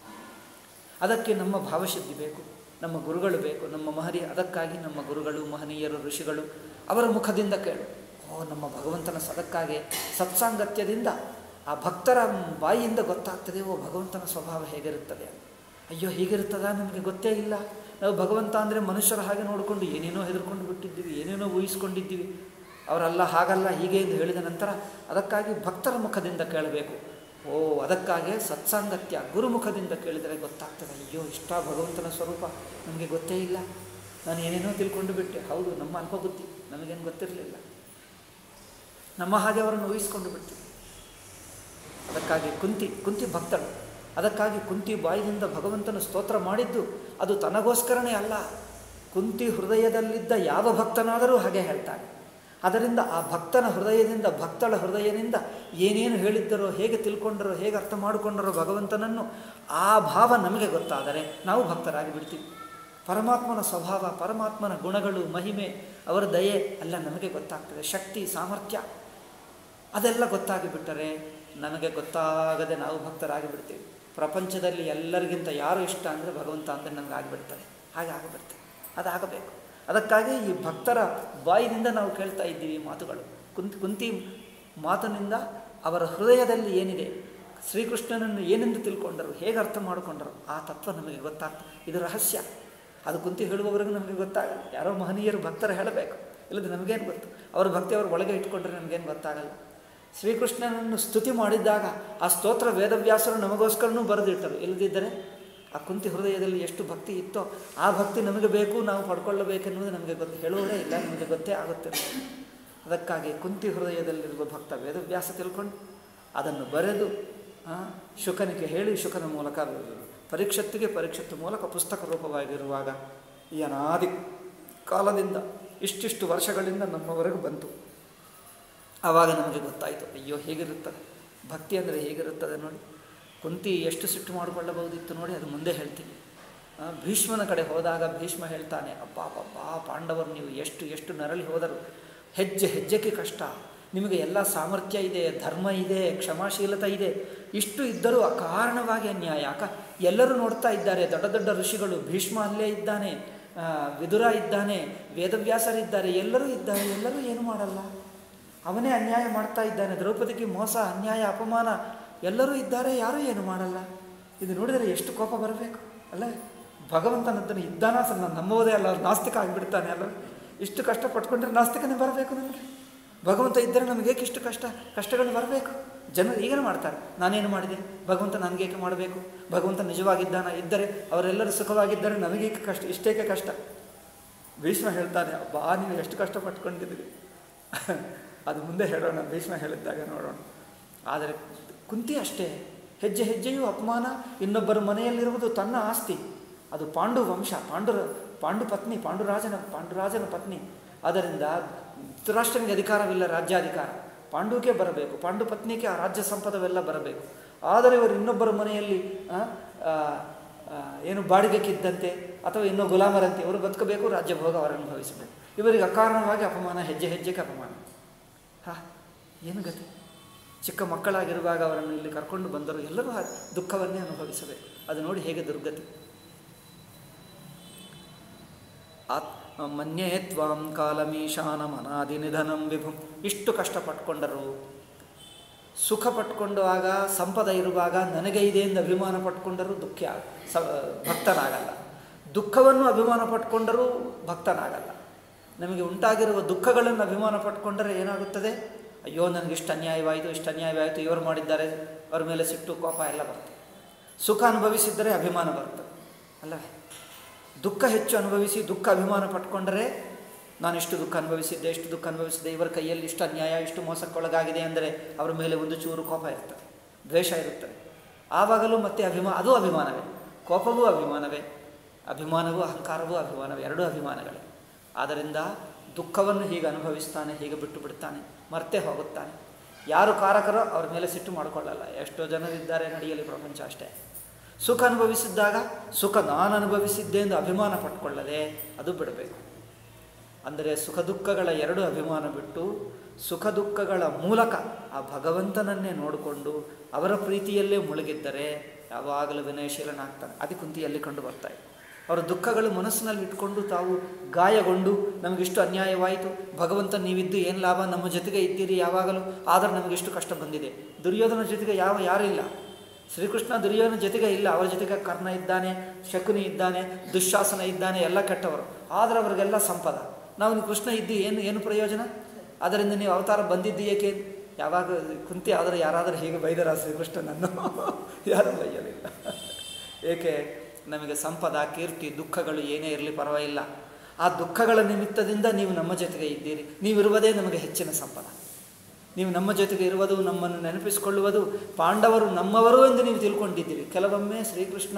ಅದಕ್ಕೆ ನಮ್ಮ ಭಾವಶುದ್ಧಿ ಬೇಕು ನಮ್ಮ ಗುರುಗಳು ಬೇಕು ನಮ್ಮ ಮಹರಿ ಅದಕ್ಕಾಗಿ ನಮ್ಮ ಗುರುಗಳು ಮಹನೀಯರು ಋಷಿಗಳು ಅವರ ಮುಖದಿಂದ ಕೇಳು ಓ ನಮ್ಮ ಭಗವಂತನ ಸದಕ್ಕಾಗಿ ಸತ್ಸಾಂಗತ್ಯದಿಂದ ಆ ಭಕ್ತರ ಬಾಯಿಯಿಂದ ಗೊತ್ತಾಗ್ತದೆ ಓ ಭಗವಂತನ ಸ್ವಭಾವ ಹೇಗಿರುತ್ತದೆ ಅಯ್ಯೋ ಹೀಗಿರುತ್ತದ ನಮಗೆ ಗೊತ್ತೇ ಇಲ್ಲ ನಾವು ಭಗವಂತ ಅಂದರೆ ಮನುಷ್ಯರ ಹಾಗೆ ನೋಡಿಕೊಂಡು ಏನೇನೋ ಹೆದರ್ಕೊಂಡು ಬಿಟ್ಟಿದ್ದೀವಿ ಏನೇನೋ ಊಹಿಸ್ಕೊಂಡಿದ್ದೀವಿ ಅವರಲ್ಲ ಹಾಗಲ್ಲ ಹೀಗೆ ಎಂದು ಹೇಳಿದ ನಂತರ ಅದಕ್ಕಾಗಿ ಭಕ್ತರ ಮುಖದಿಂದ ಕೇಳಬೇಕು ಓ ಅದಕ್ಕಾಗಿ ಸತ್ಸಾಂಗತ್ಯ ಗುರುಮುಖದಿಂದ ಕೇಳಿದರೆ ಗೊತ್ತಾಗ್ತದೆ ಅಯ್ಯೋ ಇಷ್ಟ ಭಗವಂತನ ಸ್ವರೂಪ ನಮಗೆ ಗೊತ್ತೇ ಇಲ್ಲ ನಾನು ಏನೇನೋ ತಿಳ್ಕೊಂಡು ಬಿಟ್ಟೆ ಹೌದು ನಮ್ಮ ಅಲ್ಪಬುದ್ಧಿ ನಮಗೇನು ಗೊತ್ತಿರಲಿಲ್ಲ ನಮ್ಮ ಹಾಗೆ ಅವರನ್ನು ಊಹಿಸ್ಕೊಂಡು ಬಿಡ್ತೀವಿ ಅದಕ್ಕಾಗಿ ಕುಂತಿ ಕುಂತಿ ಭಕ್ತಳು ಅದಕ್ಕಾಗಿ ಕುಂತಿ ಬಾಯಿಯಿಂದ ಭಗವಂತನ ಸ್ತೋತ್ರ ಮಾಡಿದ್ದು ಅದು ತನಗೋಸ್ಕರನೇ ಅಲ್ಲ ಕುಂತಿ ಹೃದಯದಲ್ಲಿದ್ದ ಯಾವ ಭಕ್ತನಾದರೂ ಹಾಗೆ ಹೇಳ್ತಾನೆ ಅದರಿಂದ ಆ ಭಕ್ತನ ಹೃದಯದಿಂದ ಭಕ್ತಳ ಹೃದಯದಿಂದ ಏನೇನು ಹೇಳಿದ್ದರೋ ಹೇಗೆ ತಿಳ್ಕೊಂಡರೋ ಹೇಗೆ ಅರ್ಥ ಮಾಡಿಕೊಂಡರೋ ಭಗವಂತನನ್ನು ಆ ಭಾವ ನಮಗೆ ಗೊತ್ತಾದರೆ ನಾವು ಭಕ್ತರಾಗಿ ಬಿಡ್ತೀವಿ ಪರಮಾತ್ಮನ ಸ್ವಭಾವ ಪರಮಾತ್ಮನ ಗುಣಗಳು ಮಹಿಮೆ ಅವರ ದಯೆ ಎಲ್ಲ ನಮಗೆ ಗೊತ್ತಾಗ್ತದೆ ಶಕ್ತಿ ಸಾಮರ್ಥ್ಯ ಅದೆಲ್ಲ ಗೊತ್ತಾಗಿ ಬಿಟ್ಟರೆ ನಮಗೆ ಗೊತ್ತಾಗದೆ ನಾವು ಭಕ್ತರಾಗಿ ಬಿಡ್ತೀವಿ ಪ್ರಪಂಚದಲ್ಲಿ ಎಲ್ಲರಿಗಿಂತ ಯಾರು ಇಷ್ಟ ಅಂದರೆ ಭಗವಂತ ಅಂದರೆ ನಮಗೆ ಆಗಿಬಿಡ್ತಾರೆ ಹಾಗೆ ಆಗಿಬಿಡ್ತಾರೆ ಅದಾಗಬೇಕು ಅದಕ್ಕಾಗಿ ಈ ಭಕ್ತರ ಬಾಯಿನಿಂದ ನಾವು ಕೇಳ್ತಾ ಇದ್ದೀವಿ ಈ ಮಾತುಗಳು ಕುಂತ್ ಕುಂತಿ ಮಾತಿನಿಂದ ಅವರ ಹೃದಯದಲ್ಲಿ ಏನಿದೆ ಶ್ರೀಕೃಷ್ಣನನ್ನು ಏನೆಂದು ತಿಳ್ಕೊಂಡರು ಹೇಗೆ ಅರ್ಥ ಮಾಡಿಕೊಂಡರು ಆ ತತ್ವ ನಮಗೆ ಗೊತ್ತಾಗ್ತದೆ ಇದು ರಹಸ್ಯ ಅದು ಕುಂತಿ ಹೇಳುವವರೆಗೂ ನಮಗೆ ಗೊತ್ತಾಗಲ್ಲ ಯಾರೋ ಮಹನೀಯರು ಭಕ್ತರು ಹೇಳಬೇಕು ಇಲ್ಲದೆ ನಮಗೇನು ಗೊತ್ತು ಅವ್ರ ಭಕ್ತಿ ಅವ್ರ ಒಳಗೆ ಇಟ್ಕೊಂಡ್ರೆ ನಮಗೇನು ಗೊತ್ತಾಗಲ್ಲ ಶ್ರೀಕೃಷ್ಣನನ್ನು ಸ್ತುತಿ ಮಾಡಿದ್ದಾಗ ಆ ಸ್ತೋತ್ರ ವೇದವ್ಯಾಸರು ನಮಗೋಸ್ಕರನೂ ಬರೆದಿಟ್ಟರು ಇಲ್ಲದಿದ್ದರೆ ಆ ಕುಂತಿ ಹೃದಯದಲ್ಲಿ ಎಷ್ಟು ಭಕ್ತಿ ಇತ್ತೋ ಆ ಭಕ್ತಿ ನಮಗೆ ಬೇಕು ನಾವು ಪಡ್ಕೊಳ್ಳಬೇಕೆನ್ನುವುದು ನಮಗೆ ಗೊತ್ತು ಹೇಳುವವರೇ ಇಲ್ಲ ನಮಗೆ ಗೊತ್ತೇ ಆಗುತ್ತಿಲ್ಲ ಅದಕ್ಕಾಗಿ ಕುಂತಿ ಹೃದಯದಲ್ಲಿರುವ ಭಕ್ತ ವೇದವ್ಯಾಸ ತಿಳ್ಕೊಂಡು ಅದನ್ನು ಬರೆದು ಆ, ಶುಕನಿಗೆ ಹೇಳಿ ಶುಕನ ಮೂಲಕ ಪರೀಕ್ಷತ್ತಿಗೆ ಪರೀಕ್ಷತ್ತು ಮೂಲಕ ಪುಸ್ತಕ ರೂಪವಾಗಿರುವಾಗ ಈ ಅನಾದಿ ಕಾಲದಿಂದ ಇಷ್ಟಿಷ್ಟು ವರ್ಷಗಳಿಂದ ನಮ್ಮವರೆಗೂ ಬಂತು ಆವಾಗ ನಮಗೆ ಗೊತ್ತಾಯಿತು ಅಯ್ಯೋ ಹೇಗಿರುತ್ತದೆ ಭಕ್ತಿ ಅಂದರೆ ಹೇಗಿರುತ್ತದೆ ನೋಡಿ ಕುಂತಿ ಎಷ್ಟು ಸಿಟ್ಟು ಮಾಡಿಕೊಳ್ಳಬಹುದಿತ್ತು ನೋಡಿ ಅದು ಮುಂದೆ ಹೇಳ್ತೀನಿ ಆ, ಭೀಷ್ಮನ ಕಡೆ ಹೋದಾಗ ಭೀಷ್ಮ ಹೇಳ್ತಾನೆ ಅಪ್ಪ ಅಪ್ಪ ಪಾಂಡವರು ನೀವು ಎಷ್ಟು ಎಷ್ಟು ನರಳಿ ಹೋದರು ಹೆಜ್ಜೆ ಹೆಜ್ಜೆಗೆ ಕಷ್ಟ ನಿಮಗೆ ಎಲ್ಲ ಸಾಮರ್ಥ್ಯ ಇದೆ ಧರ್ಮ ಇದೆ ಕ್ಷಮಾಶೀಲತೆ ಇದೆ ಇಷ್ಟು ಇದ್ದರೂ ಅಕಾರಣವಾಗಿ ಅನ್ಯಾಯ ಯಾಕ ಎಲ್ಲರೂ ನೋಡ್ತಾ ಇದ್ದಾರೆ ದೊಡ್ಡ ದೊಡ್ಡ ಋಷಿಗಳು ಭೀಷ್ಮ ಅಲ್ಲೇ ಇದ್ದಾನೆ ಆ, ವಿದುರ ಇದ್ದಾನೆ ವೇದವ್ಯಾಸರಿದ್ದಾರೆ ಎಲ್ಲರೂ ಇದ್ದಾರೆ ಎಲ್ಲರೂ ಏನು ಮಾಡಲ್ಲ ಅವನೇ ಅನ್ಯಾಯ ಮಾಡ್ತಾ ಇದ್ದಾನೆ ದ್ರೌಪದಿಗೆ ಮೋಸ ಅನ್ಯಾಯ ಅಪಮಾನ ಎಲ್ಲರೂ ಇದ್ದಾರೆ ಯಾರೂ ಏನು ಮಾಡಲ್ಲ ಇದು ನೋಡಿದರೆ ಎಷ್ಟು ಕೋಪ ಬರಬೇಕು ಅಲ್ಲ ಭಗವಂತನಂತನ ಇದ್ದಾನ ಸಹ ನಾನು ನಂಬೋದೇ ಅಲ್ಲ ಅವ್ರು ನಾಸ್ತಿಕ ಆಗಿಬಿಡ್ತಾನೆ ಅಲ್ಲ ಇಷ್ಟು ಕಷ್ಟ ಪಟ್ಕೊಂಡ್ರೆ ನಾಸ್ತಿಕನೇ ಬರಬೇಕು ನಮಗೆ ಭಗವಂತ ಇದ್ದರೆ ನಮಗೆ ಏಕೆ ಇಷ್ಟು ಕಷ್ಟ ಕಷ್ಟಗಳು ಬರಬೇಕು ಜನರು ಈಗೇನು ಮಾಡ್ತಾರೆ ನಾನೇನು ಮಾಡಿದೆ ಭಗವಂತ ನನಗೇಕೆ ಮಾಡಬೇಕು ಭಗವಂತ ನಿಜವಾಗಿದ್ದಾನ ಇದ್ದರೆ ಅವರೆಲ್ಲರೂ ಸುಖವಾಗಿದ್ದರೆ ನನಗೇಕೆ ಕಷ್ಟ ಇಷ್ಟೇಕೆ ಕಷ್ಟ ಭೀಷ್ಮ ಹೇಳ್ತಾನೆ ಬಾ ನೀವು ಎಷ್ಟು ಕಷ್ಟ ಪಟ್ಕೊಂಡಿದ್ದೀರಿ ಅದು ಮುಂದೆ ಹೇಳೋಣ ಭೀಷ್ಮ ಹೇಳಿದ್ದಾಗ ನೋಡೋಣ ಆದರೆ ಕುಂತಿ ಅಷ್ಟೇ ಹೆಜ್ಜೆ ಹೆಜ್ಜೆಯೂ ಅಪಮಾನ ಇನ್ನೊಬ್ಬರ ಮನೆಯಲ್ಲಿರುವುದು ತನ್ನ ಆಸ್ತಿ ಅದು ಪಾಂಡು ವಂಶ ಪಾಂಡು ಪಾಂಡು ಪತ್ನಿ ಪಾಂಡುರಾಜನ ಪಾಂಡುರಾಜನ ಪತ್ನಿ ಆದ್ದರಿಂದ ಧೃತರಾಷ್ಟ್ರನಿಗೆ ಅಧಿಕಾರವಿಲ್ಲ ರಾಜ್ಯಾಧಿಕಾರ ಪಾಂಡುಗೆ ಬರಬೇಕು ಪಾಂಡು ಪತ್ನಿಗೆ ಆ ರಾಜ್ಯ ಸಂಪದವೆಲ್ಲ ಬರಬೇಕು ಆದರೆ ಇವರು ಇನ್ನೊಬ್ಬರ ಮನೆಯಲ್ಲಿ ಆ, ಆ, ಆ, ಏನು ಬಾಡಿಗೆಕ್ಕಿದ್ದಂತೆ ಅಥವಾ ಇನ್ನೂ ಗುಲಾಮರಂತೆ ಇವರು ಬದುಕಬೇಕು ರಾಜ್ಯ ಭೋಗ ಅವರು ಅನುಭವಿಸಬೇಕು ಇವರಿಗೆ ಅಕಾರಣವಾಗಿ ಅಪಮಾನ ಹೆಜ್ಜೆ ಹೆಜ್ಜೆಗೆ ಅಪಮಾನ ಹಾ ಏನು ಗತಿ ಚಿಕ್ಕ ಮಕ್ಕಳಾಗಿರುವಾಗ ಅವರನ್ನು ಇಲ್ಲಿ ಕರ್ಕೊಂಡು ಬಂದರು ಎಲ್ಲರೂ ಆ ದುಃಖವನ್ನೇ ಅನುಭವಿಸಬೇಕು ಅದು ನೋಡಿ ಹೇಗೆ ದುರ್ಗತಿ ಆತ್ ಮನ್ಯೇ ತ್ವಾಂ ಕಾಲಮೀಶಾನಂ ಅನಾದಿ ನಿಧನಂ ವಿಭುಂ ಇಷ್ಟು ಕಷ್ಟಪಟ್ಕೊಂಡರು ಸುಖ ಪಟ್ಕೊಂಡಾಗ ಸಂಪದ ಇರುವಾಗ ನನಗೆ ಇದೆ ಎಂದು ಅಭಿಮಾನ ಪಟ್ಕೊಂಡರೂ ದುಃಖ ಸ ಭಕ್ತನಾಗಲ್ಲ ದುಃಖವನ್ನು ಅಭಿಮಾನ ಪಟ್ಕೊಂಡರೂ ಭಕ್ತನಾಗಲ್ಲ ನಮಗೆ ಉಂಟಾಗಿರುವ ದುಃಖಗಳನ್ನು ಅಭಿಮಾನ ಪಟ್ಕೊಂಡರೆ ಏನಾಗುತ್ತದೆ ಅಯ್ಯೋ ನನಗೆ ಇಷ್ಟು ಅನ್ಯಾಯವಾಯಿತು ಇಷ್ಟು ಅನ್ಯಾಯವಾಯಿತು ಇವರು ಮಾಡಿದ್ದಾರೆ ಅವ್ರ ಮೇಲೆ ಸಿಟ್ಟು ಕೋಪ ಎಲ್ಲ ಬರ್ತದೆ ಸುಖ ಅನುಭವಿಸಿದ್ದರೆ ಅಭಿಮಾನ ಬರ್ತದೆ ಅಲ್ಲವೇ ದುಃಖ ಹೆಚ್ಚು ಅನುಭವಿಸಿ ದುಃಖ ಅಭಿಮಾನ ಪಟ್ಕೊಂಡರೆ ನಾನು ಇಷ್ಟು ದುಃಖ ಅನುಭವಿಸಿದ್ದೆ ಇಷ್ಟು ದುಃಖ ಅನುಭವಿಸಿದ್ದೆ ಇವರ ಕೈಯಲ್ಲಿ ಇಷ್ಟು ಅನ್ಯಾಯ ಇಷ್ಟು ಮೋಸಕ್ಕೊಳಗಾಗಿದೆ ಅಂದರೆ ಅವರ ಮೇಲೆ ಒಂದು ಚೂರು ಕೋಪ ಇರ್ತದೆ ದ್ವೇಷ ಇರುತ್ತದೆ ಆವಾಗಲೂ ಮತ್ತೆ ಅಭಿಮಾನ ಅದು ಅಭಿಮಾನವೇ ಕೋಪವೂ ಅಭಿಮಾನವೇ ಅಭಿಮಾನವೂ ಅಹಂಕಾರವೂ ಅಭಿಮಾನವೇ ಎರಡೂ ಅಭಿಮಾನಗಳೇ ಆದ್ದರಿಂದ ದುಃಖವನ್ನು ಹೀಗೆ ಅನುಭವಿಸ್ತಾನೆ ಹೀಗೆ ಬಿಟ್ಟು ಬಿಡ್ತಾನೆ ಮರ್ತೇ ಹೋಗುತ್ತಾನೆ ಯಾರು ಕಾರಕರೋ ಅವ್ರ ಮೇಲೆ ಸಿಟ್ಟು ಮಾಡಿಕೊಳ್ಳಲ್ಲ ಎಷ್ಟೋ ಜನರಿದ್ದಾರೆ ನಡೆಯಲಿ ಪ್ರಪಂಚ ಅಷ್ಟೇ ಸುಖ ಅನುಭವಿಸಿದ್ದಾಗ ಸುಖ ನಾನು ಅನುಭವಿಸಿದ್ದೆ ಎಂದು ಅಭಿಮಾನ ಪಟ್ಕೊಳ್ಳದೆ ಅದು ಬಿಡಬೇಕು ಅಂದರೆ ಸುಖ ದುಃಖಗಳ ಎರಡು ಅಭಿಮಾನ ಬಿಟ್ಟು ಸುಖ ದುಃಖಗಳ ಮೂಲಕ ಆ ಭಗವಂತನನ್ನೇ ನೋಡಿಕೊಂಡು ಅವರ ಪ್ರೀತಿಯಲ್ಲೇ ಮುಳುಗಿದ್ದರೆ ಯಾವಾಗಲೂ ವಿನಯಶೀಲನಾಗ್ತಾನೆ ಅತಿ ಕುಂತಿಯಲ್ಲಿ ಕಂಡು ಬರ್ತಾ ಇದೆ ಅವರ ದುಃಖಗಳು ಮನಸ್ಸಿನಲ್ಲಿ ಇಟ್ಕೊಂಡು ತಾವು ಗಾಯಗೊಂಡು ನಮಗಿಷ್ಟು ಅನ್ಯಾಯವಾಯಿತು ಭಗವಂತ ನೀವಿದ್ದು ಏನು ಲಾಭ ನಮ್ಮ ಜೊತೆಗೆ ಇದ್ದೀರಿ ಯಾವಾಗಲೂ ಆದರೆ ನಮಗಿಷ್ಟು ಕಷ್ಟ ಬಂದಿದೆ ದುರ್ಯೋಧನ ಜೊತೆಗೆ ಯಾವ ಯಾರೂ ಇಲ್ಲ ಶ್ರೀಕೃಷ್ಣ ದುರ್ಯೋಧನ ಜೊತೆಗೆ ಇಲ್ಲ ಅವರ ಜೊತೆಗೆ ಕರ್ಣ ಇದ್ದಾನೆ ಶಕುನಿ ಇದ್ದಾನೆ ದುಶ್ಶಾಸನ ಇದ್ದಾನೆ ಎಲ್ಲ ಕೆಟ್ಟವರು ಆದರೆ ಅವರಿಗೆಲ್ಲ ಸಂಪದ ನಾವು ಕೃಷ್ಣ ಇದ್ದು ಏನು ಏನು ಪ್ರಯೋಜನ ಅದರಿಂದ ನೀವು ಅವತಾರ ಬಂದಿದ್ದು ಏಕೆ ಯಾವಾಗ ಕುಂತಿ ಆದರೆ ಯಾರಾದರೂ ಹೀಗೆ ಬೈದರ ಶ್ರೀಕೃಷ್ಣನನ್ನು ಯಾರೂ ಬೈಯಲಿಲ್ಲ ಏಕೆ ನಮಗೆ ಸಂಪದ ಕೀರ್ತಿ ದುಃಖಗಳು ಏನೇ ಇರಲಿ ಪರವಾಗಿಲ್ಲ ಆ ದುಃಖಗಳ ನಿಮಿತ್ತದಿಂದ ನೀವು ನಮ್ಮ ಜೊತೆಗೆ ಇದ್ದೀರಿ ನೀವಿರುವುದೇ ನಮಗೆ ಹೆಚ್ಚಿನ ಸಂಪದ ನೀವು ನಮ್ಮ ಜೊತೆಗೆ ಇರುವುದು ನಮ್ಮನ್ನು ನೆನಪಿಸಿಕೊಳ್ಳುವುದು ಪಾಂಡವರು ನಮ್ಮವರು ಎಂದು ನೀವು ತಿಳ್ಕೊಂಡಿದ್ದೀರಿ ಕೆಲವೊಮ್ಮೆ ಶ್ರೀಕೃಷ್ಣ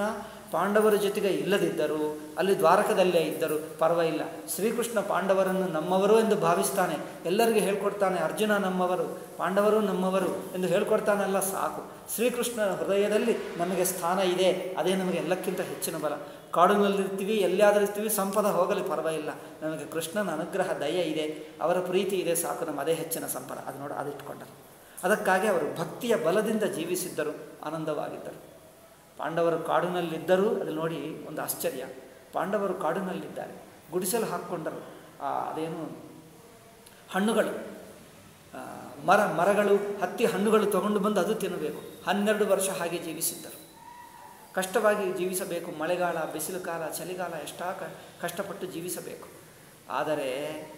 ಪಾಂಡವರ ಜೊತೆಗೆ ಇಲ್ಲದಿದ್ದರು ಅಲ್ಲಿ ದ್ವಾರಕದಲ್ಲೇ ಇದ್ದರು ಪರವಾಗಿಲ್ಲ ಶ್ರೀಕೃಷ್ಣ ಪಾಂಡವರನ್ನು ನಮ್ಮವರು ಎಂದು ಭಾವಿಸ್ತಾನೆ ಎಲ್ಲರಿಗೆ ಹೇಳ್ಕೊಡ್ತಾನೆ ಅರ್ಜುನ ನಮ್ಮವರು ಪಾಂಡವರು ನಮ್ಮವರು ಎಂದು ಹೇಳ್ಕೊಡ್ತಾನಲ್ಲ ಸಾಕು ಶ್ರೀಕೃಷ್ಣನ ಹೃದಯದಲ್ಲಿ ನಮಗೆ ಸ್ಥಾನ ಇದೆ ಅದೇ ನಮಗೆ ಎಲ್ಲಕ್ಕಿಂತ ಹೆಚ್ಚಿನ ಬಲ ಕಾಡಿನಲ್ಲಿರ್ತೀವಿ ಎಲ್ಲಿಯಾದರೂ ಇರ್ತೀವಿ ಸಂಪದ ಹೋಗಲಿ ಪರವಾಗಿಲ್ಲ ನಮಗೆ ಕೃಷ್ಣನ ಅನುಗ್ರಹ ದಯ ಇದೆ ಅವರ ಪ್ರೀತಿ ಇದೆ ಸಾಕು ನಮ್ಮ ಅದೇ ಹೆಚ್ಚಿನ ಸಂಪದ ಅದು ನೋಡಿ ಅದಿಟ್ಕೊಂಡರು ಅದಕ್ಕಾಗಿ ಅವರು ಭಕ್ತಿಯ ಬಲದಿಂದ ಜೀವಿಸಿದ್ದರು ಆನಂದವಾಗಿದ್ದರು ಪಾಂಡವರು ಕಾಡಿನಲ್ಲಿದ್ದರೂ ಅದು ನೋಡಿ ಒಂದು ಆಶ್ಚರ್ಯ ಪಾಂಡವರು ಕಾಡಿನಲ್ಲಿದ್ದಾರೆ ಗುಡಿಸಲು ಹಾಕ್ಕೊಂಡರು ಆ ಅದೇನು ಹಣ್ಣುಗಳು ಆ, ಮರ ಮರಗಳು ಹತ್ತಿ ಹಣ್ಣುಗಳು ತಗೊಂಡು ಬಂದು ಅದು ತಿನ್ನಬೇಕು ಹನ್ನೆರಡು ವರ್ಷ ಹಾಗೆ ಜೀವಿಸಿದ್ದರು ಕಷ್ಟವಾಗಿ ಜೀವಿಸಬೇಕು ಮಳೆಗಾಲ ಬಿಸಿಲು ಕಾಲ ಚಳಿಗಾಲ ಎಷ್ಟಾ ಕ ಕಷ್ಟಪಟ್ಟು ಜೀವಿಸಬೇಕು ಆದರೆ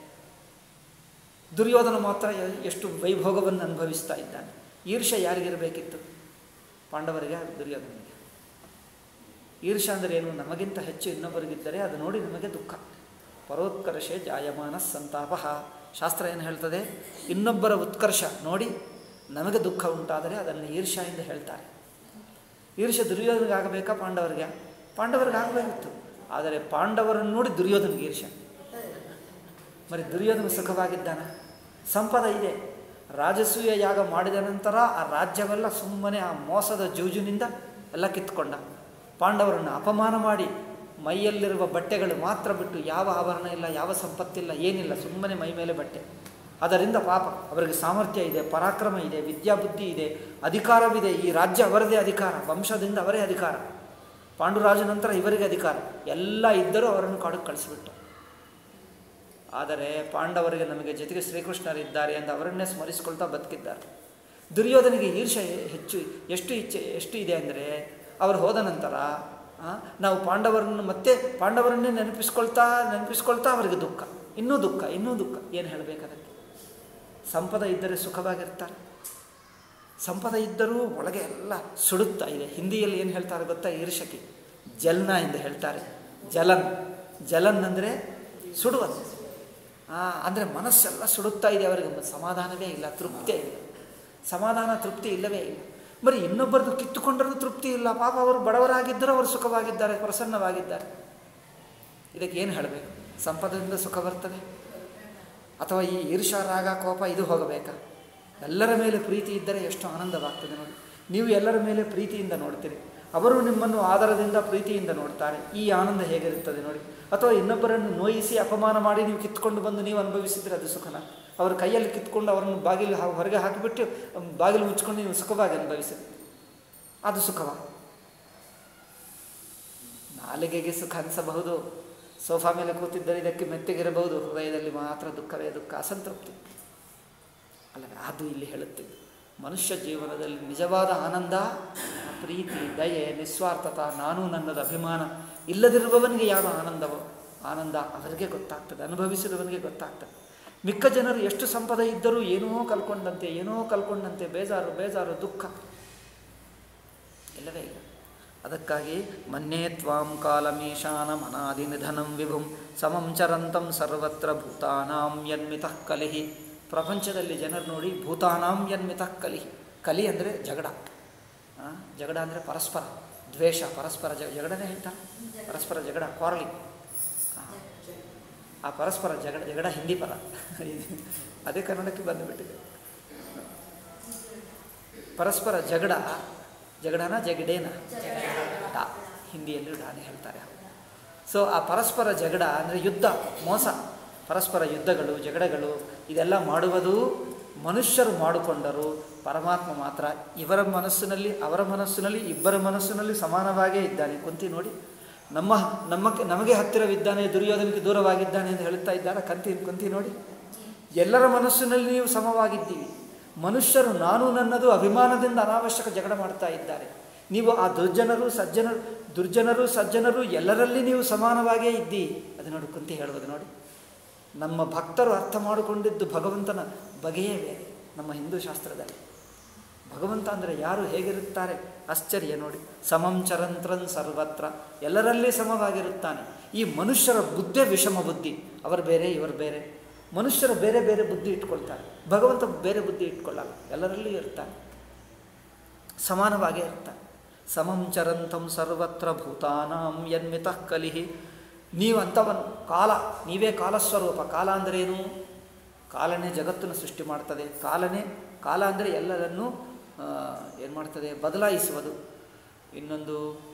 ದುರ್ಯೋಧನ ಮಾತ್ರ ಎ- ಎಷ್ಟು ವೈಭೋಗವನ್ನು ಅನುಭವಿಸ್ತಾ ಇದ್ದಾನೆ ಈರ್ಷ ಯಾರಿಗಿರಬೇಕಿತ್ತು ಪಾಂಡವರಿಗೆ ದುರ್ಯೋಧನಿಗೆ ಈರ್ಷ ಅಂದರೆ ಏನು ನಮಗಿಂತ ಹೆಚ್ಚು ಇನ್ನೊಬ್ಬರಿಗಿದ್ದರೆ ಅದು ನೋಡಿ ನಮಗೆ ದುಃಖ ಪರೋತ್ಕರ್ಷೆ ಜಾಯಮಾನ ಸಂತಾಪ ಶಾಸ್ತ್ರ ಏನು ಹೇಳ್ತದೆ ಇನ್ನೊಬ್ಬರ ಉತ್ಕರ್ಷ ನೋಡಿ ನಮಗೆ ದುಃಖ ಉಂಟಾದರೆ ಅದನ್ನು ಈರ್ಷ ಎಂದು ಹೇಳ್ತಾರೆ ಈರ್ಷ ದುರ್ಯೋಧನಿಗೆ ಆಗಬೇಕಾ ಪಾಂಡವರಿಗೆ ಪಾಂಡವರಿಗೆ ಆಗಬೇಕಿತ್ತು ಆದರೆ ಪಾಂಡವರನ್ನು ನೋಡಿ ದುರ್ಯೋಧನಿಗೆ ಈರ್ಷ మరి ದುರ್ಯೋಧನ ಸುಖವಾಗಿದ್ದಾನೆ ಸಂಪದ ಇದೆ ರಾಜಸೂಯ ಯಾಗ ಮಾಡಿದ ನಂತರ ಆ ರಾಜ್ಯವೆಲ್ಲ ಸುಮ್ಮನೆ ಆ ಮೋಸದ ಜೂಜಿನಿಂದ ಎಲ್ಲ ಕಿತ್ಕೊಂಡ ಪಾಂಡವರನ್ನು ಅಪಮಾನ ಮಾಡಿ ಮೈಯಲ್ಲಿರುವ ಬಟ್ಟೆಗಳು ಮಾತ್ರ ಬಿಟ್ಟು ಯಾವ ಆಭರಣ ಇಲ್ಲ ಯಾವ ಸಂಪತ್ತಿಲ್ಲ ಏನಿಲ್ಲ ಸುಮ್ಮನೆ ಮೈ ಮೇಲೆ ಬಟ್ಟೆ ಅದರಿಂದ ಪಾಪ ಅವರಿಗೆ ಸಾಮರ್ಥ್ಯ ಇದೆ ಪರಾಕ್ರಮ ಇದೆ ವಿದ್ಯಾಬುದ್ಧಿ ಇದೆ ಅಧಿಕಾರವಿದೆ ಈ ರಾಜ್ಯ ಅವರದೇ ಅಧಿಕಾರ ವಂಶದಿಂದ ಅವರೇ ಅಧಿಕಾರ ಪಾಂಡುರಾಜ ನಂತರ ಇವರಿಗೆ ಅಧಿಕಾರ ಎಲ್ಲ ಇದ್ದರೂ ಅವರನ್ನು ಕಾಡಕ್ಕೆ ಕಳಿಸಿಬಿಟ್ಟು ಆದರೆ ಪಾಂಡವರಿಗೆ ನಮಗೆ ಜೊತೆಗೆ ಶ್ರೀಕೃಷ್ಣರಿದ್ದಾರೆ ಎಂದು ಅವರನ್ನೇ ಸ್ಮರಿಸಿಕೊಳ್ತಾ ಬದುಕಿದ್ದಾರೆ ದುರ್ಯೋಧನಿಗೆ ಈರ್ಷೆ ಹೆಚ್ಚು ಎಷ್ಟು ಇಚ್ಛೆ ಎಷ್ಟು ಇದೆ ಅಂದರೆ ಅವರು ಹೋದ ನಂತರ ಆ, ನಾವು ಪಾಂಡವರನ್ನು ಮತ್ತೆ ಪಾಂಡವರನ್ನೇ ನೆನಪಿಸ್ಕೊಳ್ತಾ ನೆನಪಿಸ್ಕೊಳ್ತಾ ಅವರಿಗೆ ದುಃಖ ಇನ್ನೂ ದುಃಖ ಇನ್ನೂ ದುಃಖ ಏನು ಹೇಳಬೇಕು ಅದಕ್ಕೆ ಸಂಪದ ಇದ್ದರೆ ಸುಖವಾಗಿರ್ತಾರೆ ಸಂಪದ ಇದ್ದರೂ ಒಳಗೆ ಎಲ್ಲ ಸುಡುತ್ತಾ ಇದೆ ಹಿಂದಿಯಲ್ಲಿ ಏನು ಹೇಳ್ತಾರೆ ಗೊತ್ತಾ ಈರ್ಷಕಿ ಜಲ್ನ ಎಂದು ಹೇಳ್ತಾರೆ ಜಲನ್ ಜಲನ್ ಅಂದರೆ ಸುಡುವುದು ಅಂದರೆ ಮನಸ್ಸೆಲ್ಲ ಸುಡುತ್ತಾ ಇದೆ ಅವರಿಗೆ ಸಮಾಧಾನವೇ ಇಲ್ಲ ತೃಪ್ತಿ ಇಲ್ಲ ಸಮಾಧಾನ ತೃಪ್ತಿ ಇಲ್ಲವೇ ಇಲ್ಲ ಬರೀ ಇನ್ನೊಬ್ಬರದು ಕಿತ್ತುಕೊಂಡರೂ ತೃಪ್ತಿ ಇಲ್ಲ ಪಾಪ ಅವರು ಬಡವರಾಗಿದ್ದರೂ ಅವರು ಸುಖವಾಗಿದ್ದಾರೆ ಪ್ರಸನ್ನವಾಗಿದ್ದಾರೆ ಇದಕ್ಕೆ ಏನು ಹೇಳಬೇಕು ಸಂಪದದಿಂದ ಸುಖ ಬರ್ತದೆ ಅಥವಾ ಈ ಈರ್ಷಾ ರಾಗ ಕೋಪ ಇದು ಹೋಗಬೇಕಾ ಎಲ್ಲರ ಮೇಲೆ ಪ್ರೀತಿ ಇದ್ದರೆ ಎಷ್ಟು ಆನಂದವಾಗ್ತದೆ ನೋಡಿ ನೀವು ಎಲ್ಲರ ಮೇಲೆ ಪ್ರೀತಿಯಿಂದ ನೋಡ್ತೀರಿ ಅವರು ನಿಮ್ಮನ್ನು ಆದರದಿಂದ ಪ್ರೀತಿಯಿಂದ ನೋಡ್ತಾರೆ ಈ ಆನಂದ ಹೇಗಿರುತ್ತದೆ ನೋಡಿ ಅಥವಾ ಇನ್ನೊಬ್ಬರನ್ನು ನೋಯಿಸಿ ಅಪಮಾನ ಮಾಡಿ ನೀವು ಕಿತ್ಕೊಂಡು ಬಂದು ನೀವು ಅನುಭವಿಸಿದರೆ ಅದು ಸುಖನ ಅವರ ಕೈಯಲ್ಲಿ ಕಿತ್ಕೊಂಡು ಅವರನ್ನು ಬಾಗಿಲು ಹಾ- ಹೊರಗೆ ಹಾಕಿಬಿಟ್ಟು ಬಾಗಿಲು ಮುಚ್ಕೊಂಡು ನೀವು ಸುಖವಾಗಿ ಅನುಭವಿಸಿರಿ ಅದು ಸುಖವ ನಾಲಿಗೆಗೆ ಸುಖ ಅನಿಸಬಹುದು ಸೋಫಾ ಮೇಲೆ ಕೂತಿದ್ದರೆ ಇದಕ್ಕೆ ಮೆತ್ತಗಿರಬಹುದು ಹೃದಯದಲ್ಲಿ ಮಾತ್ರ ದುಃಖವೇ ದುಃಖ ಅಸಂತೃಪ್ತಿ ಅಲ್ಲವೇ ಅದು ಇಲ್ಲಿ ಹೇಳುತ್ತಿದ್ದು ಮನುಷ್ಯ ಜೀವನದಲ್ಲಿ ನಿಜವಾದ ಆನಂದ ಪ್ರೀತಿ ದಯೆ ನಿಸ್ವಾರ್ಥತ ನಾನು ನನ್ನದ ಅಭಿಮಾನ ಇಲ್ಲದಿರುವವನಿಗೆ ಯಾವ ಆನಂದವೋ ಆನಂದ ಅವರಿಗೆ ಗೊತ್ತಾಗ್ತದೆ ಅನುಭವಿಸಿದವನಿಗೆ ಗೊತ್ತಾಗ್ತದೆ ಮಿಕ್ಕ ಜನರು ಎಷ್ಟು ಸಂಪದ ಇದ್ದರೂ ಏನೋ ಕಲ್ಕೊಂಡಂತೆ ಏನೋ ಕಲ್ಕೊಂಡಂತೆ ಬೇಜಾರು ಬೇಜಾರು ದುಃಖ ಇಲ್ಲವೇ ಇಲ್ಲ ಅದಕ್ಕಾಗಿ ಮನ್ಯೇ ತ್ವಾಂ ಕಾಲಮೀಶಾನ ಮನಾದಿ ನಿಧನಂ ವಿಭುಂ ಸಮಂ ಚರಂತಂ ಸರ್ವತ್ರ ಭೂತಾನಾಂ ಯನ್ಮಿತಃ ಕಲಿಹಿ ಪ್ರಪಂಚದಲ್ಲಿ ಜನರು ನೋಡಿ ಭೂತಾನಾಂ ಯನ್ಮಿತಃ ಕಲಿಹಿ ಕಲಿ ಅಂದರೆ ಜಗಳ ಆ, ಜಗಳ ಅಂದರೆ ಪರಸ್ಪರ ದ್ವೇಷ ಪರಸ್ಪರ ಜ ಜಗಳನೇ ಹೇಳ್ತಾರೆ ಪರಸ್ಪರ ಜಗಳ ಕ್ವಾರಲಿ ಆ ಪರಸ್ಪರ ಜಗಳ ಜಗಳ ಹಿಂದಿ ಪದ ಅದೇ ಕನ್ನಡಕ್ಕೆ ಬಂದುಬಿಟ್ಟಿದೆ ಪರಸ್ಪರ ಜಗಳ ಜಗಳನ ಜಗಡೇನ ಡಾ ಹಿಂದಿಯಲ್ಲಿ ಡಾನೆ ಹೇಳ್ತಾರೆ ಸೊ ಆ ಪರಸ್ಪರ ಜಗಳ ಅಂದರೆ ಯುದ್ಧ ಮೋಸ ಪರಸ್ಪರ ಯುದ್ಧಗಳು ಜಗಳಗಳು ಇದೆಲ್ಲ ಮಾಡುವುದು ಮನುಷ್ಯರು ಮಾಡಿಕೊಂಡರು ಪರಮಾತ್ಮ ಮಾತ್ರ ಇವರ ಮನಸ್ಸಿನಲ್ಲಿ ಅವರ ಮನಸ್ಸಿನಲ್ಲಿ ಇಬ್ಬರ ಮನಸ್ಸಿನಲ್ಲಿ ಸಮಾನವಾಗೇ ಇದ್ದಾನೆ ಕುಂತಿ ನೋಡಿ ನಮ್ಮ ನಮ್ಮ ನಮಗೆ ಹತ್ತಿರವಿದ್ದಾನೆ ದುರ್ಯೋಧನಕ್ಕೆ ದೂರವಾಗಿದ್ದಾನೆ ಎಂದು ಹೇಳುತ್ತಾ ಇದ್ದಾರೆ ಕಂತಿ ಕುಂತಿ ನೋಡಿ ಎಲ್ಲರ ಮನಸ್ಸಿನಲ್ಲಿ ನೀವು ಸಮವಾಗಿದ್ದೀವಿ ಮನುಷ್ಯರು ನಾನು ನನ್ನದು ಅಭಿಮಾನದಿಂದ ಅನಾವಶ್ಯಕ ಜಗಳ ಮಾಡ್ತಾ ಇದ್ದಾರೆ ನೀವು ಆ ದುರ್ಜನರು ಸಜ್ಜನರು ದುರ್ಜನರು ಸಜ್ಜನರು ಎಲ್ಲರಲ್ಲಿ ನೀವು ಸಮಾನವಾಗೇ ಇದ್ದಿ ಅದು ನೋಡಿ ಕುಂತಿ ಹೇಳುವುದು ನೋಡಿ ನಮ್ಮ ಭಕ್ತರು ಅರ್ಥ ಮಾಡಿಕೊಂಡಿದ್ದು ಭಗವಂತನ ಬಗೆಯೇ ಬೇರೆ ನಮ್ಮ ಹಿಂದೂ ಶಾಸ್ತ್ರದಲ್ಲಿ ಭಗವಂತ ಅಂದರೆ ಯಾರು ಹೇಗಿರುತ್ತಾರೆ ಆಶ್ಚರ್ಯ ನೋಡಿ ಸಮಂ ಚರಂತ್ರನ್ ಸರ್ವತ್ರ ಎಲ್ಲರಲ್ಲಿ ಸಮವಾಗಿರುತ್ತಾನೆ ಈ ಮನುಷ್ಯರ ಬುದ್ಧಿ ವಿಷಮ ಬುದ್ಧಿ ಅವರು ಬೇರೆ ಇವರು ಬೇರೆ ಮನುಷ್ಯರು ಬೇರೆ ಬೇರೆ ಬುದ್ಧಿ ಇಟ್ಕೊಳ್ತಾರೆ ಭಗವಂತ ಬೇರೆ ಬುದ್ಧಿ ಇಟ್ಕೊಳ್ಳಲ್ಲ ಎಲ್ಲರಲ್ಲೂ ಇರ್ತಾನೆ ಸಮಾನವಾಗೇ ಇರ್ತಾನೆ ಸಮಂ ಚರಂತಂ ಸರ್ವತ್ರ ಭೂತಾನಾಂ ಯನ್ಮಿತಃ ಕಲಿಹಿ ನೀವು ಅಂಥವನ್ ಕಾಲ ನೀವೇ ಕಾಲಸ್ವರೂಪ ಕಾಲ ಅಂದ್ರೇನು ಕಾಲನೇ ಜಗತ್ತನ್ನು ಸೃಷ್ಟಿ ಮಾಡ್ತದೆ ಕಾಲನೇ ಕಾಲ ಅಂದರೆ ಎಲ್ಲರನ್ನೂ ಏನು ಮಾಡ್ತದೆ ಬದಲಾಯಿಸುವುದು ಇನ್ನೊಂದು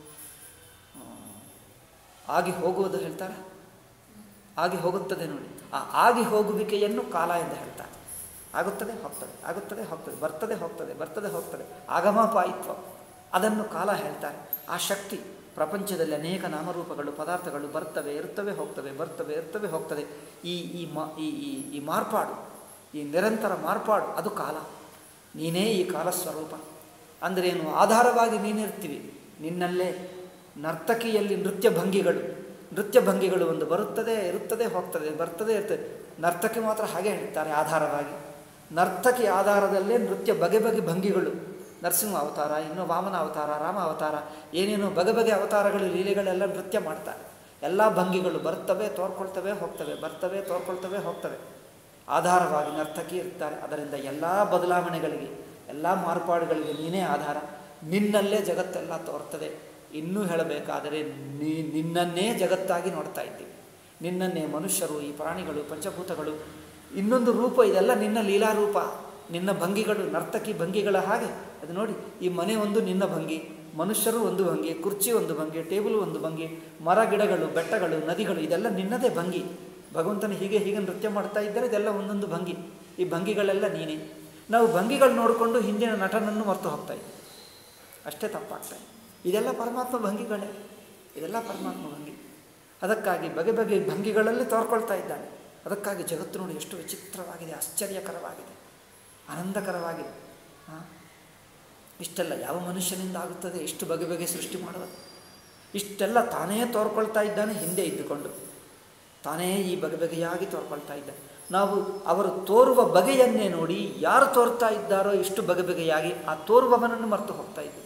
ಆ, ಆಗಿ ಹೋಗುವುದು ಹೇಳ್ತಾರೆ ಆಗಿ ಹೋಗುತ್ತದೆ ನೋಡಿ ಆ ಆಗಿ ಹೋಗುವಿಕೆಯನ್ನು ಕಾಲ ಎಂದು ಹೇಳ್ತಾರೆ ಆಗುತ್ತದೆ ಹೋಗ್ತದೆ ಆಗುತ್ತದೆ ಹೋಗ್ತದೆ ಬರ್ತದೆ ಹೋಗ್ತದೆ ಬರ್ತದೆ ಹೋಗ್ತದೆ ಆಗಮಪಾಯಿತ್ವ ಅದನ್ನು ಕಾಲ ಹೇಳ್ತಾರೆ ಆ ಶಕ್ತಿ ಪ್ರಪಂಚದಲ್ಲಿ ಅನೇಕ ನಾಮರೂಪಗಳು ಪದಾರ್ಥಗಳು ಬರ್ತವೆ ಇರ್ತವೆ ಹೋಗ್ತವೆ ಬರ್ತವೆ ಇರ್ತವೆ ಹೋಗ್ತದೆ ಈ ಈ ಮಾ ಈ ಈ ಈ ಮಾರ್ಪಾಡು ಈ ನಿರಂತರ ಮಾರ್ಪಾಡು ಅದು ಕಾಲ ನೀನೇ ಈ ಕಾಲ ಸ್ವರೂಪ ಅಂದ್ರೇನು ಆಧಾರವಾಗಿ ನೀನಿರ್ತೀವಿ ನಿನ್ನಲ್ಲೇ ನರ್ತಕಿಯಲ್ಲಿ ನೃತ್ಯ ಭಂಗಿಗಳು ನೃತ್ಯ ಭಂಗಿಗಳು ಒಂದು ಬರುತ್ತದೆ ಇರುತ್ತದೆ ಹೋಗ್ತದೆ ಬರ್ತದೆ ಇರ್ತದೆ ನರ್ತಕಿ ಮಾತ್ರ ಹಾಗೆ ಹೇಳ್ತಾರೆ ಆಧಾರವಾಗಿ ನರ್ತಕಿ ಆಧಾರದಲ್ಲೇ ನೃತ್ಯ ಬಗೆ ಬಗೆ ಭಂಗಿಗಳು ನರಸಿಂಹ ಅವತಾರ ಇನ್ನು ವಾಮನ ಅವತಾರ ರಾಮ ಅವತಾರ ಏನೇನು ಬಗೆ ಬಗೆ ಅವತಾರಗಳು ಲೀಲೆಗಳೆಲ್ಲ ನೃತ್ಯ ಮಾಡ್ತಾರೆ ಎಲ್ಲ ಭಂಗಿಗಳು ಬರ್ತವೆ ತೋರ್ಕೊಳ್ತವೆ ಹೋಗ್ತವೆ ಬರ್ತವೆ ತೋರ್ಕೊಳ್ತವೆ ಹೋಗ್ತವೆ ಆಧಾರವಾಗಿ ನರ್ತಕಿ ಇರ್ತಾರೆ ಅದರಿಂದ ಎಲ್ಲ ಬದಲಾವಣೆಗಳಿಗೆ ಎಲ್ಲ ಮಾರ್ಪಾಡುಗಳಿಗೆ ನೀನೇ ಆಧಾರ ನಿನ್ನಲ್ಲೇ ಜಗತ್ತೆಲ್ಲ ತೋರ್ತದೆ ಇನ್ನೂ ಹೇಳಬೇಕಾದರೆ ನೀ ನಿನ್ನನ್ನೇ ಜಗತ್ತಾಗಿ ನೋಡ್ತಾ ಇದ್ದೀವಿ ನಿನ್ನನ್ನೇ ಮನುಷ್ಯರು ಈ ಪ್ರಾಣಿಗಳು ಪಂಚಭೂತಗಳು ಇನ್ನೊಂದು ರೂಪ ಇದೆಲ್ಲ ನಿನ್ನ ಲೀಲಾರೂಪ ನಿನ್ನ ಭಂಗಿಗಳು ನರ್ತಕಿ ಭಂಗಿಗಳ ಹಾಗೆ ಅದು ನೋಡಿ ಈ ಮನೆ ಒಂದು ನಿನ್ನ ಭಂಗಿ ಮನುಷ್ಯರು ಒಂದು ಭಂಗಿ ಕುರ್ಚಿ ಒಂದು ಭಂಗಿ ಟೇಬಲ್ ಒಂದು ಭಂಗಿ ಮರ ಗಿಡಗಳು ಬೆಟ್ಟಗಳು ನದಿಗಳು ಇದೆಲ್ಲ ನಿನ್ನದೇ ಭಂಗಿ ಭಗವಂತನ ಹೀಗೆ ಹೀಗೆ ನೃತ್ಯ ಮಾಡ್ತಾ ಇದ್ದರೆ ಇದೆಲ್ಲ ಒಂದೊಂದು ಭಂಗಿ ಈ ಭಂಗಿಗಳೆಲ್ಲ ನೀನೇ ನಾವು ಭಂಗಿಗಳು ನೋಡಿಕೊಂಡು ಹಿಂದಿನ ನಟನನ್ನು ಮರೆತು ಹೋಗ್ತಾ ಇದ್ದೀವಿ ಅಷ್ಟೇ ತಪ್ಪಾಗ್ತಾ ಇದೆ ಇದೆಲ್ಲ ಪರಮಾತ್ಮ ಭಂಗಿಗಳೇ ಇದೆಲ್ಲ ಪರಮಾತ್ಮ ಭಂಗಿ ಅದಕ್ಕಾಗಿ ಬಗೆ ಬಗೆ ಭಂಗಿಗಳಲ್ಲಿ ತೋರ್ಕೊಳ್ತಾ ಇದ್ದಾನೆ ಅದಕ್ಕಾಗಿ ಜಗತ್ತು ನೋಡಿ ಎಷ್ಟು ವಿಚಿತ್ರವಾಗಿದೆ ಆಶ್ಚರ್ಯಕರವಾಗಿದೆ ಆನಂದಕರವಾಗಿದೆ ಹಾಂ ಇಷ್ಟೆಲ್ಲ ಯಾವ ಮನುಷ್ಯನಿಂದ ಆಗುತ್ತದೆ ಇಷ್ಟು ಬಗೆ ಬಗೆ ಸೃಷ್ಟಿ ಮಾಡುವುದು ಇಷ್ಟೆಲ್ಲ ತಾನೇ ತೋರ್ಕೊಳ್ತಾ ಇದ್ದಾನೆ ಹಿಂದೆ ಇದ್ದುಕೊಂಡು ತಾನೇ ಈ ಬಗೆ ಬಗೆಯಾಗಿ ತೋರ್ಕೊಳ್ತಾ ಇದ್ದಾನೆ ನಾವು ಅವರು ತೋರುವ ಬಗೆಯನ್ನೇ ನೋಡಿ ಯಾರು ತೋರ್ತಾ ಇದ್ದಾರೋ ಇಷ್ಟು ಬಗೆ ಬಗೆಯಾಗಿ ಆ ತೋರುವವನನ್ನು ಮರೆತು ಹೋಗ್ತಾ ಇದ್ದೀವಿ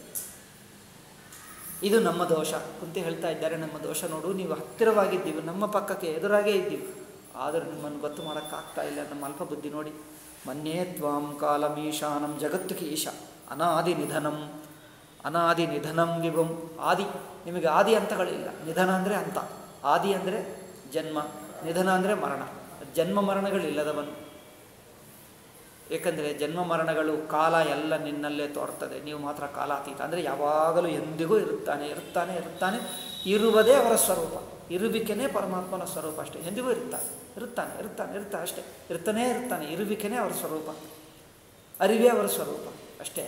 ಇದು ನಮ್ಮ ದೋಷ ಕುಂತಿ ಹೇಳ್ತಾ ಇದ್ದಾರೆ ನಮ್ಮ ದೋಷ ನೋಡು ನೀವು ಹತ್ತಿರವಾಗಿದ್ದೀವಿ ನಮ್ಮ ಪಕ್ಕಕ್ಕೆ ಎದುರಾಗೇ ಇದ್ದೀವಿ ಆದರೂ ನಿಮ್ಮನ್ನು ಗೊತ್ತು ಮಾಡೋಕ್ಕಾಗ್ತಾ ಇಲ್ಲ ನಮ್ಮ ಅಲ್ಪ ಬುದ್ಧಿ ನೋಡಿ ಮನ್ಯೇ ತ್ವಾಂ ಕಾಲಮೀಶಾನಂ ಜಗತ್ತಿಗೆ ಈಶ ಅನಾದಿ ನಿಧನಂ ಅನಾದಿ ನಿಧನಂ ವಿಭಂ ಆದಿ ನಿಮಗೆ ಆದಿ ಅಂತಗಳಿಲ್ಲ ನಿಧನ ಅಂದರೆ ಅಂತ ಆದಿ ಅಂದರೆ ಜನ್ಮ ನಿಧನ ಅಂದರೆ ಮರಣ ಜನ್ಮ ಮರಣಗಳಿಲ್ಲದವನು ಏಕೆಂದರೆ ಜನ್ಮ ಮರಣಗಳು ಕಾಲ ಎಲ್ಲ ನಿನ್ನಲ್ಲೇ ತೋರ್ತದೆ ನೀವು ಮಾತ್ರ ಕಾಲಾತೀತ ಅಂದರೆ ಯಾವಾಗಲೂ ಎಂದಿಗೂ ಇರುತ್ತಾನೆ ಇರುತ್ತಾನೆ ಇರುತ್ತಾನೆ ಇರುವುದೇ ಅವರ ಸ್ವರೂಪ ಇರುವಿಕೆನೇ ಪರಮಾತ್ಮನ ಸ್ವರೂಪ ಅಷ್ಟೇ ಎಂದಿಗೂ ಇರುತ್ತಾನೆ ಇರುತ್ತಾನೆ ಇರುತ್ತಾನೆ ಇರ್ತಾನೆ ಅಷ್ಟೇ ಇರ್ತಾನೇ ಇರ್ತಾನೆ ಇರುವಿಕೆನೇ ಅವರ ಸ್ವರೂಪ ಅರಿವೇ ಅವರ ಸ್ವರೂಪ ಅಷ್ಟೇ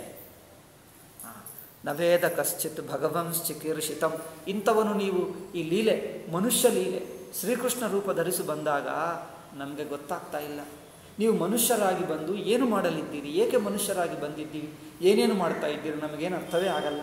ಹಾಂ ನವೇದ ಕಶ್ಚಿತ್ ಭಗವಂಶ್ಚಿಕೀರ್ಷಿತಂ ಇಂಥವನು ನೀವು ಈ ಲೀಲೆ ಮನುಷ್ಯ ಲೀಲೆ ಶ್ರೀಕೃಷ್ಣ ರೂಪ ಧರಿಸಿ ಬಂದಾಗ ನಮಗೆ ಗೊತ್ತಾಗ್ತಾ ಇಲ್ಲ ನೀವು ಮನುಷ್ಯರಾಗಿ ಬಂದು ಏನು ಮಾಡಲಿದ್ದೀರಿ ಏಕೆ ಮನುಷ್ಯರಾಗಿ ಬಂದಿದ್ದೀವಿ ಏನೇನು ಮಾಡ್ತಾ ಇದ್ದೀರಿ ನಮಗೇನು ಅರ್ಥವೇ ಆಗಲ್ಲ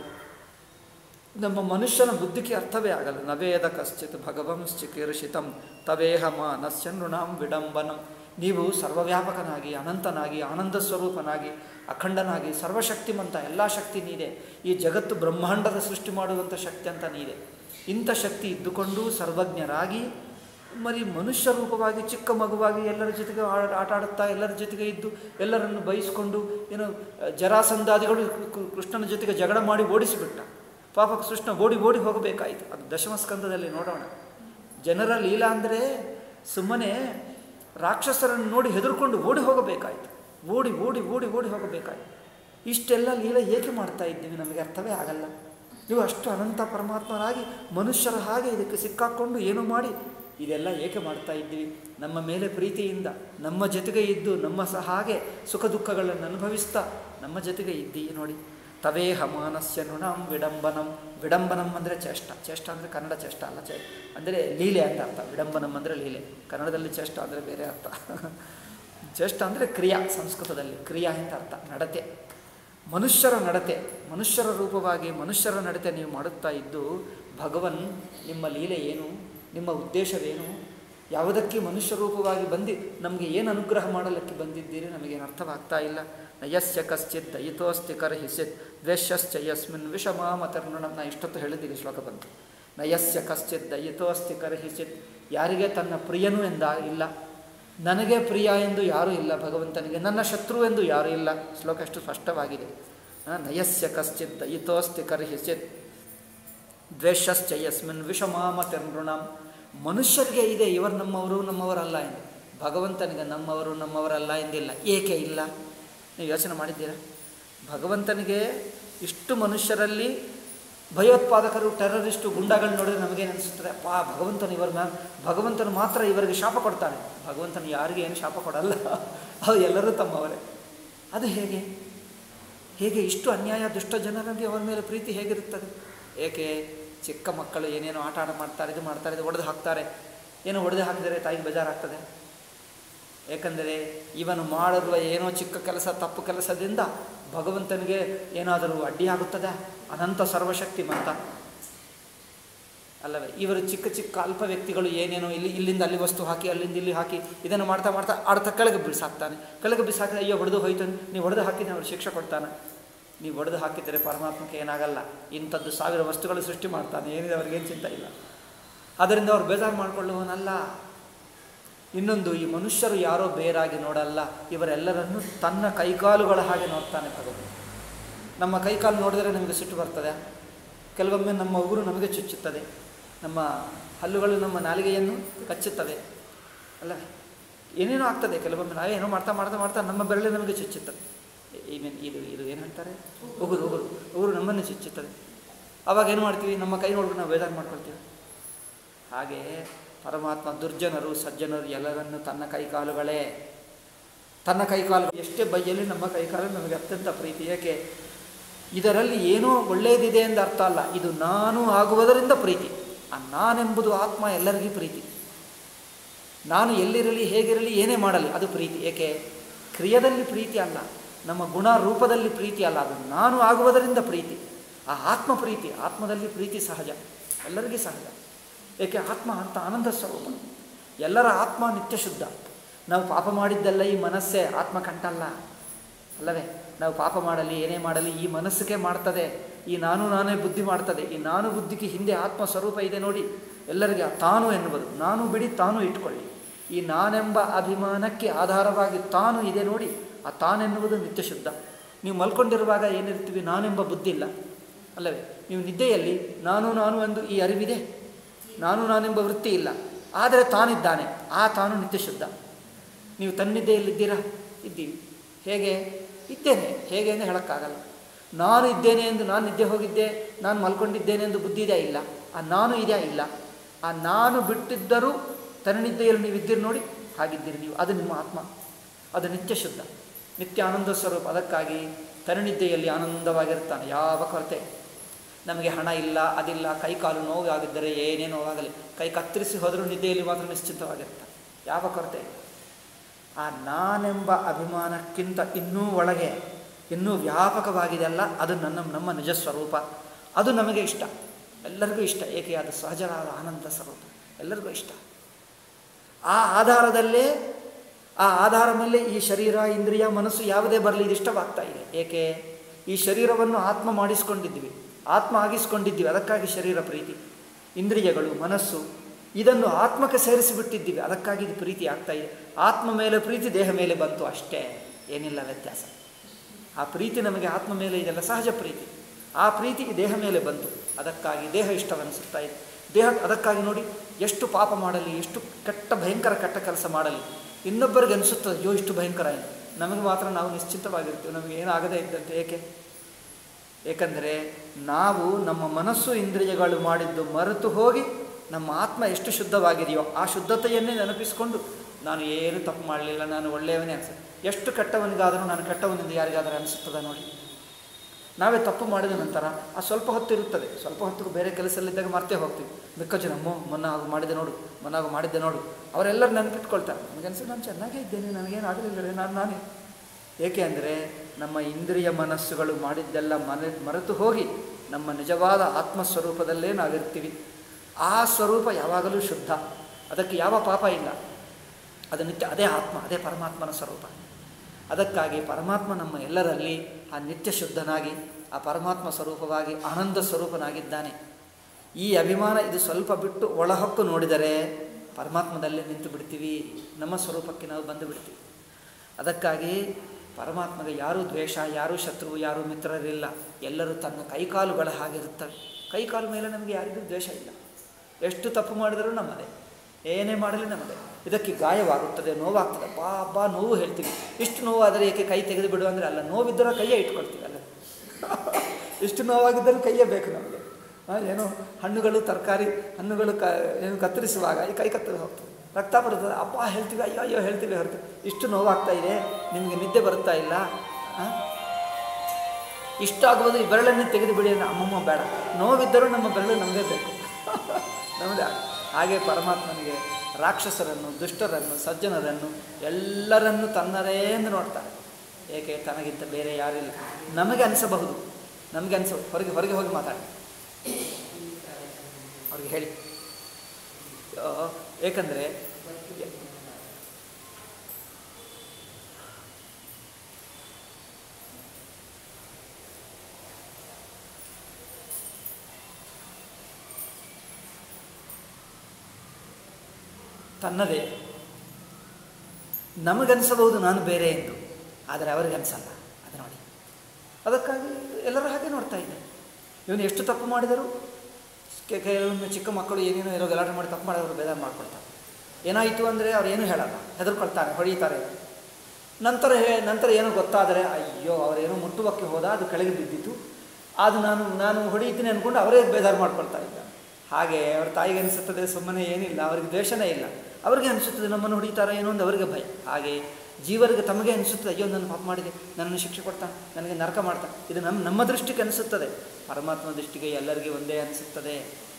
ನಮ್ಮ ಮನುಷ್ಯನ ಬುದ್ಧಿಗೆ ಅರ್ಥವೇ ಆಗಲ್ಲ ನವೇದ ಕಶ್ಚಿತ್ ಭಗವಂಶ್ಚಿಕೀರ್ಷಿತಂ ತವೇಹ ಮಾನಸ್ಯ ನೃಣಾಂ ವಿಡಂಬನಂ ನೀವು ಸರ್ವವ್ಯಾಪಕನಾಗಿ ಅನಂತನಾಗಿ ಆನಂದ ಸ್ವರೂಪನಾಗಿ ಅಖಂಡನಾಗಿ ಸರ್ವಶಕ್ತಿಮಂತ ಎಲ್ಲ ಶಕ್ತಿ ನೀದೆ ಈ ಜಗತ್ತು ಬ್ರಹ್ಮಾಂಡದ ಸೃಷ್ಟಿ ಮಾಡುವಂಥ ಶಕ್ತಿ ಅಂತ ನೀದೆ ಇಂಥ ಶಕ್ತಿ ಇದ್ದುಕೊಂಡು ಸರ್ವಜ್ಞರಾಗಿ ಮರಿ ಮನುಷ್ಯ ರೂಪವಾಗಿ ಚಿಕ್ಕ ಮಗುವಾಗಿ ಎಲ್ಲರ ಜೊತೆಗೆ ಆ- ಆಟ ಆಡುತ್ತಾ ಎಲ್ಲರ ಜೊತೆಗೆ ಇದ್ದು ಎಲ್ಲರನ್ನು ಬಯಸ್ಕೊಂಡು ಏನು ಜರಾಸಂಧಾದಿಗಳು ಕೃ- ಕೃಷ್ಣನ ಜೊತೆಗೆ ಜಗಳ ಮಾಡಿ ಓಡಿಸಿಬಿಟ್ಟ ಪಾಪ ಕೃಷ್ಣ ಓಡಿ ಓಡಿ ಹೋಗಬೇಕಾಯಿತು ಅದು ದಶಮಸ್ಕಂದದಲ್ಲಿ ನೋಡೋಣ ಜನರ ಲೀಲಾ ಅಂದರೆ ಸುಮ್ಮನೆ ರಾಕ್ಷಸರನ್ನು ನೋಡಿ ಹೆದರ್ಕೊಂಡು ಓಡಿ ಹೋಗಬೇಕಾಯಿತು ಓಡಿ ಓಡಿ ಓಡಿ ಓಡಿ ಹೋಗಬೇಕಾಯಿತು ಇಷ್ಟೆಲ್ಲ ಲೀಲೆ ಏಕೆ ಮಾಡ್ತಾ ಇದ್ದೀವಿ ನಮಗೆ ಅರ್ಥವೇ ಆಗಲ್ಲ ನೀವು ಅಷ್ಟು ಅನಂತ ಪರಮಾತ್ಮರಾಗಿ ಮನುಷ್ಯರ ಹಾಗೆ ಇದಕ್ಕೆ ಸಿಕ್ಕಾಕ್ಕೊಂಡು ಏನು ಮಾಡಿ ಇದೆಲ್ಲ ಏಕೆ ಮಾಡ್ತಾ ಇದ್ದೀವಿ ನಮ್ಮ ಮೇಲೆ ಪ್ರೀತಿಯಿಂದ ನಮ್ಮ ಜೊತೆಗೆ ಇದ್ದು ನಮ್ಮ ಸಹ ಹಾಗೆ ಸುಖ ದುಃಖಗಳನ್ನು ಅನುಭವಿಸ್ತಾ ನಮ್ಮ ಜೊತೆಗೆ ಇದ್ದೀವಿ ನೋಡಿ ತವೇಹ ಮಾನಸ್ಯ ನೃಣಾಂ ವಿಡಂಬನಂ ವಿಡಂಬನಂ ಅಂದರೆ ಚೇಷ್ಟ ಚೇಷ್ಟ ಅಂದರೆ ಕನ್ನಡ ಚೇಷ್ಟ ಅಲ್ಲ ಚೇ ಅಂದರೆ ಲೀಲೆ ಅಂತ ಅರ್ಥ ವಿಡಂಬನಂ ಅಂದರೆ ಲೀಲೆ ಕನ್ನಡದಲ್ಲಿ ಚೇಷ್ಟ ಅಂದರೆ ಬೇರೆ ಅರ್ಥ ಚೇಷ್ಟ ಅಂದರೆ ಕ್ರಿಯಾ ಸಂಸ್ಕೃತದಲ್ಲಿ ಕ್ರಿಯಾ ಅಂತ ಅರ್ಥ ನಡತೆ ಮನುಷ್ಯರ ನಡತೆ ಮನುಷ್ಯರ ರೂಪವಾಗಿ ಮನುಷ್ಯರ ನಡತೆ ನೀವು ಮಾಡುತ್ತಾ ಇದ್ದು ಭಗವನ್ ನಿಮ್ಮ ಲೀಲೆ ಏನು ನಿಮ್ಮ ಉದ್ದೇಶವೇನು ಯಾವುದಕ್ಕೆ ಮನುಷ್ಯ ರೂಪವಾಗಿ ಬಂದು ನಮಗೆ ಏನು ಅನುಗ್ರಹ ಮಾಡಲಿಕ್ಕೆ ಬಂದಿದ್ದೀರಿ ನಮಗೇನು ಅರ್ಥವಾಗ್ತಾ ಇಲ್ಲ ನಯಸ್ಯ ಕಶ್ಚಿತ್ ದಯಿತೋಸ್ತಿ ಕರ್ಹಿಸಿತ್ ದ್ವೇಷಶ್ಚ ಯಸ್ಮಿನ್ ವಿಷಮಾಮತರ್ಣಂ ನಾ ಇಷ್ಟೊತ್ತು ಹೇಳಿದ್ದೀವಿ ಶ್ಲೋಕ ಬಂತು ನಯಸ್ಯ ಕಶ್ಚಿತ್ ದಯಿತೋಸ್ತಿ ಕರ್ಹಿಸಿತ್ ಯಾರಿಗೆ ತನ್ನ ಪ್ರಿಯನು ಎಂದ ಇಲ್ಲ ನನಗೆ ಪ್ರಿಯ ಎಂದು ಯಾರೂ ಇಲ್ಲ ಭಗವಂತನಿಗೆ ನನ್ನ ಶತ್ರು ಎಂದು ಯಾರೂ ಇಲ್ಲ ಶ್ಲೋಕ ಎಷ್ಟು ಸ್ಪಷ್ಟವಾಗಿದೆ ನಯಸ್ಯ ಕಶ್ಚಿತ್ ದಯಿತೋಸ್ತಿ ಕರ್ಹಿಚಿತ್ ದ್ವೇಷಶ್ಚ ಯಸ್ಮಿನ್ ವಿಷಮಾಮತಿ ನೃಣಂ ಮನುಷ್ಯರಿಗೆ ಇದೆ ಇವರು ನಮ್ಮವರು ನಮ್ಮವರಲ್ಲ ಎಂದು ಭಗವಂತನಿಗೆ ನಮ್ಮವರು ನಮ್ಮವರಲ್ಲ ಎಂದಿಲ್ಲ ಏಕೆ ಇಲ್ಲ ನೀವು ಯೋಚನೆ ಮಾಡಿದ್ದೀರಾ ಭಗವಂತನಿಗೆ ಇಷ್ಟು ಮನುಷ್ಯರಲ್ಲಿ ಭಯೋತ್ಪಾದಕರು ಟೆರರಿಸ್ಟು ಗುಂಡಾಗಳು ನೋಡಿದ್ರೆ ನಮಗೇನು ಅನಿಸುತ್ತದೆ ಪಾ ಭಗವಂತನು ಇವರ ಮ್ಯಾಮ್ ಭಗವಂತನು ಮಾತ್ರ ಇವರಿಗೆ ಶಾಪ ಕೊಡ್ತಾನೆ ಭಗವಂತನು ಯಾರಿಗೆ ಏನು ಶಾಪ ಕೊಡಲ್ಲ ಅದು ಎಲ್ಲರೂ ತಮ್ಮವರೇ ಅದು ಹೇಗೆ ಹೇಗೆ ಇಷ್ಟು ಅನ್ಯಾಯ ದುಷ್ಟ ಜನರಲ್ಲಿ ಅವರ ಮೇಲೆ ಪ್ರೀತಿ ಹೇಗಿರುತ್ತದೆ ಏಕೆ ಚಿಕ್ಕ ಮಕ್ಕಳು ಏನೇನೋ ಆಟ ಆಡ ಮಾಡ್ತಾರೆ ಇದು ಮಾಡ್ತಾರೆ ಇದು ಒಡೆದು ಹಾಕ್ತಾರೆ ಏನೋ ಒಡೆದು ಹಾಕಿದರೆ ತಾಯಿಗೆ ಬೇಜಾರಾಗ್ತದೆ ಏಕೆಂದರೆ ಇವನು ಮಾಡಿರುವ ಏನೋ ಚಿಕ್ಕ ಕೆಲಸ ತಪ್ಪು ಕೆಲಸದಿಂದ ಭಗವಂತನಿಗೆ ಏನಾದರೂ ಅಡ್ಡಿಯಾಗುತ್ತದೆ ಅನಂತ ಸರ್ವಶಕ್ತಿಮಂತ ಅಲ್ಲವೇ ಇವರು ಚಿಕ್ಕ ಚಿಕ್ಕ ಅಲ್ಪ ವ್ಯಕ್ತಿಗಳು ಏನೇನೋ ಇಲ್ಲಿ ಇಲ್ಲಿಂದ ಅಲ್ಲಿ ವಸ್ತು ಹಾಕಿ ಅಲ್ಲಿಂದ ಇಲ್ಲಿ ಹಾಕಿ ಇದನ್ನು ಮಾಡ್ತಾ ಮಾಡ್ತಾ ಆಡ್ತಾ ಕೆಳಗೆ ಬಿಸಾಕ್ತಾನೆ ಕೆಳಗೆ ಬಿಸಾಕಿದ್ರೆ ಅಯ್ಯೋ ಹೊಡೆದು ಹೋಯ್ತು ನೀವು ಹೊಡೆದು ಹಾಕಿದ್ರೆ ಅವ್ರು ಶಿಕ್ಷೆ ಕೊಡ್ತಾನೆ ನೀವು ಹೊಡೆದು ಹಾಕಿದರೆ ಪರಮಾತ್ಮಕ್ಕೆ ಏನಾಗಲ್ಲ ಇಂಥದ್ದು ಸಾವಿರ ವಸ್ತುಗಳು ಸೃಷ್ಟಿ ಮಾಡ್ತಾನೆ ಏನಿದೆ ಅವ್ರಿಗೇನು ಚಿಂತೆ ಇಲ್ಲ ಅದರಿಂದ ಅವ್ರು ಬೇಜಾರು ಮಾಡಿಕೊಳ್ಳುವನಲ್ಲ ಇನ್ನೊಂದು ಈ ಮನುಷ್ಯರು ಯಾರೋ ಬೇರಾಗಿ ನೋಡಲ್ಲ ಇವರೆಲ್ಲರನ್ನು ತನ್ನ ಕೈಕಾಲುಗಳ ಹಾಗೆ ನೋಡ್ತಾನೆ ಭಗವಂತ ನಮ್ಮ ಕೈಕಾಲು ನೋಡಿದರೆ ನಮಗೆ ಸಿಟ್ಟು ಬರ್ತದೆ ಕೆಲವೊಮ್ಮೆ ನಮ್ಮ ಉಗುರು ನಮಗೆ ಚುಚ್ಚುತ್ತದೆ ನಮ್ಮ ಹಲ್ಲುಗಳು ನಮ್ಮ ನಾಲಿಗೆಯನ್ನು ಕಚ್ಚುತ್ತವೆ ಅಲ್ಲ ಏನೇನೋ ಆಗ್ತದೆ ಕೆಲವೊಮ್ಮೆ ನಾವೇನೋ ಮಾಡ್ತಾ ಮಾಡ್ತಾ ಮಾಡ್ತಾ ನಮ್ಮ ಬೆರಳೆ ನಮಗೆ ಚುಚ್ಚುತ್ತದೆ ಈ ಮೀನ್ ಇದು ಇದು ಏನು ಹೇಳ್ತಾರೆ ಉಗುರು ಉಗುರು ಉಗುರು ನಮ್ಮನ್ನು ಚುಚ್ಚುತ್ತದೆ ಆವಾಗ ಏನು ಮಾಡ್ತೀವಿ ನಮ್ಮ ಕೈ ನೋಡ್ಬಿಟ್ಟು ನಾವು ಬೇಜಾರು ಮಾಡ್ಕೊಳ್ತೀವಿ ಹಾಗೆ ಪರಮಾತ್ಮ ದುರ್ಜನರು ಸಜ್ಜನರು ಎಲ್ಲರನ್ನು ತನ್ನ ಕೈಕಾಲುಗಳೇ ತನ್ನ ಕೈಕಾಲು ಎಷ್ಟೇ ಬೈಯಲ್ಲಿ ನಮ್ಮ ಕೈಕಾಲು ನಮಗೆ ಅತ್ಯಂತ ಪ್ರೀತಿ ಏಕೆ ಇದರಲ್ಲಿ ಏನೋ ಒಳ್ಳೆಯದಿದೆ ಎಂದು ಅರ್ಥ ಅಲ್ಲ ಇದು ನಾನು ಆಗುವುದರಿಂದ ಪ್ರೀತಿ ಆ ನಾನೆಂಬುದು ಆತ್ಮ ಎಲ್ಲರಿಗೂ ಪ್ರೀತಿ ನಾನು ಎಲ್ಲಿರಲಿ ಹೇಗಿರಲಿ ಏನೇ ಮಾಡಲಿ ಅದು ಪ್ರೀತಿ ಏಕೆ ಕ್ರಿಯೆಯಲ್ಲಿ ಪ್ರೀತಿ ಅಲ್ಲ ನಮ್ಮ ಗುಣ ರೂಪದಲ್ಲಿ ಪ್ರೀತಿ ಅಲ್ಲ ಅದು ನಾನು ಆಗುವುದರಿಂದ ಪ್ರೀತಿ ಆ ಆತ್ಮ ಪ್ರೀತಿ ಆತ್ಮದಲ್ಲಿ ಪ್ರೀತಿ ಸಹಜ ಎಲ್ಲರಿಗೂ ಸಹಜ ಏಕೆ ಆತ್ಮ ಅಂತ ಆನಂದ ಸ್ವರೂಪ ಎಲ್ಲರ ಆತ್ಮ ನಿತ್ಯ ಶುದ್ಧ ನಾವು ಪಾಪ ಮಾಡಿದ್ದೆಲ್ಲ ಈ ಮನಸ್ಸೇ ಆತ್ಮ ಕಂಟಲ್ಲ ಅಲ್ಲವೇ ನಾವು ಪಾಪ ಮಾಡಲಿ ಏನೇ ಮಾಡಲಿ ಈ ಮನಸ್ಸಿಗೆ ಮಾಡ್ತದೆ ಈ ನಾನು ನಾನೇ ಬುದ್ಧಿ ಮಾಡ್ತದೆ ಈ ನಾನು ಬುದ್ಧಿಗೆ ಹಿಂದೆ ಆತ್ಮ ಸ್ವರೂಪ ಇದೆ ನೋಡಿ ಎಲ್ಲರಿಗೆ ಆ ತಾನು ಎನ್ನುವುದು ನಾನು ಬಿಡಿ ತಾನು ಇಟ್ಕೊಳ್ಳಿ ಈ ನಾನೆಂಬ ಅಭಿಮಾನಕ್ಕೆ ಆಧಾರವಾಗಿ ತಾನು ಇದೆ ನೋಡಿ ಆ ತಾನೆನ್ನುವುದು ನಿತ್ಯ ಶುದ್ಧ ನೀವು ಮಲ್ಕೊಂಡಿರುವಾಗ ಏನಿರ್ತೀವಿ ನಾನೆಂಬ ಬುದ್ಧಿ ಇಲ್ಲ ಅಲ್ಲವೇ ನೀವು ನಿದ್ದೆಯಲ್ಲಿ ನಾನು ನಾನು ಎಂದು ಈ ಅರಿವಿದೆ ನಾನು ನಾನೆಂಬ ವೃತ್ತಿ ಇಲ್ಲ ಆದರೆ ತಾನಿದ್ದಾನೆ ಆ ತಾನು ನಿತ್ಯ ಶುದ್ಧ ನೀವು ತನ್ನಿದ್ದೆಯಲ್ಲಿದ್ದೀರಾ ಇದ್ದೀವಿ ಹೇಗೆ ಇದ್ದೇನೆ ಹೇಗೆ ಎಂದು ಹೇಳೋಕ್ಕಾಗಲ್ಲ ನಾನು ಇದ್ದೇನೆ ಎಂದು ನಾನು ನಿದ್ದೆ ಹೋಗಿದ್ದೆ ನಾನು ಮಲ್ಕೊಂಡಿದ್ದೇನೆ ಎಂದು ಬುದ್ಧಿ ಇದೆಯಾ ಇಲ್ಲ ಆ ನಾನು ಇದೆಯಾ ಇಲ್ಲ ಆ ನಾನು ಬಿಟ್ಟಿದ್ದರೂ ತನ್ನಿದ್ದೆಯಲ್ಲಿ ನೀವು ಇದ್ದೀರಿ ನೋಡಿ ಹಾಗಿದ್ದೀರಿ ನೀವು ಅದು ನಿಮ್ಮ ಆತ್ಮ ಅದು ನಿತ್ಯ ಶುದ್ಧ ನಿತ್ಯ ಆನಂದ ಸ್ವರೂಪ ಅದಕ್ಕಾಗಿ ತನ್ನಿದ್ದೆಯಲ್ಲಿ ಆನಂದವಾಗಿರ್ತಾನೆ ಯಾವ ಕೊರತೆ ನಮಗೆ ಹಣ ಇಲ್ಲ ಅದಿಲ್ಲ ಕೈ ಕಾಲು ನೋವಾಗಿದ್ದರೆ ಏನೇ ನೋವಾಗಲಿ ಕೈ ಕತ್ತರಿಸಿ ಹೋದರೂ ನಿದ್ದೆಯಲ್ಲಿ ಮಾತ್ರ ನಿಶ್ಚಿತವಾಗಿರ್ತಾನೆ ಯಾವ ಕೊರತೆ ಇಲ್ಲ ಆ ನಾನೆಂಬ ಅಭಿಮಾನಕ್ಕಿಂತ ಇನ್ನೂ ಒಳಗೆ ಇನ್ನೂ ವ್ಯಾಪಕವಾಗಿದೆಯಲ್ಲ ಅದು ನನ್ನ ನಮ್ಮ ನಿಜ ಸ್ವರೂಪ ಅದು ನಮಗೆ ಇಷ್ಟ ಎಲ್ಲರಿಗೂ ಇಷ್ಟ ಏಕೆ ಅದು ಸಹಜವಾದ ಆನಂದ ಸ್ವರೂಪ ಎಲ್ಲರಿಗೂ ಇಷ್ಟ ಆ ಆಧಾರದಲ್ಲೇ ಆ ಆಧಾರ ಮೇಲೆ ಈ ಶರೀರ ಇಂದ್ರಿಯ ಮನಸ್ಸು ಯಾವುದೇ ಬರಲಿ ಇದು ಇಷ್ಟವಾಗ್ತಾ ಇದೆ ಏಕೆ ಈ ಶರೀರವನ್ನು ಆತ್ಮ ಮಾಡಿಸ್ಕೊಂಡಿದ್ವಿ ಆತ್ಮ ಆಗಿಸ್ಕೊಂಡಿದ್ದೀವಿ ಅದಕ್ಕಾಗಿ ಶರೀರ ಪ್ರೀತಿ ಇಂದ್ರಿಯಗಳು ಮನಸ್ಸು ಇದನ್ನು ಆತ್ಮಕ್ಕೆ ಸೇರಿಸಿಬಿಟ್ಟಿದ್ದೀವಿ ಅದಕ್ಕಾಗಿ ಇದು ಪ್ರೀತಿ ಆಗ್ತಾ ಇದೆ ಆತ್ಮ ಮೇಲೆ ಪ್ರೀತಿ ದೇಹ ಮೇಲೆ ಬಂತು ಅಷ್ಟೇ ಏನಿಲ್ಲ ವ್ಯತ್ಯಾಸ ಆ ಪ್ರೀತಿ ನಮಗೆ ಆತ್ಮ ಮೇಲೆ ಇದೆಲ್ಲ ಸಹಜ ಪ್ರೀತಿ ಆ ಪ್ರೀತಿ ದೇಹ ಮೇಲೆ ಬಂತು ಅದಕ್ಕಾಗಿ ದೇಹ ಇಷ್ಟವನ್ನಿಸುತ್ತಾ ಇದೆ ದೇಹ ಅದಕ್ಕಾಗಿ ನೋಡಿ ಎಷ್ಟು ಪಾಪ ಮಾಡಲಿ ಎಷ್ಟು ಕೆಟ್ಟ ಭಯಂಕರ ಕೆಟ್ಟ ಕೆಲಸ ಮಾಡಲಿ ಇನ್ನೊಬ್ಬರಿಗೆ ಅನಿಸುತ್ತದೆ ಅಯ್ಯೋ ಇಷ್ಟು ಭಯಂಕರ ಏನು ನಮಗೆ ಮಾತ್ರ ನಾವು ನಿಶ್ಚಿಂತವಾಗಿರ್ತೀವಿ ನಮಗೆ ಏನಾಗದೇ ಇದ್ದಂತೆ ಏಕೆ ಏಕೆಂದರೆ ನಾವು ನಮ್ಮ ಮನಸ್ಸು ಇಂದ್ರಿಯಗಳು ಮಾಡಿದ್ದು ಮರೆತು ಹೋಗಿ ನಮ್ಮ ಆತ್ಮ ಎಷ್ಟು ಶುದ್ಧವಾಗಿದೆಯೋ ಆ ಶುದ್ಧತೆಯನ್ನೇ ನೆನಪಿಸಿಕೊಂಡು ನಾನು ಏನು ತಪ್ಪು ಮಾಡಲಿಲ್ಲ ನಾನು ಒಳ್ಳೆಯವನೇ ಅನಿಸುತ್ತೆ ಎಷ್ಟು ಕೆಟ್ಟವನಿಗಾದರೂ ನಾನು ಕೆಟ್ಟವನಿಂದ ಯಾರಿಗಾದರೂ ಅನಿಸುತ್ತದೆ ನೋಡಿ ನಾವೇ ತಪ್ಪು ಮಾಡಿದ ನಂತರ ಆ ಸ್ವಲ್ಪ ಹೊತ್ತು ಇರುತ್ತದೆ ಸ್ವಲ್ಪ ಹೊತ್ತು ಬೇರೆ ಕೆಲಸದಲ್ಲಿದ್ದಾಗ ಮರ್ತೇ ಹೋಗ್ತೀವಿ ಮಿಕ್ಕ ಜನ ಅಮ್ಮೋ ಮೊನ್ನ ಹಾಗೂ ಮಾಡಿದೆ ನೋಡು ಮೊನ್ನಾಗ ಮಾಡಿದ್ದೆ ನೋಡು ಅವರೆಲ್ಲರೂ ನೆನಪಿಟ್ಕೊಳ್ತಾರೆ ನನಗನ್ಸಿದ್ದು ನಾನು ಚೆನ್ನಾಗೇ ಇದ್ದೇನೆ ನನಗೇನು ಆಗಲಿಲ್ಲ ನಾನು ನಾನೇ ಏಕೆ ಅಂದರೆ ನಮ್ಮ ಇಂದ್ರಿಯ ಮನಸ್ಸುಗಳು ಮಾಡಿದ್ದೆಲ್ಲ ಮನೆ ಮರೆತು ಹೋಗಿ ನಮ್ಮ ನಿಜವಾದ ಆತ್ಮಸ್ವರೂಪದಲ್ಲೇ ನಾವಿರ್ತೀವಿ ಆ ಸ್ವರೂಪ ಯಾವಾಗಲೂ ಶುದ್ಧ ಅದಕ್ಕೆ ಯಾವ ಪಾಪ ಇಲ್ಲ ಅದು ನಿತ್ಯ ಅದೇ ಆತ್ಮ ಅದೇ ಪರಮಾತ್ಮನ ಸ್ವರೂಪ ಅದಕ್ಕಾಗಿ ಪರಮಾತ್ಮ ನಮ್ಮ ಎಲ್ಲರಲ್ಲಿ ಆ ನಿತ್ಯ ಶುದ್ಧನಾಗಿ ಆ ಪರಮಾತ್ಮ ಸ್ವರೂಪವಾಗಿ ಆನಂದ ಸ್ವರೂಪನಾಗಿದ್ದಾನೆ ಈ ಅಭಿಮಾನ ಇದು ಸ್ವಲ್ಪ ಬಿಟ್ಟು ಒಳಹೊಕ್ಕು ನೋಡಿದರೆ ಪರಮಾತ್ಮದಲ್ಲೇ ನಿಂತು ಬಿಡ್ತೀವಿ ನಮ್ಮ ಸ್ವರೂಪಕ್ಕೆ ನಾವು ಬಂದು ಬಿಡ್ತೀವಿ ಅದಕ್ಕಾಗಿ ಪರಮಾತ್ಮಗೆ ಯಾರೂ ದ್ವೇಷ ಯಾರೂ ಶತ್ರು ಯಾರೂ ಮಿತ್ರರಿಲ್ಲ ಎಲ್ಲರೂ ತನ್ನ ಕೈಕಾಲುಗಳ ಹಾಗಿರುತ್ತವೆ ಕೈಕಾಲು ಮೇಲೆ ನಮಗೆ ಯಾರಿಗೂ ದ್ವೇಷ ಇಲ್ಲ ಎಷ್ಟು ತಪ್ಪು ಮಾಡಿದರೂ ನಮ್ಮದೇ ಏನೇ ಮಾಡಲಿ ನಮ್ಮದೇ ಇದಕ್ಕೆ ಗಾಯವಾಗುತ್ತದೆ ನೋವಾಗ್ತದೆ ಬಾ ಬಾ ನೋವು ಹೇಳ್ತೀವಿ ಇಷ್ಟು ನೋವಾದರೆ ಏಕೆ ಕೈ ತೆಗೆದು ಬಿಡು ಅಂದರೆ ಅಲ್ಲ ನೋವಿದ್ದರೆ ಕೈಯೇ ಇಟ್ಕೊಳ್ತೀವಿ ಅಲ್ಲ ಇಷ್ಟು ನೋವಾಗಿದ್ದರೂ ಕೈಯೇ ಬೇಕು ನಮಗೆ ಆ, ಏನು ಹಣ್ಣುಗಳು ತರಕಾರಿ ಹಣ್ಣುಗಳು ಕ ಏನು ಕತ್ತರಿಸುವಾಗ ಈ ಕೈ ಕತ್ತರಿ ಹೋಗ್ತದೆ ರಕ್ತ ಬರುತ್ತದೆ ಅಪ್ಪ ಹೇಳ್ತೀವಿ ಅಯ್ಯೋ ಅಯ್ಯೋ ಹೇಳ್ತೀವಿ ಹೊರತು ಇಷ್ಟು ನೋವಾಗ್ತಾ ಇದೆ ನಿಮಗೆ ನಿದ್ದೆ ಬರುತ್ತಾ ಇಲ್ಲ ಆ? ಇಷ್ಟ ಆಗುವುದು ಈ ಬೆರಳನ್ನೇ ತೆಗೆದು ಬಿಡಿ ಅಂದರೆ ಅಮ್ಮಮ್ಮ ಬೇಡ ನೋವಿದ್ದರೂ ನಮ್ಮ ಬೆರಳು ನಮಗೇ ಬೇಕು ನಮ್ಮದೇ ಆಗ- ಹಾಗೆ ಪರಮಾತ್ಮನಿಗೆ ರಾಕ್ಷಸರನ್ನು ದುಷ್ಟರನ್ನು ಸಜ್ಜನರನ್ನು ಎಲ್ಲರನ್ನು ತನ್ನರೇ ಎಂದು ನೋಡ್ತಾರೆ ಏಕೆ ತನಗಿಂತ ಬೇರೆ ಯಾರಿಲ್ಲ ನಮಗೆ ಅನಿಸಬಹುದು ನಮಗೆ ಅನಿಸೋ ಹೊರಗೆ ಹೊರಗೆ ಹೋಗಿ ಮಾತಾಡಿ ಅವ್ರಿಗೆ ಹೇಳಿ ಆ, ಏಕೆಂದರೆ ತನ್ನದೇ ನಮಗನಿಸಬಹುದು ನಾನು ಬೇರೆ ಎಂದು ಆದರೆ ಅವರಿಗನ್ಸಲ್ಲ ಅದು ನೋಡಿ ಅದಕ್ಕಾಗಿ ಎಲ್ಲರೂ ಹಾಗೆ ನೋಡ್ತಾ ಇದ್ದೆ ಇವನು ಎಷ್ಟು ತಪ್ಪು ಮಾಡಿದರು ಕೆ- ಕೆಲವೊಮ್ಮೆ ಚಿಕ್ಕ ಮಕ್ಕಳು ಏನೇನೋ ಏನೋ ಗಲಾಟೆ ಮಾಡಿ ತಪ್ಪು ಮಾಡೋರು ಬೇಜಾರು ಮಾಡ್ಕೊಳ್ತಾರೆ ಏನಾಯಿತು ಅಂದರೆ ಅವ್ರು ಏನೂ ಹೇಳಲ್ಲ ಹೆದರ್ಕೊಳ್ತಾರೆ ಹೊಡೀತಾರೆ ನಂತರ ಹೇ ನಂತರ ಏನೋ ಗೊತ್ತಾದರೆ ಅಯ್ಯೋ ಅವರೇನೋ ಮುಟ್ಟುವಕ್ಕೆ ಹೋದ ಅದು ಕೆಳಗೆ ಬಿದ್ದಿತ್ತು ಅದು ನಾನು ನಾನು ಹೊಡೀತೀನಿ ಅಂದ್ಕೊಂಡು ಅವರೇ ಬೇಜಾರು ಮಾಡ್ಕೊಳ್ತಾ ಇದ್ದ ಹಾಗೆ ಅವ್ರ ತಾಯಿಗೆ ಅನಿಸುತ್ತದೆ ಸುಮ್ಮನೆ ಏನಿಲ್ಲ ಅವರಿಗೆ ದ್ವೇಷನೇ ಇಲ್ಲ ಅವರಿಗೆ ಅನಿಸುತ್ತದೆ ನಮ್ಮನ್ನು ಹೊಡಿತಾರೆ ಏನೋ ಒಂದು ಅವರಿಗೆ ಭಯ ಹಾಗೆ ಜೀವರಿಗೆ ತಮಗೆ ಅನಿಸುತ್ತದೆ ಅಯ್ಯೋ ನನ್ನ ಪಾಪ ಮಾಡಿದೆ ನನ್ನನ್ನು ಶಿಕ್ಷೆ ಕೊಡ್ತಾನೆ ನನಗೆ ನರಕ ಮಾಡ್ತಾನೆ ಇದು ನಮ್ಮ ನಮ್ಮ ದೃಷ್ಟಿಗೆ ಅನಿಸುತ್ತದೆ ಪರಮಾತ್ಮ ದೃಷ್ಟಿಗೆ ಎಲ್ಲರಿಗೂ ಒಂದೇ ಅನಿಸುತ್ತದೆ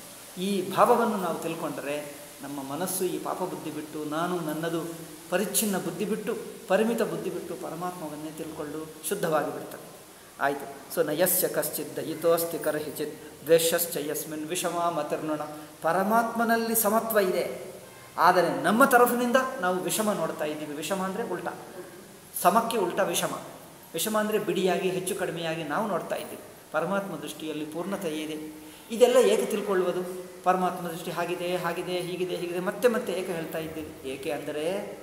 ಈ ಭಾವವನ್ನು ನಾವು ತಿಳ್ಕೊಂಡರೆ ನಮ್ಮ ಮನಸ್ಸು ಈ ಪಾಪ ಬುದ್ಧಿ ಬಿಟ್ಟು ನಾನು ನನ್ನದು ಪರಿಚ್ಛಿನ್ನ ಬುದ್ಧಿ ಬಿಟ್ಟು ಪರಿಮಿತ ಬುದ್ಧಿ ಬಿಟ್ಟು ಪರಮಾತ್ಮವನ್ನೇ ತಿಳ್ಕೊಂಡು ಶುದ್ಧವಾಗಿ ಬಿಡ್ತದೆ ಆಯಿತು ಸೊ ನಯಸ್ಯ ಕಶ್ಚಿತ್ ದಯಿತೋಸ್ತಿ ಕರ್ಹಿಚಿತ್ ದ್ವೇಷಶ್ಚ ಯಸ್ಮಿನ್ ವಿಷಮ ಮತಿರ್ನುಣ ಪರಮಾತ್ಮನಲ್ಲಿ ಸಮತ್ವ ಇದೆ ಆದರೆ ನಮ್ಮ ತರಫಿನಿಂದ ನಾವು ವಿಷಮ ನೋಡ್ತಾ ಇದ್ದೀವಿ ವಿಷಮ ಅಂದರೆ ಉಲ್ಟ ಸಮಕ್ಕೆ ಉಲ್ಟ ವಿಷಮ ವಿಷಮ ಅಂದರೆ ಬಿಡಿಯಾಗಿ ಹೆಚ್ಚು ಕಡಿಮೆಯಾಗಿ ನಾವು ನೋಡ್ತಾ ಇದ್ದೀವಿ ಪರಮಾತ್ಮ ದೃಷ್ಟಿಯಲ್ಲಿ ಪೂರ್ಣತೆ ಇದೆ ಇದೆಲ್ಲ ಏಕೆ ತಿಳ್ಕೊಳ್ಳುವುದು ಪರಮಾತ್ಮ ದೃಷ್ಟಿ ಹಾಗಿದೆ ಹಾಗಿದೆ ಹೀಗಿದೆ ಹೀಗಿದೆ ಮತ್ತೆ ಮತ್ತೆ ಏಕೆ ಹೇಳ್ತಾ ಇದ್ದೀವಿ ಏಕೆ ಅಂದರೆ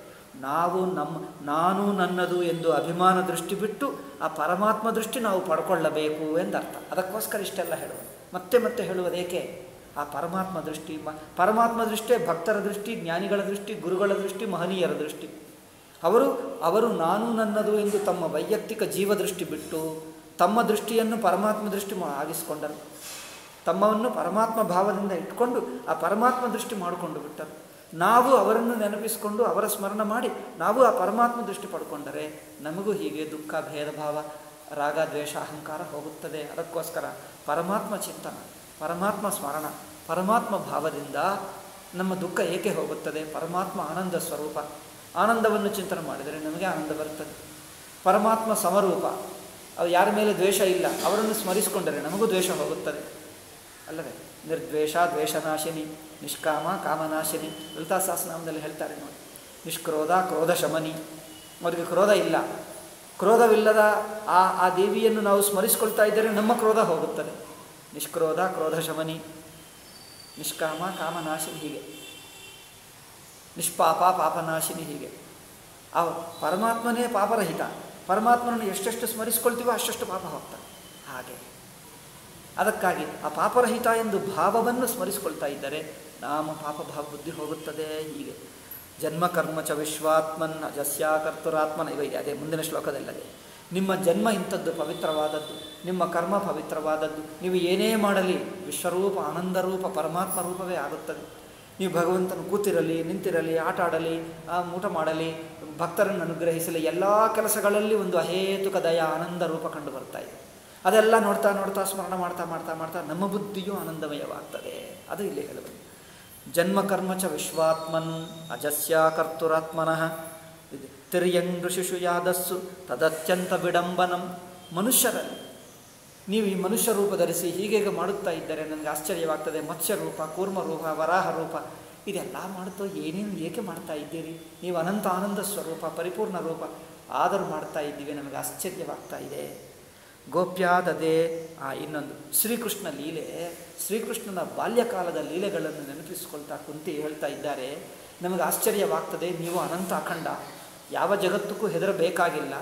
ನಾವು ನಮ್ಮ ನಾನು ನನ್ನದು ಎಂದು ಅಭಿಮಾನ ದೃಷ್ಟಿ ಬಿಟ್ಟು ಆ ಪರಮಾತ್ಮ ದೃಷ್ಟಿ ನಾವು ಪಡ್ಕೊಳ್ಳಬೇಕು ಎಂದರ್ಥ ಅದಕ್ಕೋಸ್ಕರ ಇಷ್ಟೆಲ್ಲ ಹೇಳುವುದು ಮತ್ತೆ ಮತ್ತೆ ಹೇಳುವುದೇಕೆ ಆ ಪರಮಾತ್ಮ ದೃಷ್ಟಿ ಮ ಪರಮಾತ್ಮ ದೃಷ್ಟಿ ಭಕ್ತರ ದೃಷ್ಟಿ ಜ್ಞಾನಿಗಳ ದೃಷ್ಟಿ ಗುರುಗಳ ದೃಷ್ಟಿ ಮಹನೀಯರ ದೃಷ್ಟಿ ಅವರು ಅವರು ನಾನು ನನ್ನದು ಎಂದು ತಮ್ಮ ವೈಯಕ್ತಿಕ ಜೀವದೃಷ್ಟಿ ಬಿಟ್ಟು ತಮ್ಮ ದೃಷ್ಟಿಯನ್ನು ಪರಮಾತ್ಮ ದೃಷ್ಟಿ ಮಾ- ಆಗಿಸಿಕೊಂಡರು ತಮ್ಮವನ್ನು ಪರಮಾತ್ಮ ಭಾವದಿಂದ ಇಟ್ಕೊಂಡು ಆ ಪರಮಾತ್ಮ ದೃಷ್ಟಿ ಮಾಡಿಕೊಂಡು ಬಿಟ್ಟರು ನಾವು ಅವರನ್ನು ನೆನಪಿಸಿಕೊಂಡು ಅವರ ಸ್ಮರಣ ಮಾಡಿ ನಾವು ಆ ಪರಮಾತ್ಮ ದೃಷ್ಟಿ ಪಡ್ಕೊಂಡರೆ ನಮಗೂ ಹೀಗೆ ದುಃಖ ಭೇದ ಭಾವ ರಾಗ ದ್ವೇಷ ಅಹಂಕಾರ ಹೋಗುತ್ತದೆ ಅದಕ್ಕೋಸ್ಕರ ಪರಮಾತ್ಮ ಚಿಂತನ ಪರಮಾತ್ಮ ಸ್ಮರಣ ಪರಮಾತ್ಮ ಭಾವದಿಂದ ನಮ್ಮ ದುಃಖ ಏಕೆ ಹೋಗುತ್ತದೆ ಪರಮಾತ್ಮ ಆನಂದ ಸ್ವರೂಪ ಆನಂದವನ್ನು ಚಿಂತನೆ ಮಾಡಿದರೆ ನಮಗೆ ಆನಂದ ಬರುತ್ತದೆ ಪರಮಾತ್ಮ ಸಮರೂಪ ಅದು ಯಾರ ಮೇಲೆ ದ್ವೇಷ ಇಲ್ಲ ಅವರನ್ನು ಸ್ಮರಿಸಿಕೊಂಡರೆ ನಮಗೂ ದ್ವೇಷ ಹೋಗುತ್ತದೆ ಅಲ್ಲವೇ ನಿರ್ದ್ವೇಷ ದ್ವೇಷನಾಶಿನಿ ನಿಷ್ಕಾಮ ಕಾಮನಾಶಿನಿ ಲಲಿತಾ ಸಹಸ್ರನಾಮದಲ್ಲಿ ಹೇಳ್ತಾರೆ ನೋಡಿ ನಿಷ್ಕ್ರೋಧ ಕ್ರೋಧ ಶಮನಿ ಅವರಿಗೆ ಕ್ರೋಧ ಇಲ್ಲ ಕ್ರೋಧವಿಲ್ಲದ ಆ ಆ ದೇವಿಯನ್ನು ನಾವು ಸ್ಮರಿಸ್ಕೊಳ್ತಾ ಇದ್ದರೆ ನಮ್ಮ ಕ್ರೋಧ ಹೋಗುತ್ತದೆ ನಿಷ್ಕ್ರೋಧ ಕ್ರೋಧ ಶಮನಿ ನಿಷ್ಕಾಮ ಕಾಮನಾಶಿನಿ ಹೀಗೆ ನಿಷ್ಪಾಪ ಪಾಪನಾಶಿನಿ ಹೀಗೆ ಆ ಪರಮಾತ್ಮನೇ ಪಾಪರಹಿತ ಪರಮಾತ್ಮನನ್ನು ಎಷ್ಟೆಷ್ಟು ಸ್ಮರಿಸ್ಕೊಳ್ತೀವೋ ಅಷ್ಟಷ್ಟು ಪಾಪ ಹೋಗ್ತದೆ ಹಾಗೆ ಅದಕ್ಕಾಗಿ ಆ ಪಾಪರಹಿತ ಎಂದು ಭಾವವನ್ನು ಸ್ಮರಿಸಿಕೊಳ್ತಾ ಇದ್ದರೆ ನಾಮ ಪಾಪ ಭಾವ ಬುದ್ಧಿ ಹೋಗುತ್ತದೆ ಹೀಗೆ ಜನ್ಮ ಕರ್ಮ ಚ ವಿಶ್ವಾತ್ಮನ್ ಅಜಸ್ಯ ಕರ್ತುರಾತ್ಮನ ಇವ ಇದೆ ಅದೇ ಮುಂದಿನ ಶ್ಲೋಕದಲ್ಲದೆ ನಿಮ್ಮ ಜನ್ಮ ಇಂಥದ್ದು ಪವಿತ್ರವಾದದ್ದು ನಿಮ್ಮ ಕರ್ಮ ಪವಿತ್ರವಾದದ್ದು ನೀವು ಏನೇ ಮಾಡಲಿ ವಿಶ್ವರೂಪ ಆನಂದರೂಪ ಪರಮಾತ್ಮ ರೂಪವೇ ಆಗುತ್ತದೆ ನೀವು ಭಗವಂತನು ಕೂತಿರಲಿ ನಿಂತಿರಲಿ ಆಟ ಆಡಲಿ ಆ, ಊಟ ಮಾಡಲಿ ಭಕ್ತರನ್ನು ಅನುಗ್ರಹಿಸಲಿ ಎಲ್ಲ ಕೆಲಸಗಳಲ್ಲಿ ಒಂದು ಅಹೇತುಕ ದಯ ಆನಂದ ರೂಪ ಕಂಡು ಬರ್ತಾ ಇದೆ ಅದೆಲ್ಲ ನೋಡ್ತಾ ನೋಡ್ತಾ ಸ್ಮರಣ ಮಾಡ್ತಾ ಮಾಡ್ತಾ ಮಾಡ್ತಾ ನಮ್ಮ ಬುದ್ಧಿಯೂ ಆನಂದಮಯವಾಗ್ತದೆ ಅದು ಇಲ್ಲಿ ಹೇಳುವುದು ಜನ್ಮ ಕರ್ಮ ಚ ವಿಶ್ವಾತ್ಮನ್ ಅಜಸ್ಯ ಕರ್ತುರಾತ್ಮನಃ ಇದು ತಿರ್ಯಂಗ್ ಋಷಿಷು ಯಾದಸ್ಸು ತದತ್ಯಂತ ವಿಡಂಬನಂ ಮನುಷ್ಯರಲ್ಲಿ ನೀವು ಈ ಮನುಷ್ಯ ರೂಪ ಧರಿಸಿ ಹೀಗೆ ಮಾಡುತ್ತಾ ಇದ್ದರೆ ನನಗೆ ಆಶ್ಚರ್ಯವಾಗ್ತದೆ ಮತ್ಸ್ಯ ರೂಪ ಕೂರ್ಮ ರೂಪ ವರಾಹ ರೂಪ ಇದೆಲ್ಲ ಮಾಡುತ್ತೋ ಏನೇನು ಏಕೆ ಮಾಡ್ತಾ ಇದ್ದೀರಿ ನೀವು ಅನಂತ ಆನಂದ ಸ್ವರೂಪ ಪರಿಪೂರ್ಣ ರೂಪ ಆದರೂ ಮಾಡ್ತಾ ಇದ್ದೀವಿ ನಮಗೆ ಆಶ್ಚರ್ಯವಾಗ್ತಾ ಇದೆ ಗೋಪ್ಯಾದದೆ ಆ ಇನ್ನೊಂದು ಶ್ರೀಕೃಷ್ಣ ಲೀಲೆ ಶ್ರೀಕೃಷ್ಣನ ಬಾಲ್ಯಕಾಲದ ಲೀಲೆಗಳನ್ನು ನೆನಪಿಸಿಕೊಳ್ತಾ ಕುಂತಿ ಹೇಳ್ತಾ ಇದ್ದಾರೆ ನಮಗೆ ಆಶ್ಚರ್ಯವಾಗ್ತದೆ ನೀವು ಅನಂತ ಅಖಂಡ ಯಾವ ಜಗತ್ತಕ್ಕೂ ಹೆದರಬೇಕಾಗಿಲ್ಲ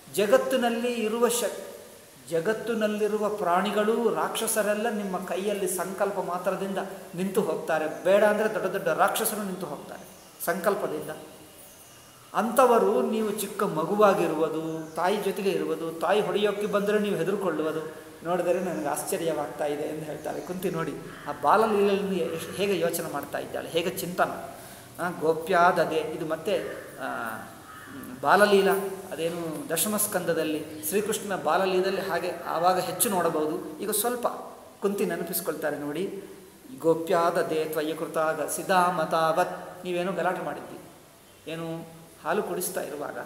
ಜಗತ್ತಿನಲ್ಲಿ ಇರುವ ಶ ಜಗತ್ತಿನಲ್ಲಿರುವ ಪ್ರಾಣಿಗಳು ರಾಕ್ಷಸರೆಲ್ಲ ನಿಮ್ಮ ಕೈಯಲ್ಲಿ ಸಂಕಲ್ಪ ಮಾತ್ರದಿಂದ ನಿಂತು ಹೋಗ್ತಾರೆ ಬೇಡ ಅಂದರೆ ದೊಡ್ಡ ದೊಡ್ಡ ರಾಕ್ಷಸರು ನಿಂತು ಹೋಗ್ತಾರೆ ಸಂಕಲ್ಪದಿಂದ ಅಂಥವರು ನೀವು ಚಿಕ್ಕ ಮಗುವಾಗಿರುವುದು ತಾಯಿ ಜೊತೆಗೆ ಇರುವುದು ತಾಯಿ ಹೊಡೆಯೋಕ್ಕೆ ಬಂದರೆ ನೀವು ಹೆದರ್ಕೊಳ್ಳುವುದು ನೋಡಿದರೆ ನನಗೆ ಆಶ್ಚರ್ಯವಾಗ್ತಾ ಇದೆ ಎಂದು ಹೇಳ್ತಾರೆ ಕುಂತಿ ನೋಡಿ ಆ ಬಾಲಲೀಲೆಯನ್ನು ಎಷ್ಟು ಹೇಗೆ ಯೋಚನೆ ಮಾಡ್ತಾ ಇದ್ದಾಳೆ ಹೇಗೆ ಚಿಂತನ ಆ, ಗೋಪ್ಯಾದದೆ ಇದು ಮತ್ತೆ ಆ, ಮ್, ಬಾಲಲೀಲ ಅದೇನು ದಶಮಸ್ಕಂದದಲ್ಲಿ ಶ್ರೀಕೃಷ್ಣನ ಬಾಲಲೀಲದಲ್ಲಿ ಹಾಗೆ ಆವಾಗ ಹೆಚ್ಚು ನೋಡಬಹುದು ಈಗ ಸ್ವಲ್ಪ ಕುಂತಿ ನೆನಪಿಸ್ಕೊಳ್ತಾರೆ ನೋಡಿ ಗೋಪ್ಯಾದದೆ ತ್ವಯ್ಯಕೃತಾಗ ಸಿದಾಮತಾವತ್ ನೀವೇನೋ ಗಲಾಟೆ ಮಾಡಿದ್ವಿ ಏನು ಹಾಲು ಕುಡಿಸ್ತಾ ಇರುವಾಗ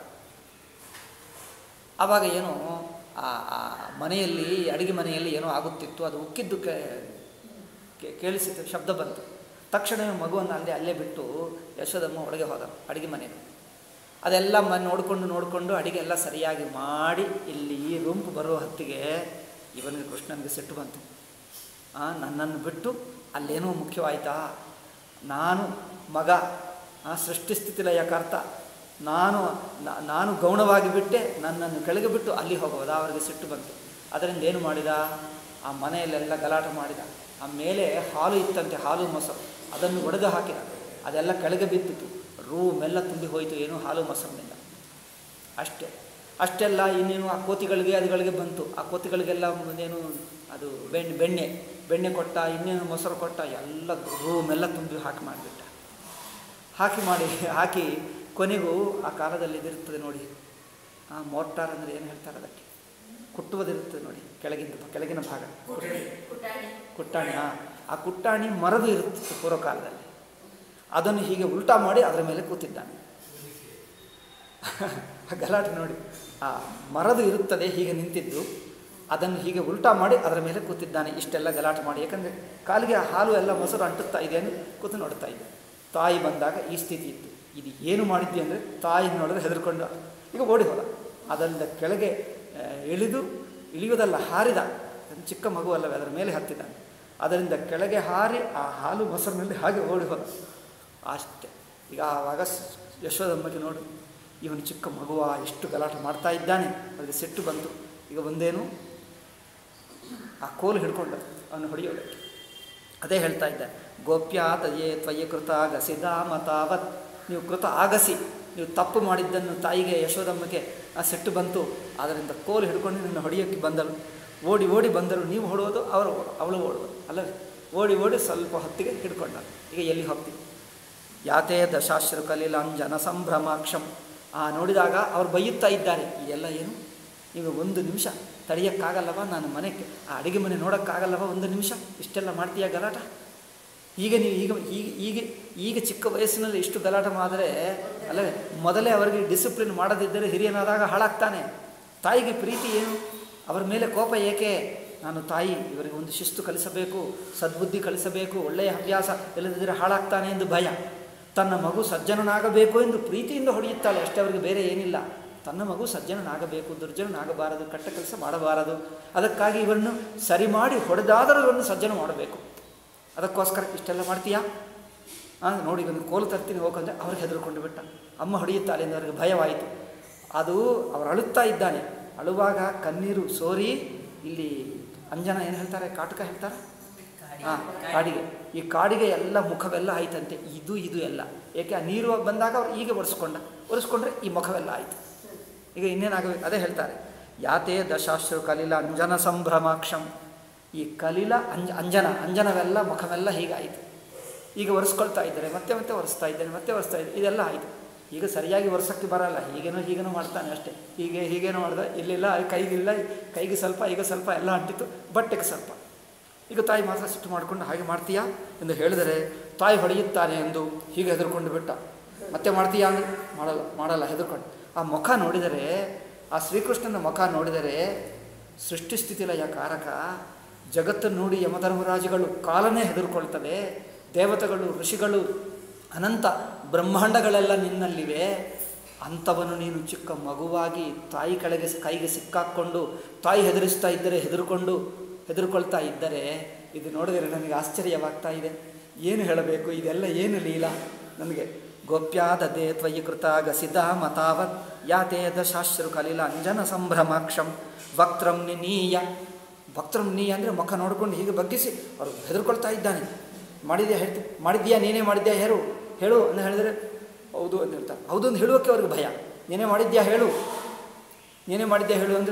ಆವಾಗ ಏನೋ ಆ ಆ ಮನೆಯಲ್ಲಿ ಅಡುಗೆ ಮನೆಯಲ್ಲಿ ಏನೋ ಆಗುತ್ತಿತ್ತು ಅದು ಉಕ್ಕಿದ್ದು ಕೇ- ಕೇ- ಕೇಳಿಸಿತು ಶಬ್ದ ಬಂತು ತಕ್ಷಣವೇ ಮಗುವನ್ನು ಅಲ್ಲೇ ಅಲ್ಲೇ ಬಿಟ್ಟು ಯಶೋದಮ್ಮ ಒಳಗೆ ಹೋದ ಅಡುಗೆ ಮನೆಗೆ ಅದೆಲ್ಲ ಮ ನೋಡಿಕೊಂಡು ನೋಡಿಕೊಂಡು ಅಡುಗೆ ಎಲ್ಲ ಸರಿಯಾಗಿ ಮಾಡಿ ಇಲ್ಲಿ ಈ ರೂಂಪು ಬರುವ ಹೊತ್ತಿಗೆ ಇವನಿಗೆ ಕೃಷ್ಣನಿಗೆ ಸಿಟ್ಟು ಬಂತು ಆ, ನನ್ನನ್ನು ಬಿಟ್ಟು ಅಲ್ಲೇನೋ ಮುಖ್ಯವಾಯಿತಾ ನಾನು ಮಗ ಆ, ಸೃಷ್ಟಿಸ್ಥಿತಿಲಯ ಕರ್ತ ನಾನು ನಾ- ನಾನು ಗೌಣವಾಗಿ ಬಿಟ್ಟೆ ನನ್ನನ್ನು ಕೆಳಗೆ ಬಿಟ್ಟು ಅಲ್ಲಿ ಹೋಗೋದ ಅವರಿಗೆ ಸಿಟ್ಟು ಬಂತು ಅದರಿಂದ ಏನು ಮಾಡಿದ ಆ ಮನೆಯಲ್ಲೆಲ್ಲ ಗಲಾಟೆ ಮಾಡಿದ ಆ ಮೇಲೆ ಹಾಲು ಇತ್ತಂತೆ ಹಾಲು ಮೊಸರು ಅದನ್ನು ಒಡೆದು ಹಾಕಿದ ಅದೆಲ್ಲ ಕೆಳಗೆ ಬಿದ್ದಿತು ರೂಮ್ ಎಲ್ಲ ತುಂಬಿ ಹೋಯಿತು ಏನು ಹಾಲು ಮೊಸರಿನಿಂದ ಅಷ್ಟೇ ಅಷ್ಟೆಲ್ಲ ಇನ್ನೇನು ಆ ಕೋತಿಗಳಿಗೆ ಅದುಗಳಿಗೆ ಬಂತು ಆ ಕೋತಿಗಳಿಗೆಲ್ಲ ಏನು ಅದು ಬೆಣ್ಣೆ ಬೆಣ್ಣೆ ಬೆಣ್ಣೆ ಕೊಟ್ಟ ಇನ್ನೇನು ಮೊಸರು ಕೊಟ್ಟ ಎಲ್ಲ ರೂಮ್ ಎಲ್ಲ ತುಂಬಿ ಹಾಕಿ ಮಾಡಿಬಿಟ್ಟ ಹಾಕಿ ಮಾಡಿ ಹಾಕಿ ಕೊನೆಗೂ ಆ ಕಾಲದಲ್ಲಿ ಇದಿರ್ತದೆ ನೋಡಿ ಆ ಮೋಟಾರ್ ಅಂದರೆ ಏನು ಹೇಳ್ತಾರೆ ಅದಕ್ಕೆ ಕುಟ್ಟುವುದಿರುತ್ತದೆ ನೋಡಿ ಕೆಳಗಿಂದ ಕೆಳಗಿನ ಭಾಗ ಕುಟ್ಟಾಣಿ ಆ, ಆ ಕುಟ್ಟಾಣಿ ಮರದು ಇರುತ್ತಿತ್ತು ಪೂರ್ವಕಾಲದಲ್ಲಿ ಅದನ್ನು ಹೀಗೆ ಉಲ್ಟಾ ಮಾಡಿ ಅದರ ಮೇಲೆ ಕೂತಿದ್ದಾನೆ ಆ ಗಲಾಟೆ ನೋಡಿ ಆ ಮರದು ಇರುತ್ತದೆ ಹೀಗೆ ನಿಂತಿದ್ದು ಅದನ್ನು ಹೀಗೆ ಉಲ್ಟಾ ಮಾಡಿ ಅದರ ಮೇಲೆ ಕೂತಿದ್ದಾನೆ ಇಷ್ಟೆಲ್ಲ ಗಲಾಟೆ ಮಾಡಿ ಯಾಕಂದರೆ ಕಾಲಿಗೆ ಆ ಹಾಲು ಎಲ್ಲ ಮೊಸರು ಅಂಟುತ್ತಾ ಇದೆ ಅಂತ ಕೂತು ನೋಡ್ತಾ ಇದ್ದೆ ತಾಯಿ ಬಂದಾಗ ಈ ಸ್ಥಿತಿ ಇತ್ತು ಇದು ಏನು ಮಾಡಿದ್ವಿ ಅಂದರೆ ತಾಯಿ ನೋಡಿದ್ರೆ ಹೆದರ್ಕೊಂಡು ಈಗ ಓಡಿ ಹೋದ ಅದರಿಂದ ಕೆಳಗೆ ಆ, ಇಳಿದು ಇಳಿಯುವುದಲ್ಲ ಹಾರಿದ ಒಂದು ಚಿಕ್ಕ ಮಗು ಅಲ್ಲವೇ ಅದರ ಮೇಲೆ ಹತ್ತಿದ್ದಾನೆ ಅದರಿಂದ ಕೆಳಗೆ ಹಾರಿ ಆ ಹಾಲು ಮೊಸರಿನಲ್ಲಿ ಹಾಗೆ ಓಡಿ ಹೋದ ಅಷ್ಟೇ ಈಗ ಆವಾಗ ಸ್- ಯಶೋದಮ್ಮಗೆ ನೋಡು ಇವನು ಚಿಕ್ಕ ಮಗುವ ಎಷ್ಟು ಗಲಾಟೆ ಮಾಡ್ತಾ ಇದ್ದಾನೆ ಅವರಿಗೆ ಸಿಟ್ಟು ಬಂತು ಈಗ ಒಂದೇನು ಆ ಕೋಲು ಹಿಡ್ಕೊಂಡ ಅವನು ಹೊಡೆಯೋದಕ್ಕೆ ಅದೇ ಹೇಳ್ತಾ ಇದ್ದ ಗೋಪ್ಯಾತಯೇ ತ್ವಯ ಕೃತ ಗಸಿದ ಮತಾವತ್ ನೀವು ಕೃತ ಆಗಸಿ ನೀವು ತಪ್ಪು ಮಾಡಿದ್ದನ್ನು ತಾಯಿಗೆ ಯಶೋದಮ್ಮಗೆ ಆ ಸಿಟ್ಟು ಬಂತು ಅದರಿಂದ ಕೋಲು ಹಿಡ್ಕೊಂಡು ನಿನ್ನ ಹೊಡೆಯೋಕ್ಕೆ ಬಂದಳು ಓಡಿ ಓಡಿ ಬಂದರು ನೀವು ಹೊಡುವುದು ಅವರು ಅವಳು ಓಡುವುದು ಅಲ್ಲವೇ ಓಡಿ ಓಡಿ ಸ್ವಲ್ಪ ಹೊತ್ತಿಗೆ ಹಿಡ್ಕೊಂಡ ಈಗ ಎಲ್ಲಿ ಹೋಗ್ತೀವಿ ಯಾತೇ ದಶಾಶ್ರು ಕಲಿಲಾಂಜನ ಸಂಭ್ರಮಾಕ್ಷಂ ಆ ನೋಡಿದಾಗ ಅವ್ರು ಬೈಯುತ್ತಾ ಇದ್ದಾರೆ ಇದೆಲ್ಲ ಏನು ಈಗ ಒಂದು ನಿಮಿಷ ತಡೆಯೋಕ್ಕಾಗಲ್ಲವ ನಾನು ಮನೆಗೆ ಆ ಅಡುಗೆ ಮನೆ ನೋಡೋಕ್ಕಾಗಲ್ಲವ ಒಂದು ನಿಮಿಷ ಇಷ್ಟೆಲ್ಲ ಮಾಡ್ತೀಯ ಗಲಾಟ ಈಗ ನೀವು ಈಗ ಈಗ ಈಗ ಈಗ ಚಿಕ್ಕ ವಯಸ್ಸಿನಲ್ಲಿ ಇಷ್ಟು ಗಲಾಟೆ ಮಾಡಿದ್ರೆ ಅಲ್ಲವೇ ಮೊದಲೇ ಅವರಿಗೆ ಡಿಸಿಪ್ಲಿನ್ ಮಾಡದಿದ್ದರೆ ಹಿರಿಯನಾದಾಗ ಹಾಳಾಗ್ತಾನೆ ತಾಯಿಗೆ ಪ್ರೀತಿ ಏನು ಅವರ ಮೇಲೆ ಕೋಪ ಏಕೆ ನಾನು ತಾಯಿ ಇವರಿಗೆ ಒಂದು ಶಿಸ್ತು ಕಲಿಸಬೇಕು ಸದ್ಬುದ್ಧಿ ಕಲಿಸಬೇಕು ಒಳ್ಳೆಯ ಹವ್ಯಾಸ ಇಲ್ಲದಿದ್ದರೆ ಹಾಳಾಗ್ತಾನೆ ಎಂದು ಭಯ ತನ್ನ ಮಗು ಸಜ್ಜನನಾಗಬೇಕು ಎಂದು ಪ್ರೀತಿಯಿಂದ ಹೊಡೆಯುತ್ತಾಳೆ ಅಷ್ಟೇ ಅವರಿಗೆ ಬೇರೆ ಏನಿಲ್ಲ ತನ್ನ ಮಗು ಸಜ್ಜನನಾಗಬೇಕು ದುರ್ಜನನಾಗಬಾರದು ಕೆಟ್ಟ ಕೆಲಸ ಮಾಡಬಾರದು ಅದಕ್ಕಾಗಿ ಇವರನ್ನು ಸರಿ ಮಾಡಿ ಹೊಡೆದಾದರೂ ಇವರನ್ನು ಸಜ್ಜನ ಮಾಡಬೇಕು ಅದಕ್ಕೋಸ್ಕರ ಇಷ್ಟೆಲ್ಲ ಮಾಡ್ತೀಯಾ ಹಾಂ ನೋಡಿ ಇವನು ಕೋಲು ತರ್ತೀನಿ ಹೋಗಂದ್ರೆ ಅವ್ರಿಗೆ ಹೆದರ್ಕೊಂಡು ಬಿಟ್ಟ ಅಮ್ಮ ಹೊಡೆಯುತ್ತಾಳೆ ಎಂದು ಅವರಿಗೆ ಭಯವಾಯಿತು ಅದು ಅವರು ಅಳುತ್ತಾ ಇದ್ದಾನೆ ಅಳುವಾಗ ಕಣ್ಣೀರು ಸೋರಿ ಇಲ್ಲಿ ಅಂಜನ ಏನು ಹೇಳ್ತಾರೆ ಕಾಟಕ ಹೇಳ್ತಾರೆ ಹಾಂ ಕಾಡಿಗೆ ಈ ಕಾಡಿಗೆ ಎಲ್ಲ ಮುಖವೆಲ್ಲ ಆಯ್ತಂತೆ ಇದು ಇದು ಎಲ್ಲ ಏಕೆ ಆ ನೀರು ಬಂದಾಗ ಅವ್ರು ಹೀಗೆ ಒರೆಸ್ಕೊಂಡ ಒರೆಸ್ಕೊಂಡ್ರೆ ಈ ಮುಖವೆಲ್ಲ ಆಯಿತು ಈಗ ಇನ್ನೇನಾಗಬೇಕು ಅದೇ ಹೇಳ್ತಾರೆ ಯಾತೇ ದಶಾಶ್ರು ಕಲಿಲ ಅಂಜನ ಸಂಭ್ರಮಾಕ್ಷಂ ಈ ಕಲಿಲ ಅಂಜ ಅಂಜನ ಅಂಜನವೆಲ್ಲ ಮುಖವೆಲ್ಲ ಹೀಗಾಯಿತು ಈಗ ಒರೆಸ್ಕೊಳ್ತಾ ಇದ್ದಾರೆ ಮತ್ತೆ ಮತ್ತೆ ಒರೆಸ್ತಾ ಇದ್ದಾರೆ ಮತ್ತೆ ಒರೆಸ್ತಾ ಇದ್ದಾರೆ ಇದೆಲ್ಲ ಆಯಿತು ಈಗ ಸರಿಯಾಗಿ ಒರೆಸೋಕ್ಕೆ ಬರಲ್ಲ ಹೀಗೇನೋ ಹೀಗೇನೋ ಮಾಡ್ತಾನೆ ಅಷ್ಟೇ ಹೀಗೆ ಹೀಗೇನೋ ಮಾಡ್ದೆ ಇಲ್ಲಿಲ್ಲ ಕೈಗಿಲ್ಲ ಕೈಗೆ ಸ್ವಲ್ಪ ಈಗ ಸ್ವಲ್ಪ ಎಲ್ಲ ಅಂಟಿತ್ತು ಬಟ್ಟೆಗೆ ಸ್ವಲ್ಪ ಈಗ ತಾಯಿ ಮಾತ್ರ ಸಿಟ್ಟು ಮಾಡಿಕೊಂಡು ಹಾಗೆ ಮಾಡ್ತೀಯಾ ಎಂದು ಹೇಳಿದರೆ ತಾಯಿ ಹೊಡೆಯುತ್ತಾನೆ ಎಂದು ಹೀಗೆ ಹೆದರ್ಕೊಂಡು ಬಿಟ್ಟ ಮತ್ತೆ ಮಾಡ್ತೀಯಾ ಅಂದರೆ ಮಾಡಲ್ಲ ಮಾಡಲ್ಲ ಹೆದರ್ಕೊಂಡು ಆ ಮುಖ ನೋಡಿದರೆ ಆ ಶ್ರೀಕೃಷ್ಣನ ಮುಖ ನೋಡಿದರೆ ಸೃಷ್ಟಿಸ್ಥಿತಿಲಯ ಕಾರಕ ಜಗತ್ತನ್ನು ನೋಡಿ ಯಮಧರ್ಮರಾಜುಗಳು ಕಾಲನೇ ಹೆದರ್ಕೊಳ್ತವೆ ದೇವತೆಗಳು ಋಷಿಗಳು ಅನಂತ ಬ್ರಹ್ಮಾಂಡಗಳೆಲ್ಲ ನಿನ್ನಲ್ಲಿವೆ ಅಂಥವನು ನೀನು ಚಿಕ್ಕ ಮಗುವಾಗಿ ತಾಯಿ ಕೆಳಗೆ ಕೈಗೆ ಸಿಕ್ಕಾಕ್ಕೊಂಡು ತಾಯಿ ಹೆದರಿಸ್ತಾ ಇದ್ದರೆ ಹೆದರ್ಕೊಂಡು ಹೆದರ್ಕೊಳ್ತಾ ಇದ್ದರೆ ಇದು ನೋಡಿದರೆ ನನಗೆ ಆಶ್ಚರ್ಯವಾಗ್ತಾ ಇದೆ ಏನು ಹೇಳಬೇಕು ಇದೆಲ್ಲ ಏನು ಲೀಲಾ ನನಗೆ ಗೋಪ್ಯಾದದೆ ತ್ವಯಿ ಕೃತಾಗ ಸಿದ್ಧ ಮತಾವತ್ ಯಾತೆ ದಶಾಶ್ರು ಕಲಿಲ ಅಂಜನ ಸಂಭ್ರಮಾಕ್ಷಂ ವಕ್ತ್ರಂ ನಿನೀಯ ವಕ್ತ್ರಂ ನೀ ಅಂದರೆ ಮುಖ ನೋಡ್ಕೊಂಡು ಹೀಗೆ ಬಗ್ಗಿಸಿ ಅವ್ರು ಹೆದರ್ಕೊಳ್ತಾ ಇದ್ದಾನೆ ಮಾಡಿದ್ಯಾ ಹೇಳ್ತಿ ಮಾಡಿದ್ಯಾ ನೀನೇ ಮಾಡಿದ್ಯಾ ಹೇಳು ಹೇಳು ಅಂತ ಹೇಳಿದ್ರೆ ಹೌದು ಅಂತ ಹೇಳ್ತಾರೆ ಹೌದು ಅಂತ ಹೇಳುವಕ್ಕೆ ಅವ್ರಿಗೆ ಭಯ ನೀನೇ ಮಾಡಿದ್ಯಾ ಹೇಳು ನೀನೇ ಮಾಡಿದ್ಯಾ ಹೇಳು ಅಂದರೆ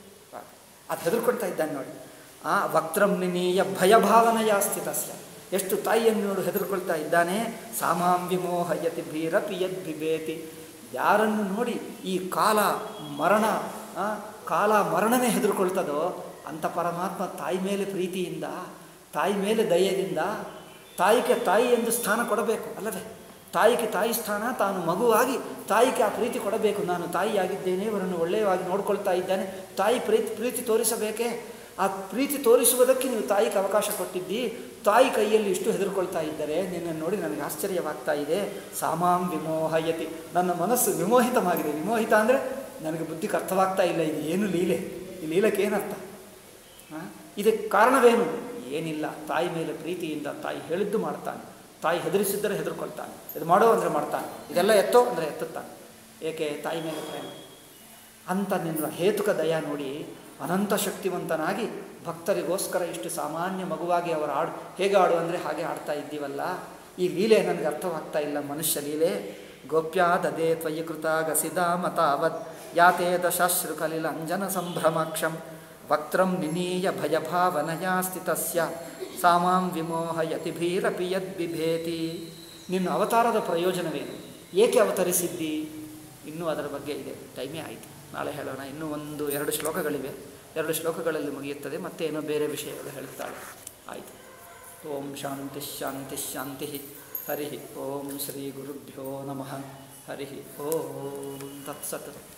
ಅದು ಹೆದರ್ಕೊಳ್ತಾ ಇದ್ದಾನೆ ನೋಡಿ ಆ ವಕ್ತ್ರಂ ನಿನೀಯ ಭಯಭಾವನೆಯ ಸ್ಥಿತಸ್ಯ ಎಷ್ಟು ತಾಯಿಯನ್ನು ನೋಡು ಹೆದರ್ಕೊಳ್ತಾ ಇದ್ದಾನೆ ಸಾಮಾಂ ವಿಮೋಹಯತಿ ಭೀರಪಿ ಯದ್ ಬಿಬೇತಿ ಯಾರನ್ನು ನೋಡಿ ಈ ಕಾಲ ಮರಣ ಆ, ಕಾಲ ಮರಣನೇ ಹೆದರ್ಕೊಳ್ತದೋ ಅಂಥ ಪರಮಾತ್ಮ ತಾಯಿ ಮೇಲೆ ಪ್ರೀತಿಯಿಂದ ತಾಯಿ ಮೇಲೆ ದಯದಿಂದ ತಾಯಿಗೆ ತಾಯಿ ಎಂದು ಸ್ಥಾನ ಕೊಡಬೇಕು ಅಲ್ಲವೇ ತಾಯಿಗೆ ತಾಯಿ ಸ್ಥಾನ ತಾನು ಮಗುವಾಗಿ ತಾಯಿಗೆ ಆ ಪ್ರೀತಿ ಕೊಡಬೇಕು ನಾನು ತಾಯಿಯಾಗಿದ್ದೇನೆ ಇವರನ್ನು ಒಳ್ಳೆಯವಾಗಿ ನೋಡ್ಕೊಳ್ತಾ ಇದ್ದೇನೆ ತಾಯಿ ಪ್ರೀತಿ ಪ್ರೀತಿ ತೋರಿಸಬೇಕೇ ಆ ಪ್ರೀತಿ ತೋರಿಸುವುದಕ್ಕೆ ನೀವು ತಾಯಿಗೆ ಅವಕಾಶ ಕೊಟ್ಟಿದ್ದಿ ತಾಯಿ ಕೈಯಲ್ಲಿ ಇಷ್ಟು ಹೆದರ್ಕೊಳ್ತಾ ಇದ್ದರೆ ನಿನ್ನನ್ನು ನೋಡಿ ನನಗೆ ಆಶ್ಚರ್ಯವಾಗ್ತಾ ಇದೆ ಸಾಮಾಂ ವಿಮೋಹಯತಿ ನನ್ನ ಮನಸ್ಸು ವಿಮೋಹಿತವಾಗಿದೆ ವಿಮೋಹಿತ ಅಂದರೆ ನನಗೆ ಬುದ್ಧಿಗೆ ಅರ್ಥವಾಗ್ತಾ ಇಲ್ಲ ಇದು ಏನು ಲೀಲೆ ಈ ಲೀಲಕ್ಕೆ ಏನರ್ಥ ಆ? ಇದಕ್ಕೆ ಕಾರಣವೇನು ಏನಿಲ್ಲ ತಾಯಿ ಮೇಲೆ ಪ್ರೀತಿಯಿಂದ ತಾಯಿ ಹೇಳಿದ್ದು ಮಾಡ್ತಾನೆ ತಾಯಿ ಹೆದರಿಸಿದ್ದರೆ ಹೆದರ್ಕೊಳ್ತಾನೆ ಇದು ಮಾಡೋ ಅಂದರೆ ಮಾಡ್ತಾನೆ ಇದೆಲ್ಲ ಎತ್ತೋ ಅಂದರೆ ಎತ್ತುತ್ತಾನೆ ಏಕೆ ತಾಯಿ ಮೇಲೆ ಪ್ರೇಮ ಅಂತ ನಿನ್ನ ಹೇತುಕ ದಯ ನೋಡಿ ಅನಂತ ಶಕ್ತಿವಂತನಾಗಿ ಭಕ್ತರಿಗೋಸ್ಕರ ಇಷ್ಟು ಸಾಮಾನ್ಯ ಮಗುವಾಗಿ ಅವರು ಆಡು ಹೇಗೆ ಆಡು ಅಂದರೆ ಹಾಗೆ ಆಡ್ತಾ ಇದ್ದೀವಲ್ಲ ಈ ಲೀಲೆ ನನಗೆ ಅರ್ಥವಾಗ್ತಾ ಇಲ್ಲ ಮನುಷ್ಯ ಲೀಲೆ ಗೋಪ್ಯಾದದೆ ತ್ವಯಿ ಕೃತ ಗಸಿದ ಮತಾವತ್ ಯಾತೆ ದಶಾಶ್ರು ಕಲಿಲ ಅಂಜನ ಸಂಭ್ರಮಾಕ್ಷಂ ವಕ್ತ್ರಂ ನಿನೀಯ ಭಯಭಾವನಯಾ ಸ್ಥಿತಸ್ಯ ಸಾಮಾಂ ವಿಮೋಹಯತಿ ಭೀರಪಿ ಯದ್ಬಿಭೇತಿ ನಿನ್ನ ಅವತಾರದ ಪ್ರಯೋಜನವೇನು ಏಕೆ ಅವತರಿಸಿದ್ದಿ ಇನ್ನೂ ಅದರ ಬಗ್ಗೆ ಇದೆ ಟೈಮೇ ಆಯಿತು ನಾಳೆ ಹೇಳೋಣ ಇನ್ನೂ ಒಂದು ಎರಡು ಶ್ಲೋಕಗಳಿವೆ ಎರಡು ಶ್ಲೋಕಗಳಲ್ಲಿ ಮುಗಿಯುತ್ತದೆ ಮತ್ತೆ ಏನೋ ಬೇರೆ ವಿಷಯಗಳು ಹೇಳುತ್ತಾಳೆ ಆಯಿತು ಓಂ ಶಾಂತಿ ಶಾಂತಿ ಶಾಂತಿ ಹರಿ ಓಂ ಶ್ರೀ ಗುರುಭ್ಯೋ ನಮಃ ಹರಿ ಓಂ ತತ್ಸತ್